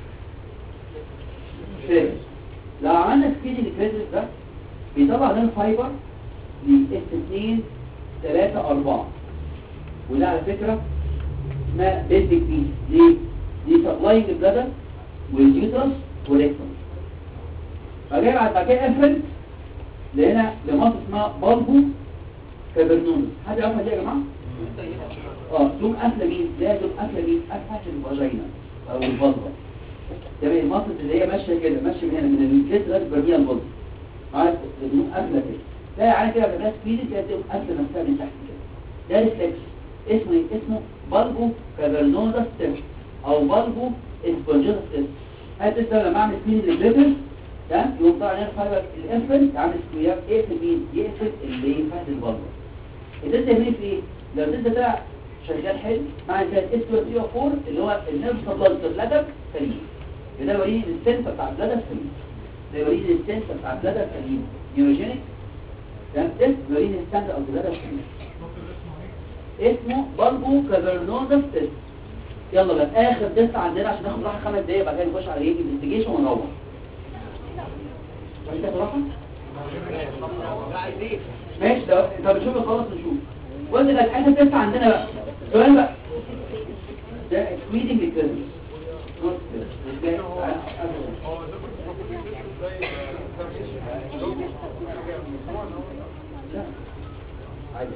فاهم لو عملنا سبيدنج كريدت ده بيطلع لنا فايبر ل اس 2 3 4 وده على فكره اسمها بيزك بيس ليه؟ دي سبلاينج البلادر واليوترس والريكتوم فجاي بعد كده افرنت لهنا لمصر اسمها بالبو كابرنونس حد يعرفها دي يا جماعه؟ اه دوم قافله مين؟ لا دوم قافله مين؟ قافله الفاجينا او البلبه تمام المصل اللي هي ماشيه كده ماشيه من هنا من النيوكليس لغايه برميها البلبه عارف دوم قافله كده لا يعني كده بناس سبيدي كده دوم قافله نفسها من تحت كده ده ريفلكس اسمه ايه؟ اسمه بالبو كابرنونس تيست او بالبو اسبونجوس تيست هذا التست لما اعمل سبيد للجليترز تمام يقوم طبعا هنا فايبر الانفنت عامل سكوير يقفل مين؟ يقفل اللي فات البلبه التست يهمني في ايه؟ لو التست طلع شغال حلو مع ذلك اس 2 4 اللي هو النيرف سبلاي بلادر سليم ده يوريني السنسر بتاع البلادر سليم ده يوريني السنسر بتاع البلادر سليم نيوروجينيك ده تيست يوريني السنسر او البلادر سليم اسمه بالبو كافرنوزس تيست يلا بقى اخر تيست عندنا عشان ناخد راحه خمس دقايق بعد كده نخش على ايه انفستيجيشن ونروح ماشي راحه ماشي ده طب نشوف خلاص نشوف وزن الحاجه التيست عندنا بقى سؤال بقى ده سويدنج الكلمه هو ده لا عادي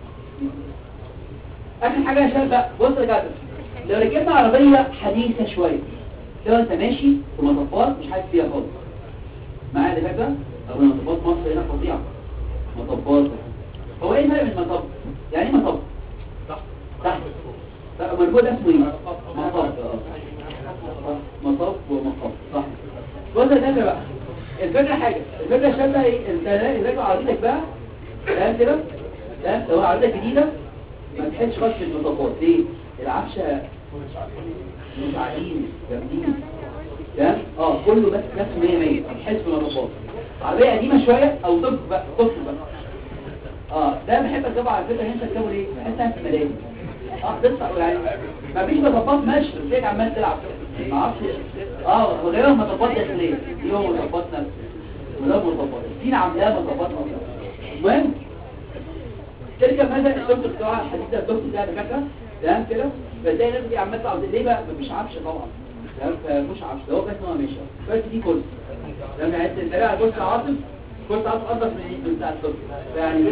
اخر حاجه يا شباب بقى بص يا جدع لو ركبنا عربيه حديثه شويه لو انت ماشي في مطبات مش حاسس فيها خالص معايا ده فكره طب مطبات مصر هنا فظيعه مطبات هو ايه الفرق بين مطب يعني ايه مطب تحت لا امال ده اسمه ايه مطب اه مطب ومطب صح بص يا جدع بقى الفكره حاجه الفكره شبه ايه انت راجع عربيتك بقى تمام كده تمام لو عربيتك جديده ما تحسش خالص في المطبات ليه العفشه مش عاديين جامدين تمام اه كله بس نفسه 100 100 تحس بالمطبات عربيه قديمه شويه او طفل بقى طفل بقى اه ده بحب اركبه على فكره انت تركبه ليه بحسها في ملاهي اه تدفع يعني ما فيش مطبات ماشي بس عمال تلعب ما اعرفش اه وغيرها مطبات داخليه دي هو مطبات نفسه وده مطبات الصين عاملاها مطبات اصلا المهم تركب مثلا الدكتور بتاع الحديد ده الدكتور ده دكاتره تمام كده فتلاقي الناس دي عمال تقعد ليه بقى مفيش عفش طبعا تمام مش عفش ده هو بس هو ماشي بس دي كرسي تمام يعني انت بقى كرسي عاطف كرسي عاطف اضف من ايه من بتاع الدكتور يعني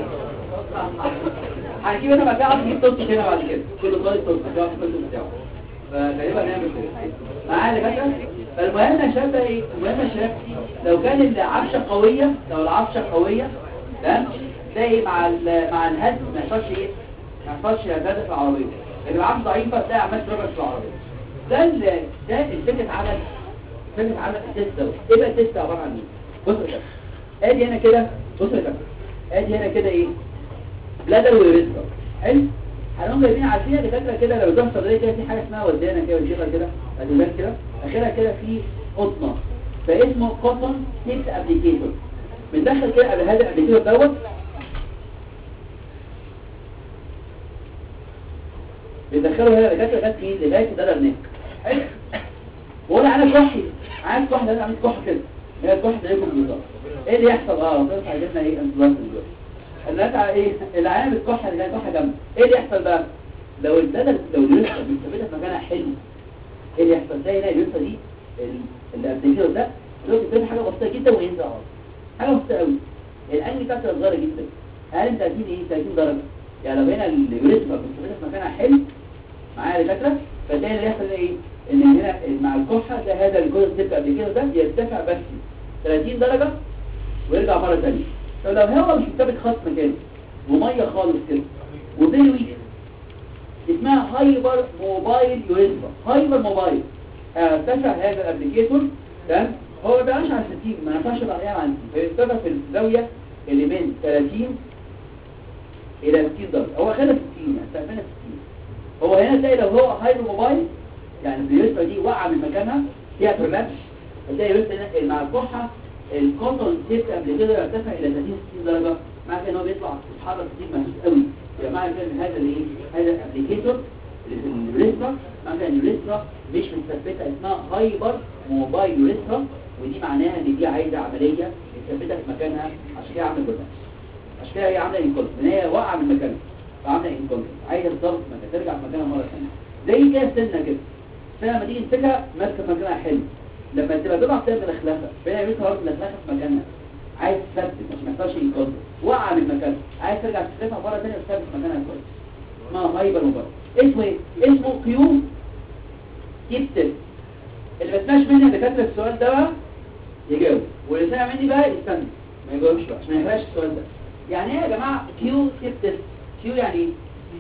هنجيب انا بقى عاطف نجيب دكتور هنا بعد كده كل طالب دكتور ده الكرسي بتاعه فغالبا هنعمل كده معايا دكاتره فالمهم يا شباب ايه المهم يا شباب لو كان العفشه قويه لو العفشه قويه تمام تلاقي مع مع الهد ما يحصلش ايه ما يحصلش هدد في العربيه لكن العفش ضعيفه تلاقي عمال تربط في العربيه ده ال ده الفكره عمل فكره عمل التست ده ايه بقى التست عباره عن ايه بص يا شباب ادي هنا كده بص يا شباب ادي هنا كده ايه بلادر ويوريثرا حلو هنقوم جايبين عارفين يا دكاتره كده لو ده صدريه كده في حاجه اسمها ودانه كده وشيخه كده ادولان كده اخرها كده في قطنه فاسمه قطن تيبس ابليكيتور بندخل كده قبل هذا الابليكيتور دوت بيدخلوا هنا لغايه لغايه مين لغايه ده النك حلو بقول انا كحي عايز كحي انا عامل كحي كده هي الكحي زيكم بالظبط ايه اللي يحصل اه ربنا هيجيبنا ايه انفلونزا دلوقتي الناس على ايه العيان بتكح اللي جاي كحه جنب ايه اللي يحصل بقى لو البدل لو الريسه مستفيده في مكانها حلو ايه اللي يحصل زي هنا الريسه دي ال- اللي قبل كده ده دلوقتي بتبقى حاجه بسيطه جدا وينزل على طول. حاجه بسيطه قوي الانجل بتاعتها صغيره جدا اقل من 30 ايه 30 درجه يعني لو هنا الريسه مستفيده في مكانها حلو معايا يا دكاتره فتلاقي اللي يحصل ايه ان هنا مع الكحه ده هذا الجزء اللي قبل كده ده يرتفع بس 30 درجه ويرجع مرة تانية طب لو هو مش مثبت خط مكانه ومية خالص كده وفيري ويك اسمها هايبر موبايل يوريثما هايبر موبايل ارتفع هذا الابليكيتور تمام هو ما بيبقاش على 60 ما ينفعش يبقى عليها عندي فيرتفع في الزاوية اللي بين 30 الى 60 درجة هو خلى 60 يعني سقفنا 60 هو هنا تلاقي لو هو هايبر موبايل يعني اليوريثما دي واقعة من مكانها فيها برلابس هتلاقي اليوريثما هنا مع الكحة الكوتون تيب قبل كده يرتفع الى 30 60 درجه معنى كده ان هو بيطلع يتحرك كتير مهزوز قوي يبقى معنى كده ان هذا الايه هذا الابليكيتور اللي في الريسترا معنى كده ان الريسترا مش متثبته اسمها هايبر موبايل ريسترا ودي معناها ان دي عايزه عمليه متثبته في مكانها عشان كده عامله كده عشان كده هي عامله انكولت ان هي واقعه من مكانها فعامله انكولت عايزه تظبط مكانها ترجع في مكانها مره ثانيه زي كده السنه كده السنه لما تيجي تمسكها ماسكه في مكانها حلو لما تبقى بضع تبقى ملخلفه فهنا يبقى برضه ملخلفه في مكانها عايز تثبت عشان ما يحصلش انقاذ وقع من مكانها عايز ترجع تثبتها مره ثانيه وتثبت في مكانها كويس اسمها هايبر موبايل اسمه ايه اسمه كيو تيبتل اللي ما سمعش مني دكاتره السؤال ده بقى يجاوب واللي سمع مني بقى يستنى ما يجاوبش بقى عشان ما يحرقش السؤال ده يعني ايه يا جماعه كيو تيبتل كيو يعني ايه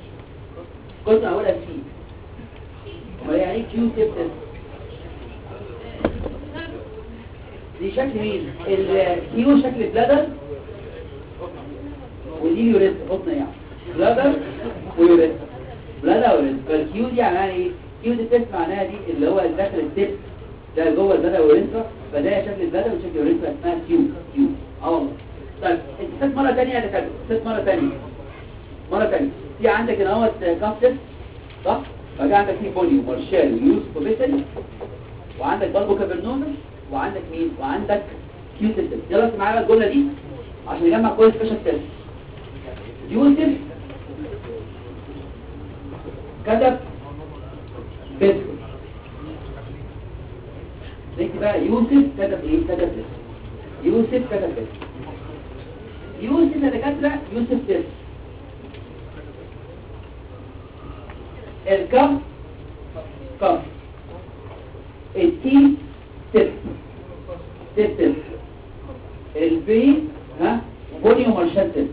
قلت اولها سي امال يعني ايه كيو تيبتل دي شكل مين الكيو شكل بلادر ودي يوريت قطن يعني بلادر ويوريت بلادر ويوريت فالكيو دي معناها ايه كيو دي تست معناها دي اللي هو داخل التست ده جوه البلادر واليوريثرا فده شكل البلادر وشكل اليوريثرا اسمها كيو كيو اه والله طيب التست مره ثانيه يا دكاتره التست مره ثانيه مره ثانيه في عندك هنا اهوت كاف تست صح فجاء عندك في بوليو مارشال ويوسف وبيتل وعندك بالبو كابرنومس وعندك مين وعندك كيوتيف تيست يلا اسمع معايا الجمله دي عشان نجمع كل سبيشال تيست يوسف كتب بيتكم نكتب بقى يوسف كتب ايه كتب بيتكم يوسف كتب بيتكم يوسف يا دكاتره يوسف تيست الكف كف التي تب تب تب البي ها بوني ومارشال تب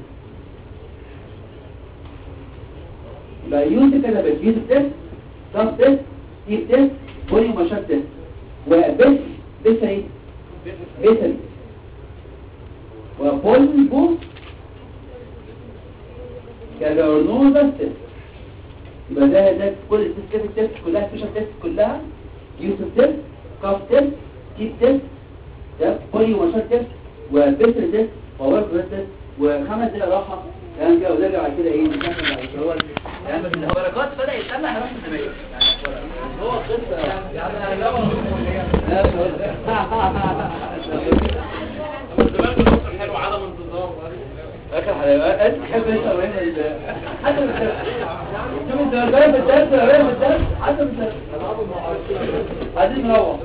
يبقى يوسف كده بس يوسف تب كف تب تيب تب بوني ومارشال تب وبس بس ايه بس وبولبو كالورنوزا تب يبقى ده ده كل التست التست كلها سبيشال تيست كلها يوسف تيست كاف تيست تيب تيست ده بولي ومشار تيست وبسر تيست وورك تيست وخمس دقايق راحه تمام كده ونرجع بعد كده ايه نكمل بعد كده هو تمام الورقات بدا يتسمع هنروح الزمالك هو قصه يعني زمان مصر حلو عدم انتظام اخر حلقات تحب انت وين ال حتى مش شوف انت جاي في الدرس ولا جاي في الدرس حتى مش عايزين نروح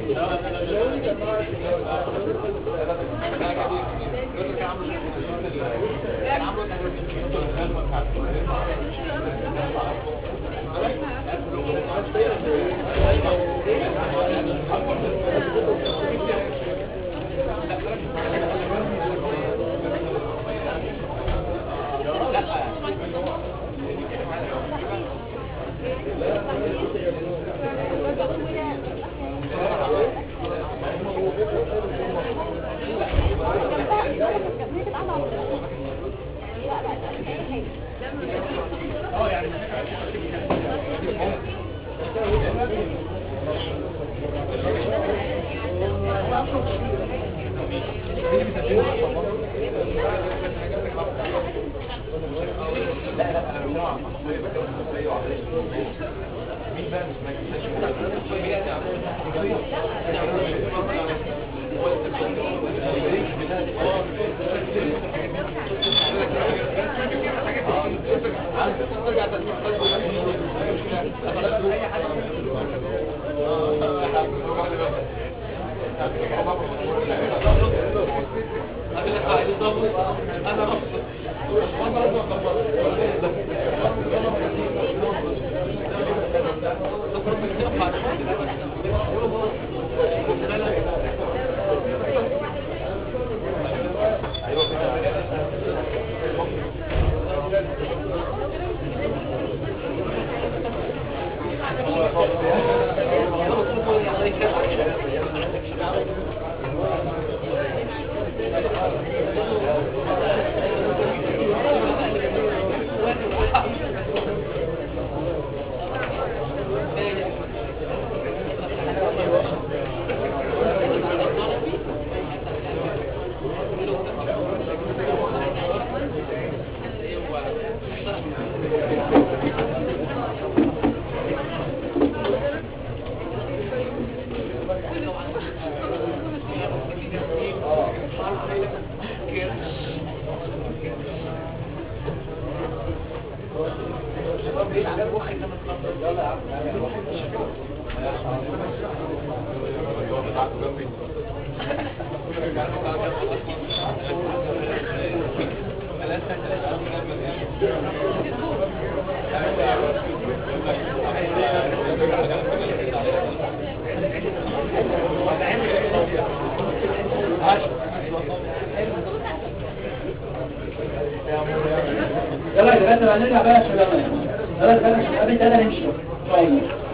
يلا يا دكاتره بقى نرجع بقى يا شباب يلا يا دكاتره عشان قبل ده نمشي طيب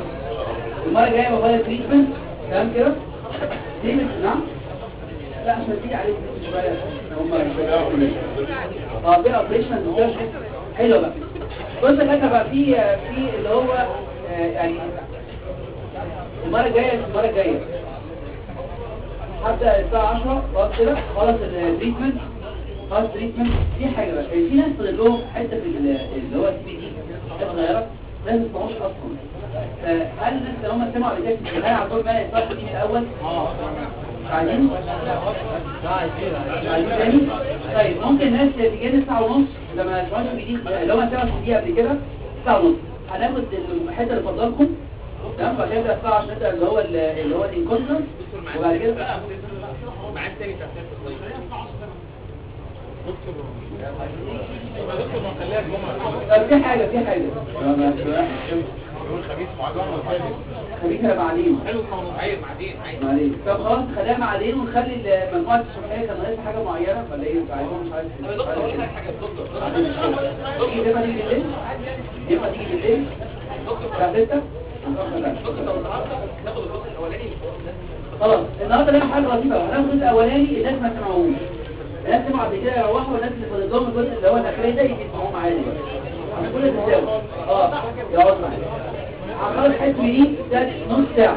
المره الجايه بفضل تريتمنت تمام كده تريتمنت نعم لا عشان تيجي عليك شويه هم اه في اوبريشن حلو بقى بص يا دكاتره بقى في في اللي هو آه، يعني المره الجايه المره الجايه هبدا الساعه 10 خلاص كده خلص التريتمنت خلاص تريتمنت في حاجه بقى في ناس فاضل لهم حته في ال- اللي هو السي بي دي حته صغيره لازم ما تسمعوش اصلا فهل الناس اللي هم سمعوا قبل كده هل عندهم مانع يسمعوا السي بي دي الاول؟ مش عايزين؟ مش عايزين تاني؟ طيب ممكن الناس تيجي لنا الساعه ونص لما سمعوا السي بي دي اللي هم سمعوا السي بي دي قبل كده الساعه ونص هناخد الحته اللي فضلكم تمام بعد كده الساعه عشان نبدا اللي هو ال- اللي هو الانكونتنس وبعد كده معاك تاني بتاع طب في حاجه في حاجه يوم الخميس معاد واحد والثاني خليها بعدين حلو القانون عيب معدين عيب معلش طب خلاص خليها بعدين ونخلي المجموعه الصبحيه كان ناقصها حاجه معينه ولا ايه عايزين مش عارف طب يا دكتور اقول لك حاجه يا دكتور بعدين مش عارف. تيجي ينفع تيجي بالليل ينفع تيجي بالليل الساعه 6 دكتور لو النهارده ناخد الجزء الاولاني خلاص النهارده لنا حاجه لطيفه هناخد الجزء الاولاني الناس ما سمعوش الناس سمعوا قبل كده يروحوا والناس اللي فاضل لهم الجزء اللي هو الاخراني ده يسمعوه معانا عشان كل تساوي اه يقعد معانا هنخلص حته دي ده نص ساعه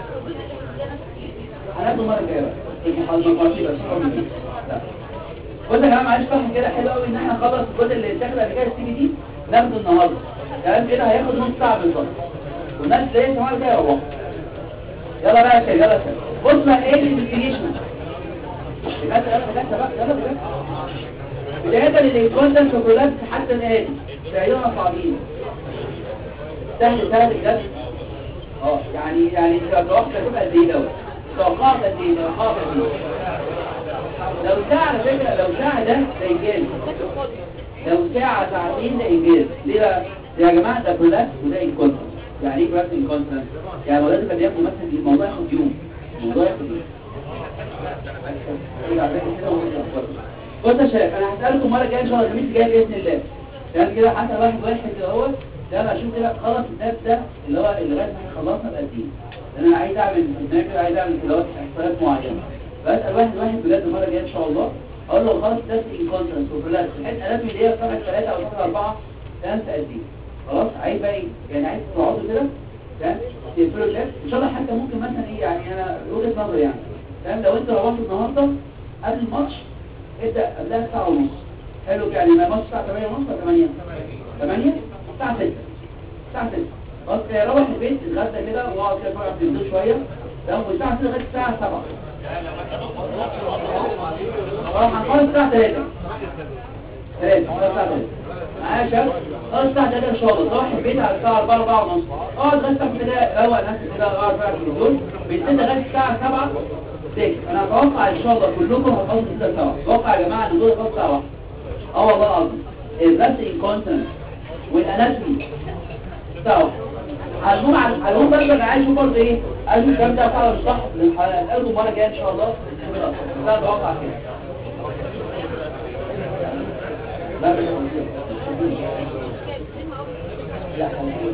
هناخده المره الجايه بقى المحاضره المقاطعه بس لا بص يا جماعه معلش فاهم كده حلو قوي ان احنا نخلص الجزء اللي اتاخد قبل كده السي بي دي ناخده النهارده كلام كده هياخد نص ساعه بالظبط والناس اللي هي سمعوا كده يروحوا يلا بقى يا شباب يلا يا شباب بص بقى ايه الانفستيجيشن بجد يلا بجد بقى يلا بجد بداية للإنكونتنس وكولابس حتى الآن تقريبا صعبين سهل سهل بجد اه يعني يعني انت لو واحدة تبقى قد ايه دوت توقعت قد ايه توقعت قد ايه لو ساعة على فكرة لو ساعة ده ده إنجاز لو ساعة ساعتين ده إنجاز ليه بقى؟ يا جماعة ده كولاكس وده انكونتنس يعني ايه كولاكس انكونتنس؟ يعني مولانا كان بياخد مثلا الموضوع ياخد يوم الموضوع ياخد يوم بص يا شباب انا هسألكم مرة جاية ان شاء الله الخميس الجاي بإذن الله يعني كده حتى واحد واحد كده هو ده انا اشوف كده خلص الدرس ده اللي هو اللي لغايه ما احنا خلصنا بقد ايه لان انا عايز اعمل في كده عايز اعمل كده احصائيات معينه بسال واحد واحد بجد المره الجايه ان شاء الله اقول له خلاص درس انكونتنس وفلاس الحته الف اللي هي صفحه 3 او صفحه 4 تمام في قد ايه خلاص عايز بقى ايه يعني عايز تقعدوا كده تمام تقفلوا الشات ان شاء الله حتى ممكن مثلا ايه يعني انا وجهه نظري يعني تمام لو انت روحت النهارده قبل الماتش ابدا قبلها ساعه ونص حلو كده يعني ما الماتش الساعه 8 ونص ولا 8 8 الساعه 6 الساعه 6 خلاص كده روح البيت اتغدى كده واقعد كده اتفرج على التلفزيون شويه تمام والساعه 6 لغايه الساعه 7 خلاص هنخلص الساعه 3 3 الساعه 3 معايا يا شباب خلاص الساعه 3 ان شاء الله تروح البيت على الساعه 4 4 ونص اقعد لغايه كده روق نفسك كده اقعد بقى على التلفزيون بالليل لغايه الساعه 7 6 انا اتوقع ان شاء الله كلكم هتخلصوا الساعه 7 اتوقع يا جماعه ان دول هتخلصوا الساعه 1 اه والله العظيم البث انكونتنس والاناتومي سوا هنقوم على هنقوم بقى انا عايز اشوف برضه ايه عايز اشوف الكلام ده فعلا مش صح هنقابله المره الجايه ان شاء الله لا اتوقع كده لا مش لا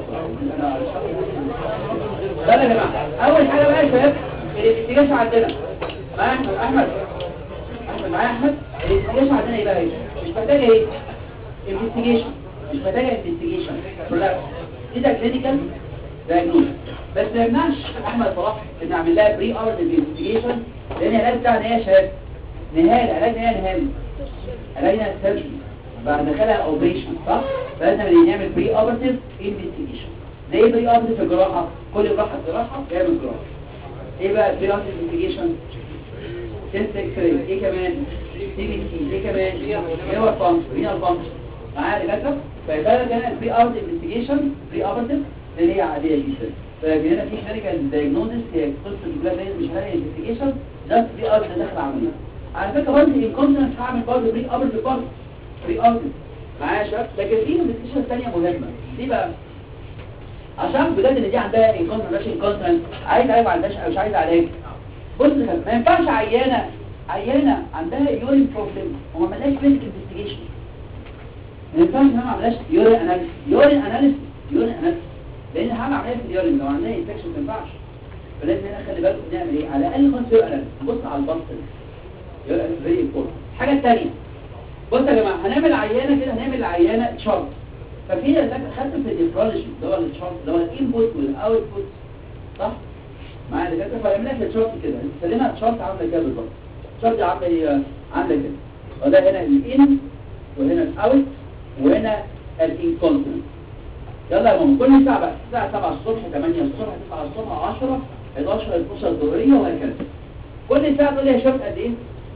لا يا جماعه اول حاجه بقى يا شباب الانفستيجيشن عندنا معايا احمد احمد احمد معايا احمد الانفستيجيشن عندنا ايه بقى ايه مش محتاجه ايه انفستيجيشن مش محتاجه انفستيجيشن دي ده كلينيكال دايجنوز بس ما يمنعش احمد صلاح ان نعمل لها بري ارت انفستيجيشن لان العلاج بتاعنا ايه يا شباب نهائي العلاج نهائي نهائي علاجنا السيرجري بعد دخلها اوبريشن صح فلازم نعمل بري اوبرتيف انفستيجيشن زي بري اوبرتيف في الجراحه كل جراحه جراحه بيعمل جراحه ايه بقى بري اوبرتيف انفستيجيشن تيست اكس راي ايه كمان سي بي سي ايه كمان ليور فانكشن رينال فانكشن معايا دكاتره فيبقى كان البري اوبرتيف انفستيجيشن بري اوبرتيف اللي هي عاديه جدا فهنا في ميديكال دايجنوستس هي قصه البلاد مش هلاقي انفستيجيشن جاست بري اوبرتيف داخل عمليه على فكره برضه الكونسنس هعمل برضه بري اوبرتيف برضه بري اوبرتيف معايا يا شباب لكن في انفستيجيشن ثانيه مهمه دي بقى عشان بجد ان دي عندها انكونسنس مش انكونسنس عايز علاج ما عندهاش مش عايز علاج بص كده ما ينفعش عيانه عيانه عندها يورين بروبلم وما عملناش كلينيك انفستيجيشن ما ينفعش ان ما عملناش يورين اناليسيس يورين اناليسيس يورين اناليسيس لان هعمل عمليه في اليورين لو عندنا انفكشن ما ينفعش فلازم هنا خلي بالكم نعمل ايه على الاقل خالص يورين اناليسيس نبص على البطل يورين اناليسيس فيري امبورتنت الحاجه الثانيه بص يا جماعه هنعمل عيانه كده هنعمل عيانه تشارت ففي خدت في النيفرولوجي اللي هو التشارت اللي هو الانبوت والاوتبوت صح معايا دكاتره فهنعمل لك الشارت كده نسلمها الشارت عامله كده بالظبط الشارت عامله ايه عامله كده وده هنا الان وهنا الاوت وهنا الانكونتنت يلا يا ماما كل ساعه بقى الساعه 7 الصبح 8 الصبح 9 الصبح 10 11 12 الظهريه وهكذا كل ساعه تقول لي يا شباب قد ايه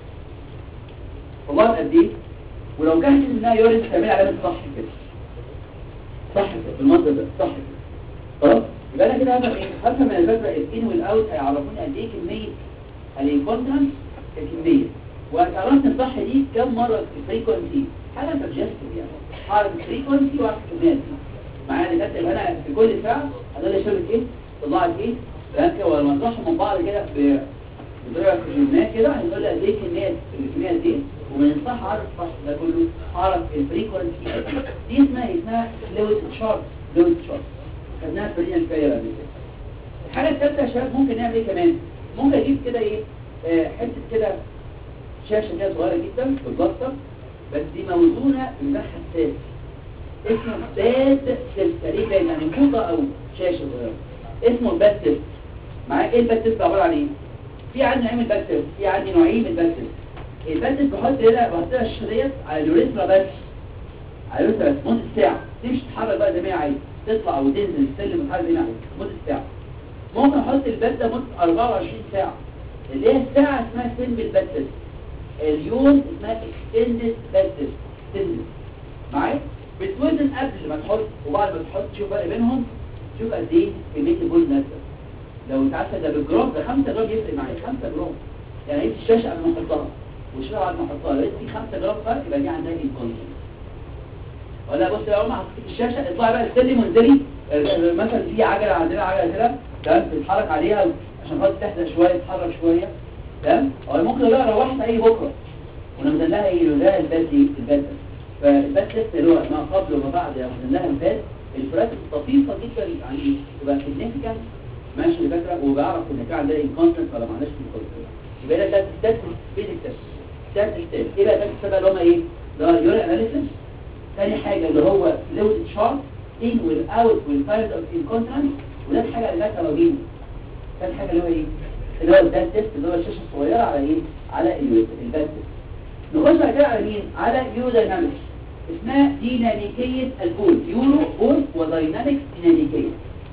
والله قد ايه ولو كان منها يوريس تعمل علامه صح كده صح كده بالمنظر ده صح كده خلاص يبقى انا كده هفهم ايه هفهم من الفكره الان والاوت هيعرفوني قد ايه كميه الانكونتنس الكميه وعرفت الصح دي كم مره الفريكونسي حاجه سجستيف يعني هعرف الفريكونسي واعرف الكميات دي معايا دكاتره يبقى انا في كل ساعه هدول شبكه ايه طلعت ايه فاهم كده ولما نطلعهم من بعض كده ب بطريقه كلمات كده هنقول لي قد ايه كميات الكميات دي ومن الصح اعرف الصح ده كله اعرف الفريكونسي دي اسمها اسمها لويس شارت لويس شارت خدناها في الرينال فاير قبل كده الحاجه الثالثه يا شباب ممكن نعمل ايه كمان ممكن اجيب كده ايه آه حته كده شاشه كده صغيره جدا بالبلاستر بس دي موزونه بمساحه حساس اسمه باد سيلز ليه باد يعني فوطه او شاشه صغيره اسمه الباد سيلز معايا ايه الباد سيلز عباره عن ايه في عندي نوعين من الباد سيلز في عندي نوعين من الباد سيلز الباد سيلز بحط هنا بحط لها الشاشه ديت على اليوريثرا بس على اليوريثرا بس مده ساعه تمشي تتحرك بقى زي ما هي عايزه تطلع وتنزل السلم وتحرك زي ما هي عايزه مده ساعه ممكن احط الباد ده مده 24 ساعه اللي هي الساعه اسمها سيمبل باد سيلز اليوم اسمها اكستندد باد سيلز اكستندد معايا بتوزن قبل ما تحط وبعد ما تحط تشوف فرق بينهم تشوف قد ايه كميه البول نازله لو انت عارفه ده بالجرام ده 5 جرام يفرق معايا 5 جرام يعني قيس الشاشه قبل ما احطها والشاشه بعد ما احطها لقيت في 5 جرام فرق يبقى دي عندها انكونتنس ولا بص يا عم حطيت الشاشه اطلعي بقى استني منزلي آه، مثلا في عجله عندنا عجله كده تمام تتحرك عليها عشان خاطر تهدى شويه تتحرك شويه تمام او ممكن لا روحت اي بكره ونزل لها ايه نزل لها البات ايه البات ده. فالبات تست اللي هو ما قبل وما بعد لما نزل لها البات الفراك الطفيفه جدا يعني ايه تبقى سيجنيفيكانت ماشي يا فاكره وبعرف ان كان عندها انكونتنس ولا ما عندهاش انكونتنس يبقى ده ده ستات بيزك تست ستات ستات ايه بقى التست بقى اللي هم ايه اللي هو يوري اناليسيس تاني حاجة اللي هو فلويد شارت in with out with kind of incontinence وده الحاجة اللي جاتها لوجين تاني حاجة اللي هو ايه اللي هو الباد تيست اللي هو الشاشة الصغيرة على ايه على اليوتر الباد تيست نخش بعد كده على مين على يورو داينامكس اسمها ديناميكية البول يورو بول وداينامكس ديناميكية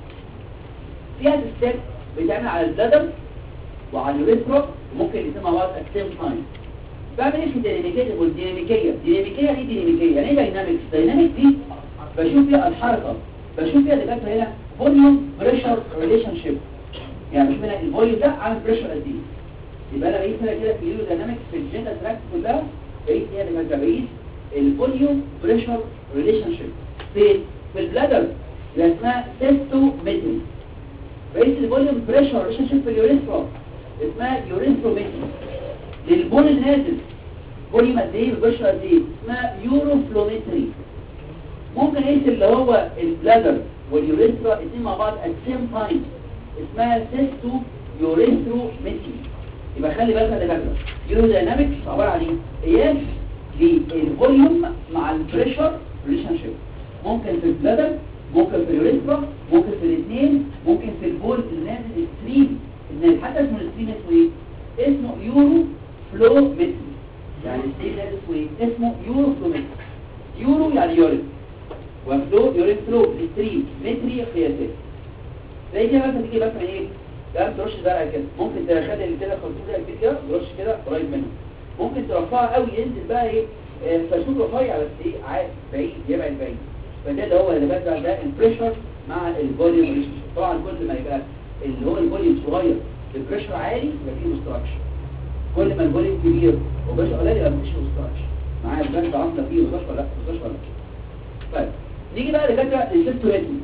فيها تستات بتعمل على البلدر وعلى الريترو وممكن الاثنين مع بعض at the same time بعمل ايه في الديناميكية والديناميكية ديناميكية يعني ايه ديناميكية يعني ايه داينامكس داينامكس دي بشوف فيها الحركة بشوف فيها دكاتره هنا فوليوم بريشر ريليشن شيب يعني بشوف هنا الفوليوم ده عامل بريشر قد ايه يبقى انا بقيت هنا كده في اليورو داينامكس في الجنتا تراك كلها بقيت هنا دكاتره بقيت الفوليوم بريشر ريليشن شيب في في البلادر اللي اسمها سيستومتري بقيت الفوليوم بريشر ريليشن شيب في اليوريثرا اسمها يوريثرومتري للبول النازل فوليوم قد ايه والبشره قد ايه اسمها يوروفلومتري ممكن اقيس اللي هو البلادر واليوريثرا الاثنين مع بعض at same time اسمها سيستو يوريثرومتري يبقى خلي بالك يا دكاتره يوروداينامكس عباره عن ايه قياس للفوليوم مع البريشر ريليشن شيب ممكن في البلادر ممكن في اليوريثرا ممكن في الاثنين ممكن في البول النازل الستريم النازل حتى اسمه الستريم اسمه ايه اسمه يورو فلومتري يعني الستريم ده اسمه ايه اسمه يورو فلومتري يورو يعني يورين وفلو يورين فلو الستريم متري قياسات زي كده مثلا تيجي مثلا ايه ده ترش زرع كده ممكن تخلي اللي كده خلطوط كده كده ترش كده قريب منه ممكن ترفعها قوي ينزل بقى ايه آه، فشوك رفيع بس ايه عاد بعيد يبعد بعيد فده اللي هو اللي بقى ده البريشر مع الفوليوم ريليشن طبعا كل ما يبقى اللي هو الفوليوم صغير البريشر عالي يبقى فيه مستراكشن كل ما الفوليوم كبير وبريشر قليل يبقى مفيش مستراكشن معايا البنك عامله فيه مستشفى ولا لا مستشفى ولا لا طيب نيجي بقى لفكره السيستومتري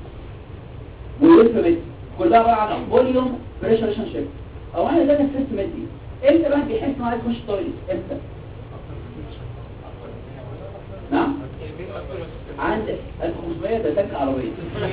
والريتمتري كلها عباره عن فوليوم بريشر ريليشن شيب او انا ده السيستومتري امتى بقى بيحس انه عايز يخش التويليت امتى نعم عند 1500 ده تانك عربيه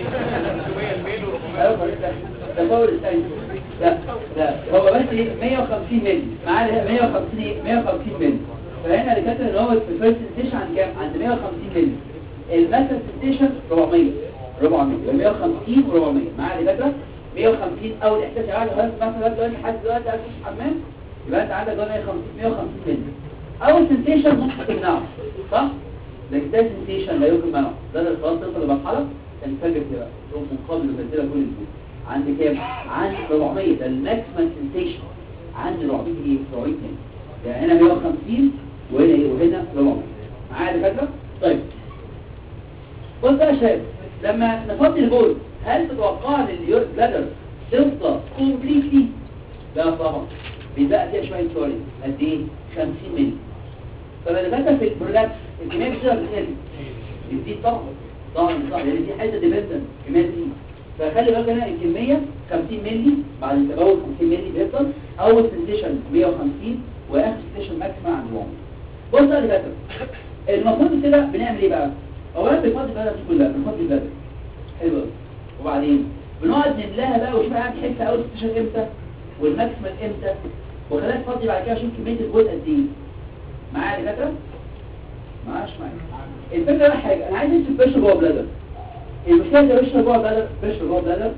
ايوه فريق ده ده فور الثاني لا لا هو بس ايه 150 مللي معاه 150 ايه 150 مللي فهنا اللي كاتب ان هو في الفيرست ستيشن عند كام عند 150 مللي المثل ستيشن 400 400 يبقى 150 و400 معاه اللي كاتب 150 اول احساس يعني خلاص مثلا دلوقتي حد دلوقتي عايز يخش الحمام يبقى انت عندك 150 150 مللي اول سنتيشن ممكن تمنعه صح لكن ده سنتيشن لا يمكن منعه ده اللي خلاص توصل لمرحله تنفجر كده تقوم مقابل وتنزلها كل الفلوس عند كام عند 400 ده الماكسيمم سنتيشن عند 400 ايه 400 هنا يعني هنا 150 وهنا ايه وهنا 400 معايا دكاتره طيب بص بقى يا شباب لما نفضي البول هل تتوقع ان اليور بلادر تفضى كومبليتلي لا طبعا بيبقى فيها شويه سوري قد ايه 50 مللي طب اللي بقى في البرولابس الكميه بتقدر بتقل بتزيد طبعا طبعا صح لان دي حته ديبندنت الكميه دي فخلي بالك هنا الكميه 50 مللي بعد التبول 50 مللي بيفضل اول سنتيشن 150 واخر سنتيشن ماكسيمم عند 100 بص بقى اللي كاتب المفروض كده بنعمل ايه بقى اولا بنفضي البلد دي كلها بنفضي البلد حلو قوي وبعدين بنقعد نملاها بقى وشوف قاعد تحس اول سنتيشن امتى والماكسيمم امتى وخليها تفضي بعد كده اشوف كميه الجزء قد ايه معايا يا دكاتره معاش معايا الفكره بقى حاجه انا عايز امسك بريشر جوه بلادر المشكله ده بريشر جوه بلادر بريشر جوه بلادر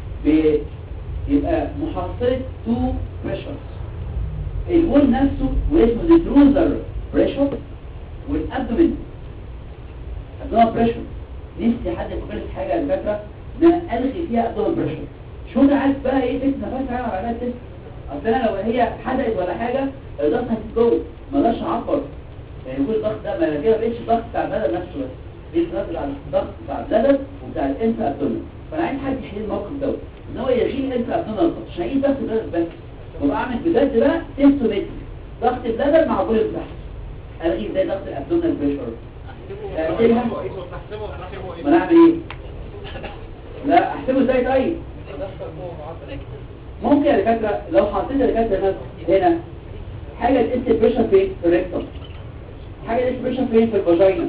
بيبقى محصله تو بريشرز البول نفسه واسمه الدروزر بريشر والابدومين ابدومين بريشر نفسي حد يفكر في حاجه على فكره ان انا الغي فيها ابدومين بريشر شو انا عايز بقى ايه تست نفسها على علامات تست اصل انا لو هي حدقت ولا حاجه الضغط هتتجوز ما اقدرش اعبر يعني كل الضغط ده ما انا كده بقتش الضغط بتاع البلد نفسه بس بقيت الضغط على الضغط بتاع البلد وبتاع الانت ابدومين فانا عايز حد يحل الموقف دوت ان هو يشيل انت ابنون الضغط عشان ايه ضغط بلادر بس وابقى اعمل بجد بقى تيستومتري ضغط بلادر مع فوليوم تحت الغي ازاي ضغط الابدومينال بريشر احسبها ما انا اعمل ايه لا احسبه ازاي طيب ممكن يا دكاتره لو حطيت يا دكاتره هنا حاجه تقيس بريشر فين في الريكتوم حاجه تقيس بريشر فين في الفاجينا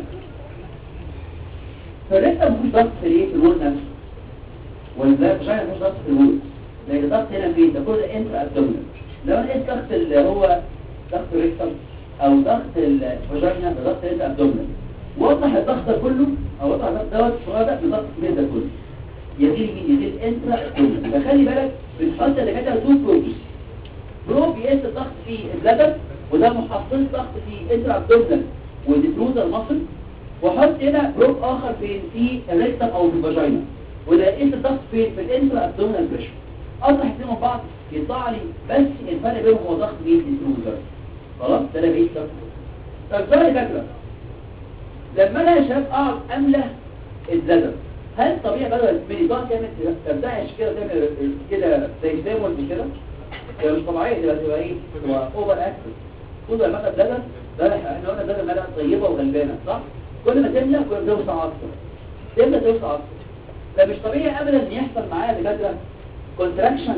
فالريكتوم مفيش ضغط في الايه في الوول نفسه ولا الفاجينا مفيش ضغط في الوول لان الضغط هنا فين ده كله انتر ابدومينال لو انا قيس ضغط اللي هو ضغط الريكتوم او ضغط الفاجينا ده ضغط انتر ابدومينال وضح الضغط ده كله او وضح الضغط دوت الصغير ده بضغط الكبير ده كله يزيد مين يزيد انترا ابدومينال فخلي بالك بنحط اللي كده تو بروبس بروب يقيس الضغط في البلدر وده محفظ ضغط في انترا ابدومينال والديفروزر مصل واحط هنا بروب اخر فين في الريكتم او في الفاجينا وده يقيس الضغط فين في الانترا ابدومينال بريشر اطرح الاثنين من بعض يطلع لي بس الفرق بينهم هو ضغط مين الديفروزر خلاص ده انا بقيت ضغط طب سؤال فاكره لما انا يا شباب اقعد املى البلدر هل طبيعي بدل من ضغط تعمل تبدعش كده تعمل كده زي سيمول كده هي مش طبيعيه تبقى تبقى ايه تبقى اوفر اكتف طول ما المدى بلدر ده احنا قلنا بدل مدى طيبه وغلبانه صح كل ما تملى كل ما توسع اكتر تملى توسع اكتر فمش طبيعي ابدا ان يحصل معايا دكاتره كونتراكشن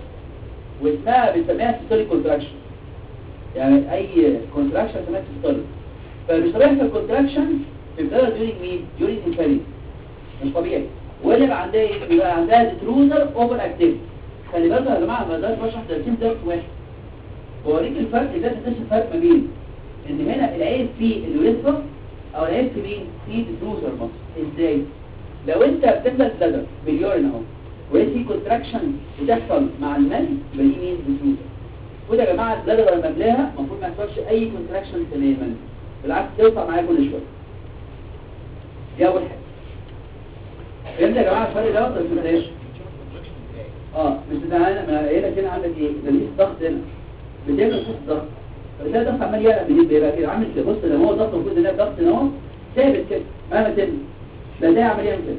واسمها بنسميها سيستوليك كونتراكشن يعني اي كونتراكشن اسمها سيستوليك فمش طبيعي يحصل كونتراكشن في البلدر ديورينج مين ديورينج انفاليد مش طبيعي واللي بقى عندها ايه بيبقى عندها ديتروزر اوفر اكتيف خلي بالكم يا جماعه ما اقدرش اشرح ترتيب درس واحد بوريك الفرق ده تدرس الفرق ما بين ان هنا العيب في اليوريثرا او العيب في مين في ديتروزر مصر ازاي لو انت بتملى البلدر باليورين اهو ولقيت في كونتراكشن بتحصل مع المال يبقى دي مين ديتروزر وده يا جماعه البلدر لما املاها المفروض ما يحصلش اي كونتراكشن تماما بالعكس توسع معايا كل شويه دي اول حاجه فهمت يا جماعه الفرق ده ولا ما فهمتش اه مش ده انا ما هنا كده عندك ايه ده ليه ضغط هنا بتعمل صوت ضغط فبتلاقي الضغط عمال يعلى بيجيب بيبقى كده عامل كده بص لما هو ضغط المفروض هنا ضغط هنا اهو ثابت كده مهما تملي ده ده عمال يعمل كده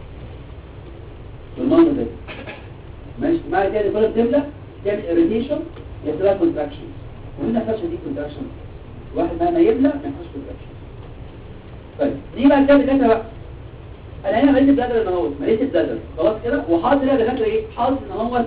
بالمنظر ده ماشي معنى كده كل ما تملى تعمل اريتيشن يحصل لها كونتراكشن وهنا فشل دي كونتراكشن واحد مهما يملى ما يحصلش كونتراكشن طيب دي بقى كده كده بقى انا هنا مليت البلادر ان هو مليت البلادر خلاص كده وحاطط هنا دكاتره ايه حاطط ان هو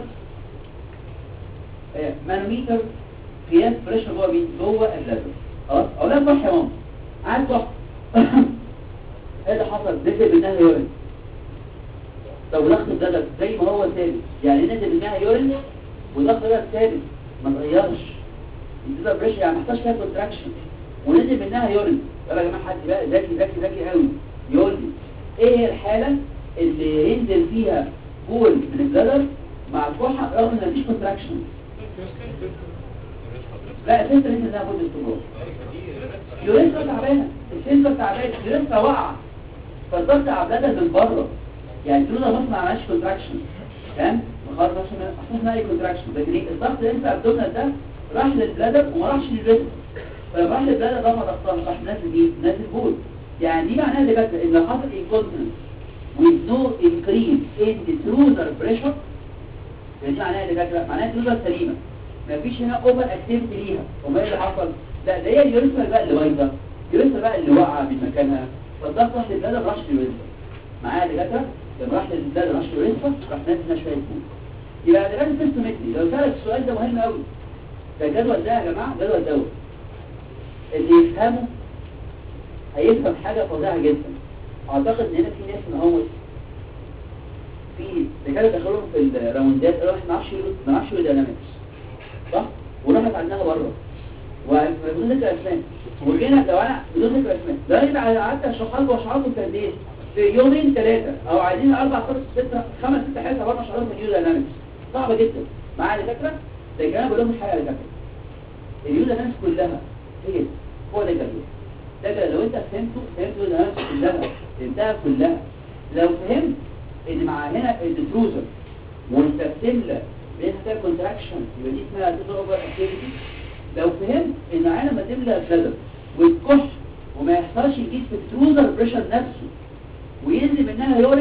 آه، مانوميتر قياس بريشر جوه مين جوه البلادر خلاص اقول لك صح يا ماما قاعد صح ايه اللي حصل نزل منها يورين طب ضغط البلادر زي ما هو ثابت يعني نزل منها يورين وضغط البلادر ثابت ما اتغيرش البلادر بريشر يعني ما محتاج فيها كونتراكشن ونزل منها يورين يلا يا جماعه حد بقى ذكي ذكي ذكي قوي يقول لي ايه هي الحالة اللي ينزل فيها بول من البلدر مع الكحة رغم ان مفيش كونتراكشن لا السنسر نزل انها بول استمرار يوريسرا تعبانة السنسر تعبانة يوريسرا واقعة فالضغط على البلدر من بره يعني البلدر مصر ما عملش كونتراكشن فاهم؟ خلاص عشان اساسنا اي كونتراكشن لكن ايه الضغط اللي انت ابدومنا ده راح للبلدر وما راحش للريسك فلما راح للبلدر رفع ضغطها راح نازل ايه؟ نازل بول يعني دي معناها اللي بس ان لو حصل incontinence with no increase in the truther pressure يعني دي معناها اللي بس معناها التروزر سليمه مفيش هنا اوفر اكتيفيتي ليها امال ايه اللي حصل لا ده هي اليوريثرا بقى اللي بايظه اليوريثرا بقى اللي واقعه من مكانها فالضغط راح للبلد راح لليوريثرا معايا يا دكاتره لما راح للبلد راح لليوريثرا راح نازل هنا شويه فوق يبقى ده لازم تستمتلي لو سالك السؤال ده مهم قوي ده الجدول ده يا جماعه جدول دوت اللي يفهمه هيفهم حاجة فظيعة جدا اعتقد ان هنا في ناس ان هو في رجاله دخلوا في الراوندات قالوا احنا ما نعرفش ما نعرفش داينامكس صح وراحت عنها بره وبدون ذكر اسماء وجينا لو انا بدون ذكر اسماء لو انا قعدت اشرح لكم واشرح لكم في قد ايه في يومين ثلاثه او عايزين اربع خمس ست خمس ست حاجات برضه اشرح لكم اليو داينامكس صعبه جدا معايا دكاتره ده كلام بقول لهم الحقيقه يا دكاتره اليو داينامكس كلها هي هو ده الجدول ده لو انت فهمته فهمته ده كلها فهمتها كلها لو فهمت ان مع هنا الديتروزر وانت بتملى بيحصل كونتراكشن يبقى دي اسمها ديتروزر اوفر اكتيفيتي لو فهمت ان عينه ما تملى البلد وتكح وما يحصلش يجيب في الديتروزر بريشر نفسه وينزل منها يورين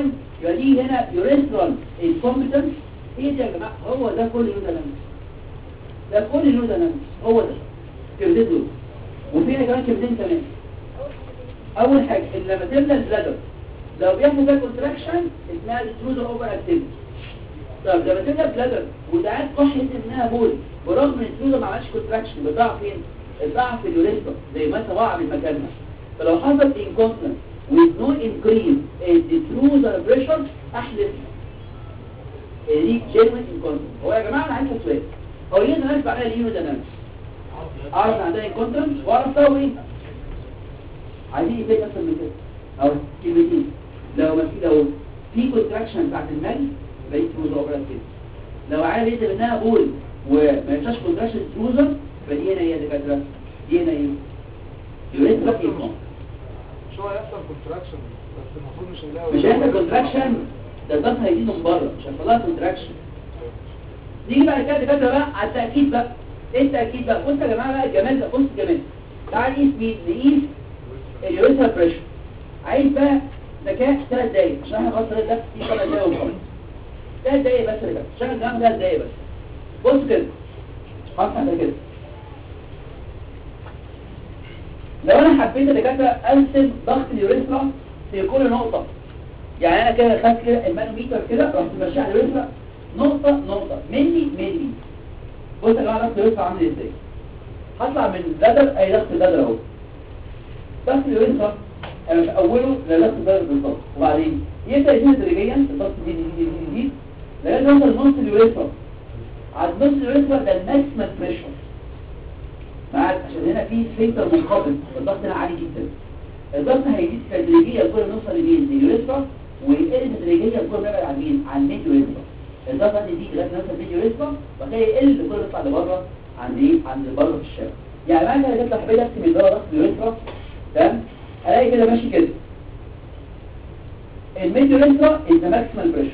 يبقى دي هنا يوريثرال انكومبتنس ايه ده يا جماعه هو ده كل يودانامس ده كل يودانامس هو ده كبدين دول وفينا كمان كبدين كمان اول حاجه ان لما تملى البلادر لو بيحصل ده كونتراكشن اسمها التروزر اوفر اكتيفيتي طب لما تملى البلادر وتعاد كحه انها بول برغم ان التروزر ما عملش كونتراكشن بتضاع فين؟ الضعف في اليوريثرا زي ما انت وقع من مكانها فلو حصل incontinence with no increase in the trouser pressure احلف دي genuine incontinence هو يا جماعه انا عايز سؤال هو ليه الناس بعملها ليه داينامكس اعرف ان عندها incontinence واعرف اسوي ايه عايزين يبقى اكتر من كده او كلمتين لو ما في لو في كونتراكشن بتاعت المال يبقى دي تروزر اوفر كده لو عايز يكتب انها بول وما ينفعش كونتراكشن تروزر يبقى دي هنا ايه يا دكاتره دي هنا ايه يوريثرا انكم شو هيحصل كونتراكشن بس المفروض مش هنلاقي مش هيحصل كونتراكشن ده الضغط هيزيد من بره مش هيحصل لها كونتراكشن نيجي بقى كده دكاتره بقى على التاكيد بقى ايه التاكيد بقى بصوا يا جماعه بقى الجمال ده بص الجمال تعال نقيس مين نقيس اليوريثرا بريشر عايز بقى ذكاء ثلاث دقايق عشان احنا خلاص ثلاث دقايق في ثلاث دقايق وخلاص ثلاث دقايق بس يا جماعه عشان الجماعه ثلاث دقايق بس بص كده هفتح ده كده لو انا حبيت يا دكاتره ارسم ضغط اليوريثرا في كل نقطه يعني انا كده خدت كده المانوميتر كده رحت ماشي على اليوريثرا نقطه نقطه ملي ملي بص يا جماعه ضغط اليوريثرا عامل ازاي هطلع من البدر اي ضغط البدر اهو ضغط اليوريثرا انا مش اوله لضغط البدر بالظبط وبعدين يبدا يزيد تدريجيا الضغط يزيد يزيد يزيد يزيد لغايه ما يوصل نص اليوريثرا على نص اليوريثرا ده الماكسيمم بريشر معاك عشان هنا في سفنكتر منخفض الضغط هنا عالي جدا الضغط هيزيد تدريجيا كل ما نوصل لمين لليوريثرا ويقل تدريجيا كل ما يبعد عن مين عن الميد يوريثرا الضغط هيزيد لغايه ما يوصل الميد يوريثرا وبعد كده يقل كل ما يطلع لبره عند ايه عند بره في الشارع يعني مثلا لو جبت حبيت ارسم الدواء ضغط اليوريثرا تمام الاقي كده ماشي كده الميد يوريثرا از ذا ماكسيمال بريشر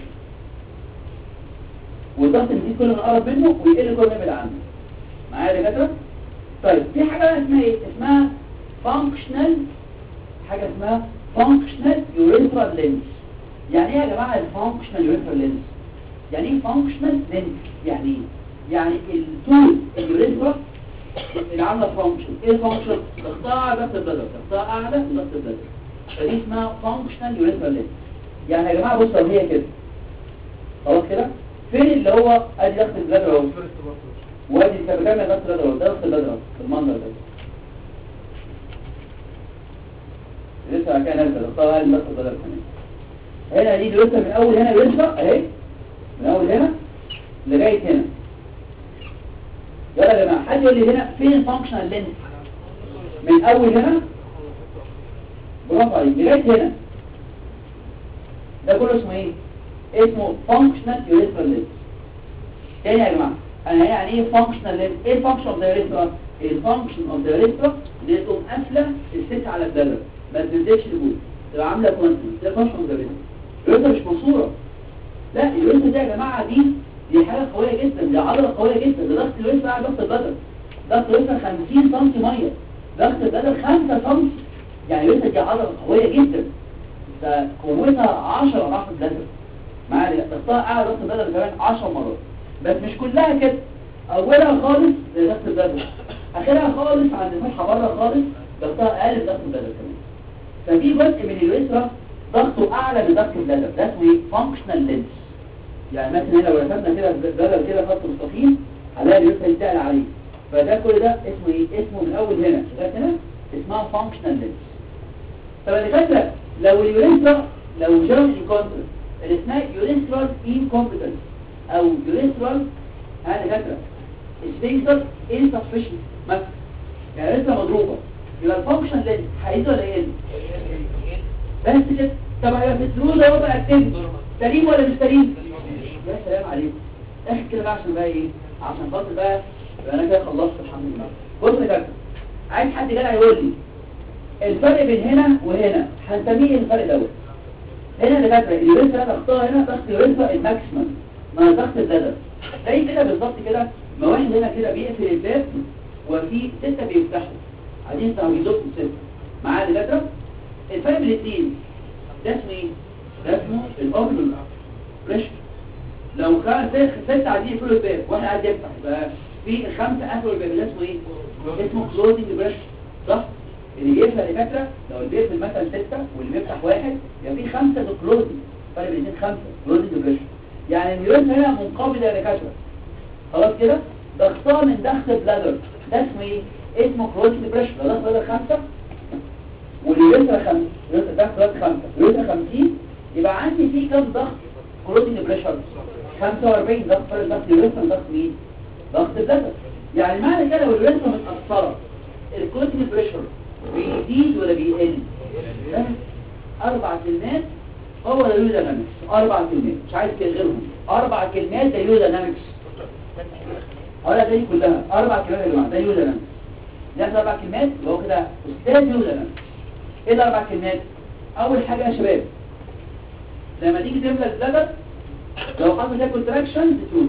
والضغط بيزيد كل ما نقرب منه ويقل كل ما يبعد عنه معايا يا دكاتره طيب في حاجة بقى اسمها ايه اسمها functional حاجة اسمها functional urethral lens يعني ايه يا جماعة الفانكشنال urethral lens يعني ايه functional lens يعني ايه يعني التول اليوريثرا اللي عامله فانكشن ايه الفانكشن ضغطها اعلى ضغط البلد ضغطها اعلى من ضغط البلد فدي اسمها functional urethral lens يعني يا جماعة بصوا هي كده خلاص كده فين اللي هو ادي ضغط البلد اهو فيرست بطل وادي كان بيعمل ضغط البدر ده ضغط البدر بالمنظر ده لسه كان نازل ضغطها قال ضغط البدر كمان هنا دي لسه من اول هنا لسه اهي من اول هنا لغايه هنا يلا يا جماعه حد يقول لي هنا فين الفانكشنال لينس من اول هنا برافو عليك لغايه هنا ده كله اسمه ايه اسمه فانكشنال يوريثرال لينس تاني يا جماعه انا يعني ايه فانكشنال لينس ايه الفانكشن اوف ذا يوريثرا الفانكشن اوف ذا يوريثرا اللي تقوم قافله الست على البلد ما تنزلش لجوه تبقى عامله كونتنس ده فانكشن اوف ذا يوريثرا اليوريثرا مش منصوره لا اليوريثرا دي يا جماعه دي دي حاجه قويه جدا دي عضله قويه جدا ده ضغط اليوريثرا على ضغط البدن ضغط اليوريثرا 50 سم ميه ضغط البدن 5 سم يعني اليوريثرا دي عضله قويه جدا ده قوتها 10 اضعاف البدن معايا ضغطها اعلى ضغط البدن كمان 10 مرات بس مش كلها كده اولها خالص زي ضغط البدن اخرها خالص عند الفتحه بره خالص ضغطها اقل من ضغط البدن كمان ففي جزء من اليوريثرا ضغطه اعلى من ضغط البدن ده اسمه ايه فانكشنال لينس يعني مثلا هنا لو رسمنا كده بدل كده خط مستقيم هنلاقي اليوريثرا يتقل عليه فده كل ده اسمه ايه اسمه من اول هنا لغايه هنا اسمها فانكشنال لينس طب اللي فاكره لو اليوريثرا لو جرى انكونترس اللي اسمها يوريثرال انكومبتنس او يوريثرال هذا فاكره سفنكتر insufficient مثلا يعني لسه مضروبه يبقى الفانكشن لينس هيزيد ولا يقل بس كده طب هيبقى في الدروس ده وضع اكتيف سليم ولا مش سليم يا سلام عليكم اخر كده بقى عشان بقى ايه عشان خاطر بقى يبقى انا كده خلصت الحمد لله بص يا كابتن عايز حد جدع يقول لي الفرق بين هنا وهنا هنسميه إيه الفرق دوت هنا اللي فاكره اليوريثرا ضغطها هنا ضغط اليوريثرا الماكسيمم مع ضغط البدن زي كده بالظبط كده ما واحد هنا كده بيقفل الباب وفي ستة بيفتحوا عايزين تعويضات ستة معايا اللي فاكره الفرق بين الاثنين ده اسمه ايه ده اسمه الاوبن بريشر لو كان ست ست عايزين يقفلوا الباب واحد عايز يفتح يبقى في خمسه قفلوا الباب ده اسمه ايه؟ اسمه كلوزنج بريشر صح؟ اللي بيقفل الدكاتره لو اللي بيقفل مثلا سته واللي بيفتح واحد يبقى في خمسه كلوزنج فرق بين الاثنين خمسه كلوزنج بريشر يعني النيورون هنا منقبضه يا دكاتره خلاص كده ضغطها من ضغط البلادر ده اسمه ايه؟ اسمه كلوزنج بريشر لو ضغط البلادر خمسه واليوريثرا خمسه اليوريثرا ضغط البلادر خمسه اليوريثرا 50 يبقى عندي في كام ضغط كلوزنج بريشر 45 ضغط فرق ضغط اليوريثرا ضغط مين؟ ضغط البلادر يعني معنى كده لو اليوريثرا متأثرة الكلوزنج بريشر بيزيد ولا بيقل؟ فاهم؟ أربع كلمات هو ده يودينامكس أربع كلمات مش عايز كده غيرهم أربع كلمات ده يودينامكس أقول لك دي كلها أربع كلمات يا جماعة ده يودينامكس ده أربع كلمات يبقى هو كده أستاذ يودينامكس إيه الأربع كلمات؟ أول حاجة يا شباب لما تيجي تملى البلدر لو حصل فيها كونتراكشن بتروح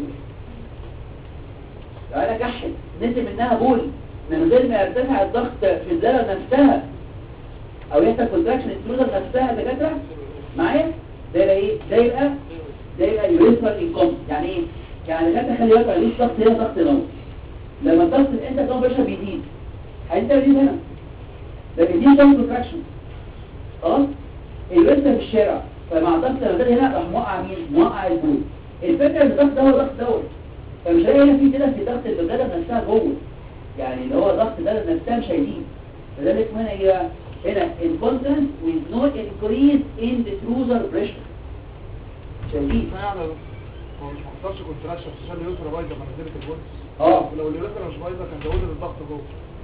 لو انا كحت نزل منها بول من غير ما يرتفع الضغط في الزلة نفسها او يحصل كونتراكشن التروزر نفسها دكاتره معايا ده يبقى ايه ده يبقى ده يبقى يوريثرال انكم يعني ايه يعني دكاتره خلي بالك مفيش ضغط هنا ضغط هنا لما الضغط انت كمان بريشر بيزيد هينت بيزيد هنا ده بيزيد شويه كونتراكشن خلاص اليوريثرا في الشارع فمع ضغط لما جه هنا راح موقع مين موقع البول الفكره ان الضغط ده هو ضغط دوت فمش هلاقي هنا في كده في ضغط البلدة نفسها جوه يعني اللي هو ضغط البلدة نفسها مش هيزيد فده اللي اسمه هنا ايه بقى؟ هنا incontinence with no increase in the trouser pressure مش هيزيد يعني هو مش محصلش كونتراكشن عشان اليوترا بايظه كان نزلت الجول اه ولو اليوترا مش بايظه كان زودت الضغط جوه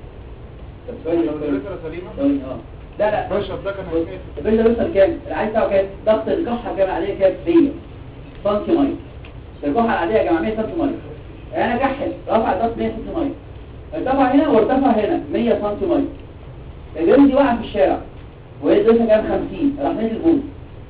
طب ثواني لو ثواني اليوترا سليمه ثواني اه لا لا البريشر ده كان هيتقفل البريشر بيوصل كام؟ العايز بتاعه كام؟ ضغط الكحة كام عليه كام؟ 100 سنتي ميه الكحة العادية يا جماعة 100 سنتي ميه انا كحل رفع الضغط 100 سنتي ميه ارتفع هنا وارتفع هنا 100 سنتي ميه الجرم دي وقع في الشارع وهي دوسها كام 50 راح نزل بول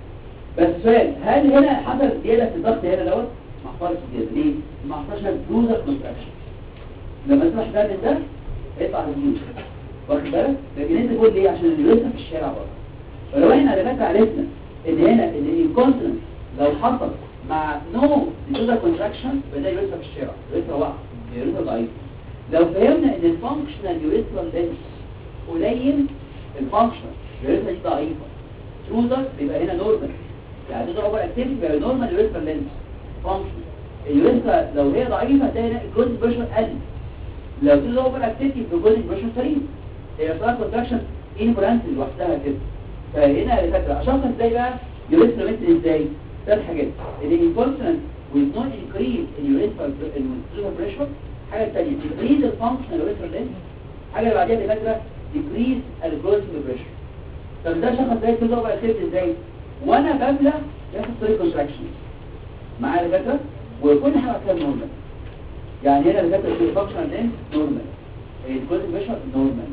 بس سؤال هل هنا حصل زيادة في الضغط هنا دوت؟ ما حصلش زيادة ليه؟ ما حصلش بلوزر كونتراكشن لما تروح تعمل ده يطلع الفيوز واخد بالك؟ لكن انت تقول ليه؟ عشان اليوريثرا في الشارع بره فلو احنا دكاتره عرفنا ان هنا ان الانكونتنس لو حصل مع نو ديزوزر كونتراكشن فده يوريثرا في الشارع يوريثرا واقع يوريثرا ضعيف لو فهمنا ان الفانكشنال يوريثرا لينس قليل الفانكشنال يوريثرا دي ضعيفه تروزر بيبقى هنا نورمال يعني ده اوفر اكتيفيتي بيبقى نورمال يوريثرا لينس فانكشن اليوريثرا لو هي ضعيفه تلاقي هنا الجزء بريشر قل لو دي اوفر اكتيفيتي الجزء بريشر سليم هي بتاعت كونتراكشن انفلانس لوحدها كده فهنا يا فاكره اشخص ازاي بقى يوريثرا مثل ازاي ثلاث حاجات الانكونسنت with no increase in urethral urethral pressure حاجه ثانيه decrease the functional urethral length حاجه اللي بعديها يا فاكره decrease الجلوسيال pressure طب ده شخص ازاي كده بقى كتبت ازاي وانا بملى ياخد طريق كونتراكشن معايا يا فاكره وكل حاجه كان نورمال يعني هنا اللي فاكره الفانكشنال لينث نورمال الجلوسيال بريشر نورمال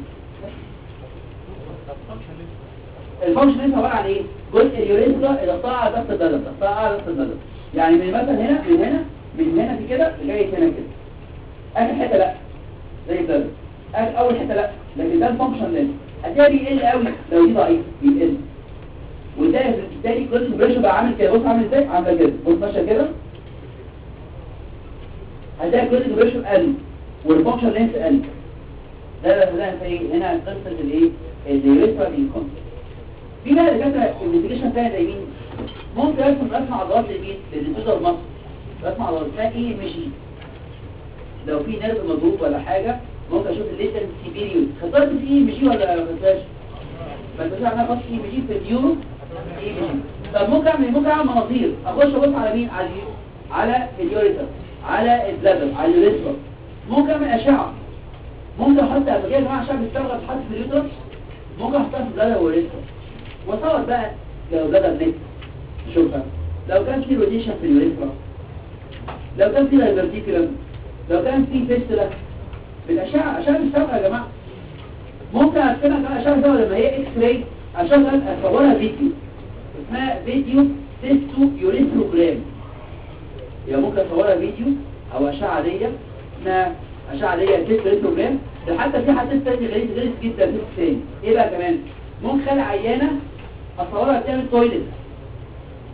الفانكشن لينث عباره عن ايه جزء اليوريثرا اذا طلع ضغط البلد طلع اعلى ضغط البلد يعني من مثلا هنا من هنا من هنا في كده لغايه هنا كده اخر حته لا زي البلد آخر اول حته لا لكن ده الفانكشن لينث هتلاقي بيقل قوي لو دي ضعيف بيقل وده بالتالي الجزء البريشر بقى عامل كده بص عامل ازاي عامله كده بص ماشيه كده هتلاقي الجزء البريشر قل والفانكشن لينث قل ده ده ده في هنا قصه الايه اليوريثرا انكونتنس في بقى دكاتره انفستيجيشن ثاني زي مين ممكن ارسم رسم عضلات لمين للديزوزر مصر رسم عضلات اسمها ايه مشي لو في نيرف مضروب ولا حاجه ممكن اشوف الليتنسي بيريود خطرت في ايه مشي ولا ما خدتهاش ما انتش انا خدت ايه مشي في اليورو ايه مشي طب ممكن اعمل ممكن اعمل مناظير اخش ابص على مين على اليو على اليوريتر على البلادر على اليوريثرا ممكن اعمل اشعه ممكن احط قبل كده يا جماعه عشان بيشتغل بتحط في اليوترس ممكن احطها في البلادر واليوريثرا وصور بقى لو بلادر نت نشوفها لو كان في روتيشن في اليوريثرا لو كان في دايفرتيكولم لو كان في فيستولا بالاشعه عشان بيشتغل يا جماعه ممكن ارسمها كمان اشعه ده لما هي اكس راي عشان اصورها فيديو اسمها فيديو تيستو يوريثروجرام يعني ممكن اصورها فيديو او اشعه عاديه اسمها اشعه عاديه تيست يوريثروجرام ده حتى في حاجات تانية غريب غريب جدا في الثاني ايه بقى كمان ممكن اخلي عيانه اصورها بتعمل تويلت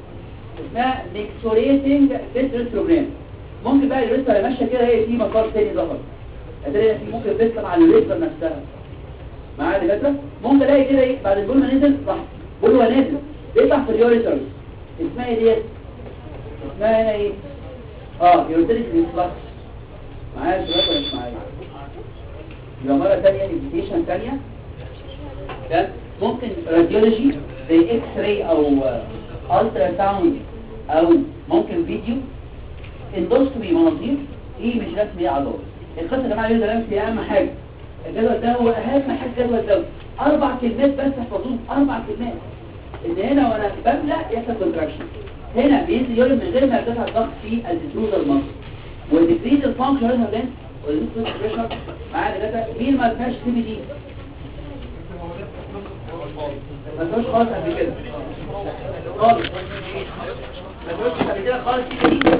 اسمها ميكسوريتنج ريتروجرام ممكن بقى الريستا اللي ماشيه كده هي في مسار تاني ظهر هتلاقي في ممكن ريستا مع الريستا نفسها معايا دكاتره ممكن الاقي كده ايه بعد البول ما نزل راح بول هو نازل بيطلع في اليوريترز اسمها ايه ديت اسمها هنا ايه اه يوريتريك ريفلكس معايا الشباب ولا مش معايا يبقى مرة تانية انفيتيشن تانية ده ممكن راديولوجي زي اكس راي او الترا ساوند او ممكن فيديو اندوسكوبي مناظير دي مش رسم ايه عضلات القصه يا جماعه اللي ده في اهم حاجه الجدول ده هو اهم حاجه الجدول ده اربع كلمات بس احفظوهم اربع كلمات ان هنا وانا بملا يحصل كونتراكشن هنا بينزل يورين من غير ما يرتفع الضغط في الديفيوزر ماسل والديكريز الفانكشن هنا والديكريز بريشر معايا دكاتره مين ما فيهاش سي بي دي ما فيهوش خالص قبل كده خالص ما فيهوش قبل كده خالص سي بي دي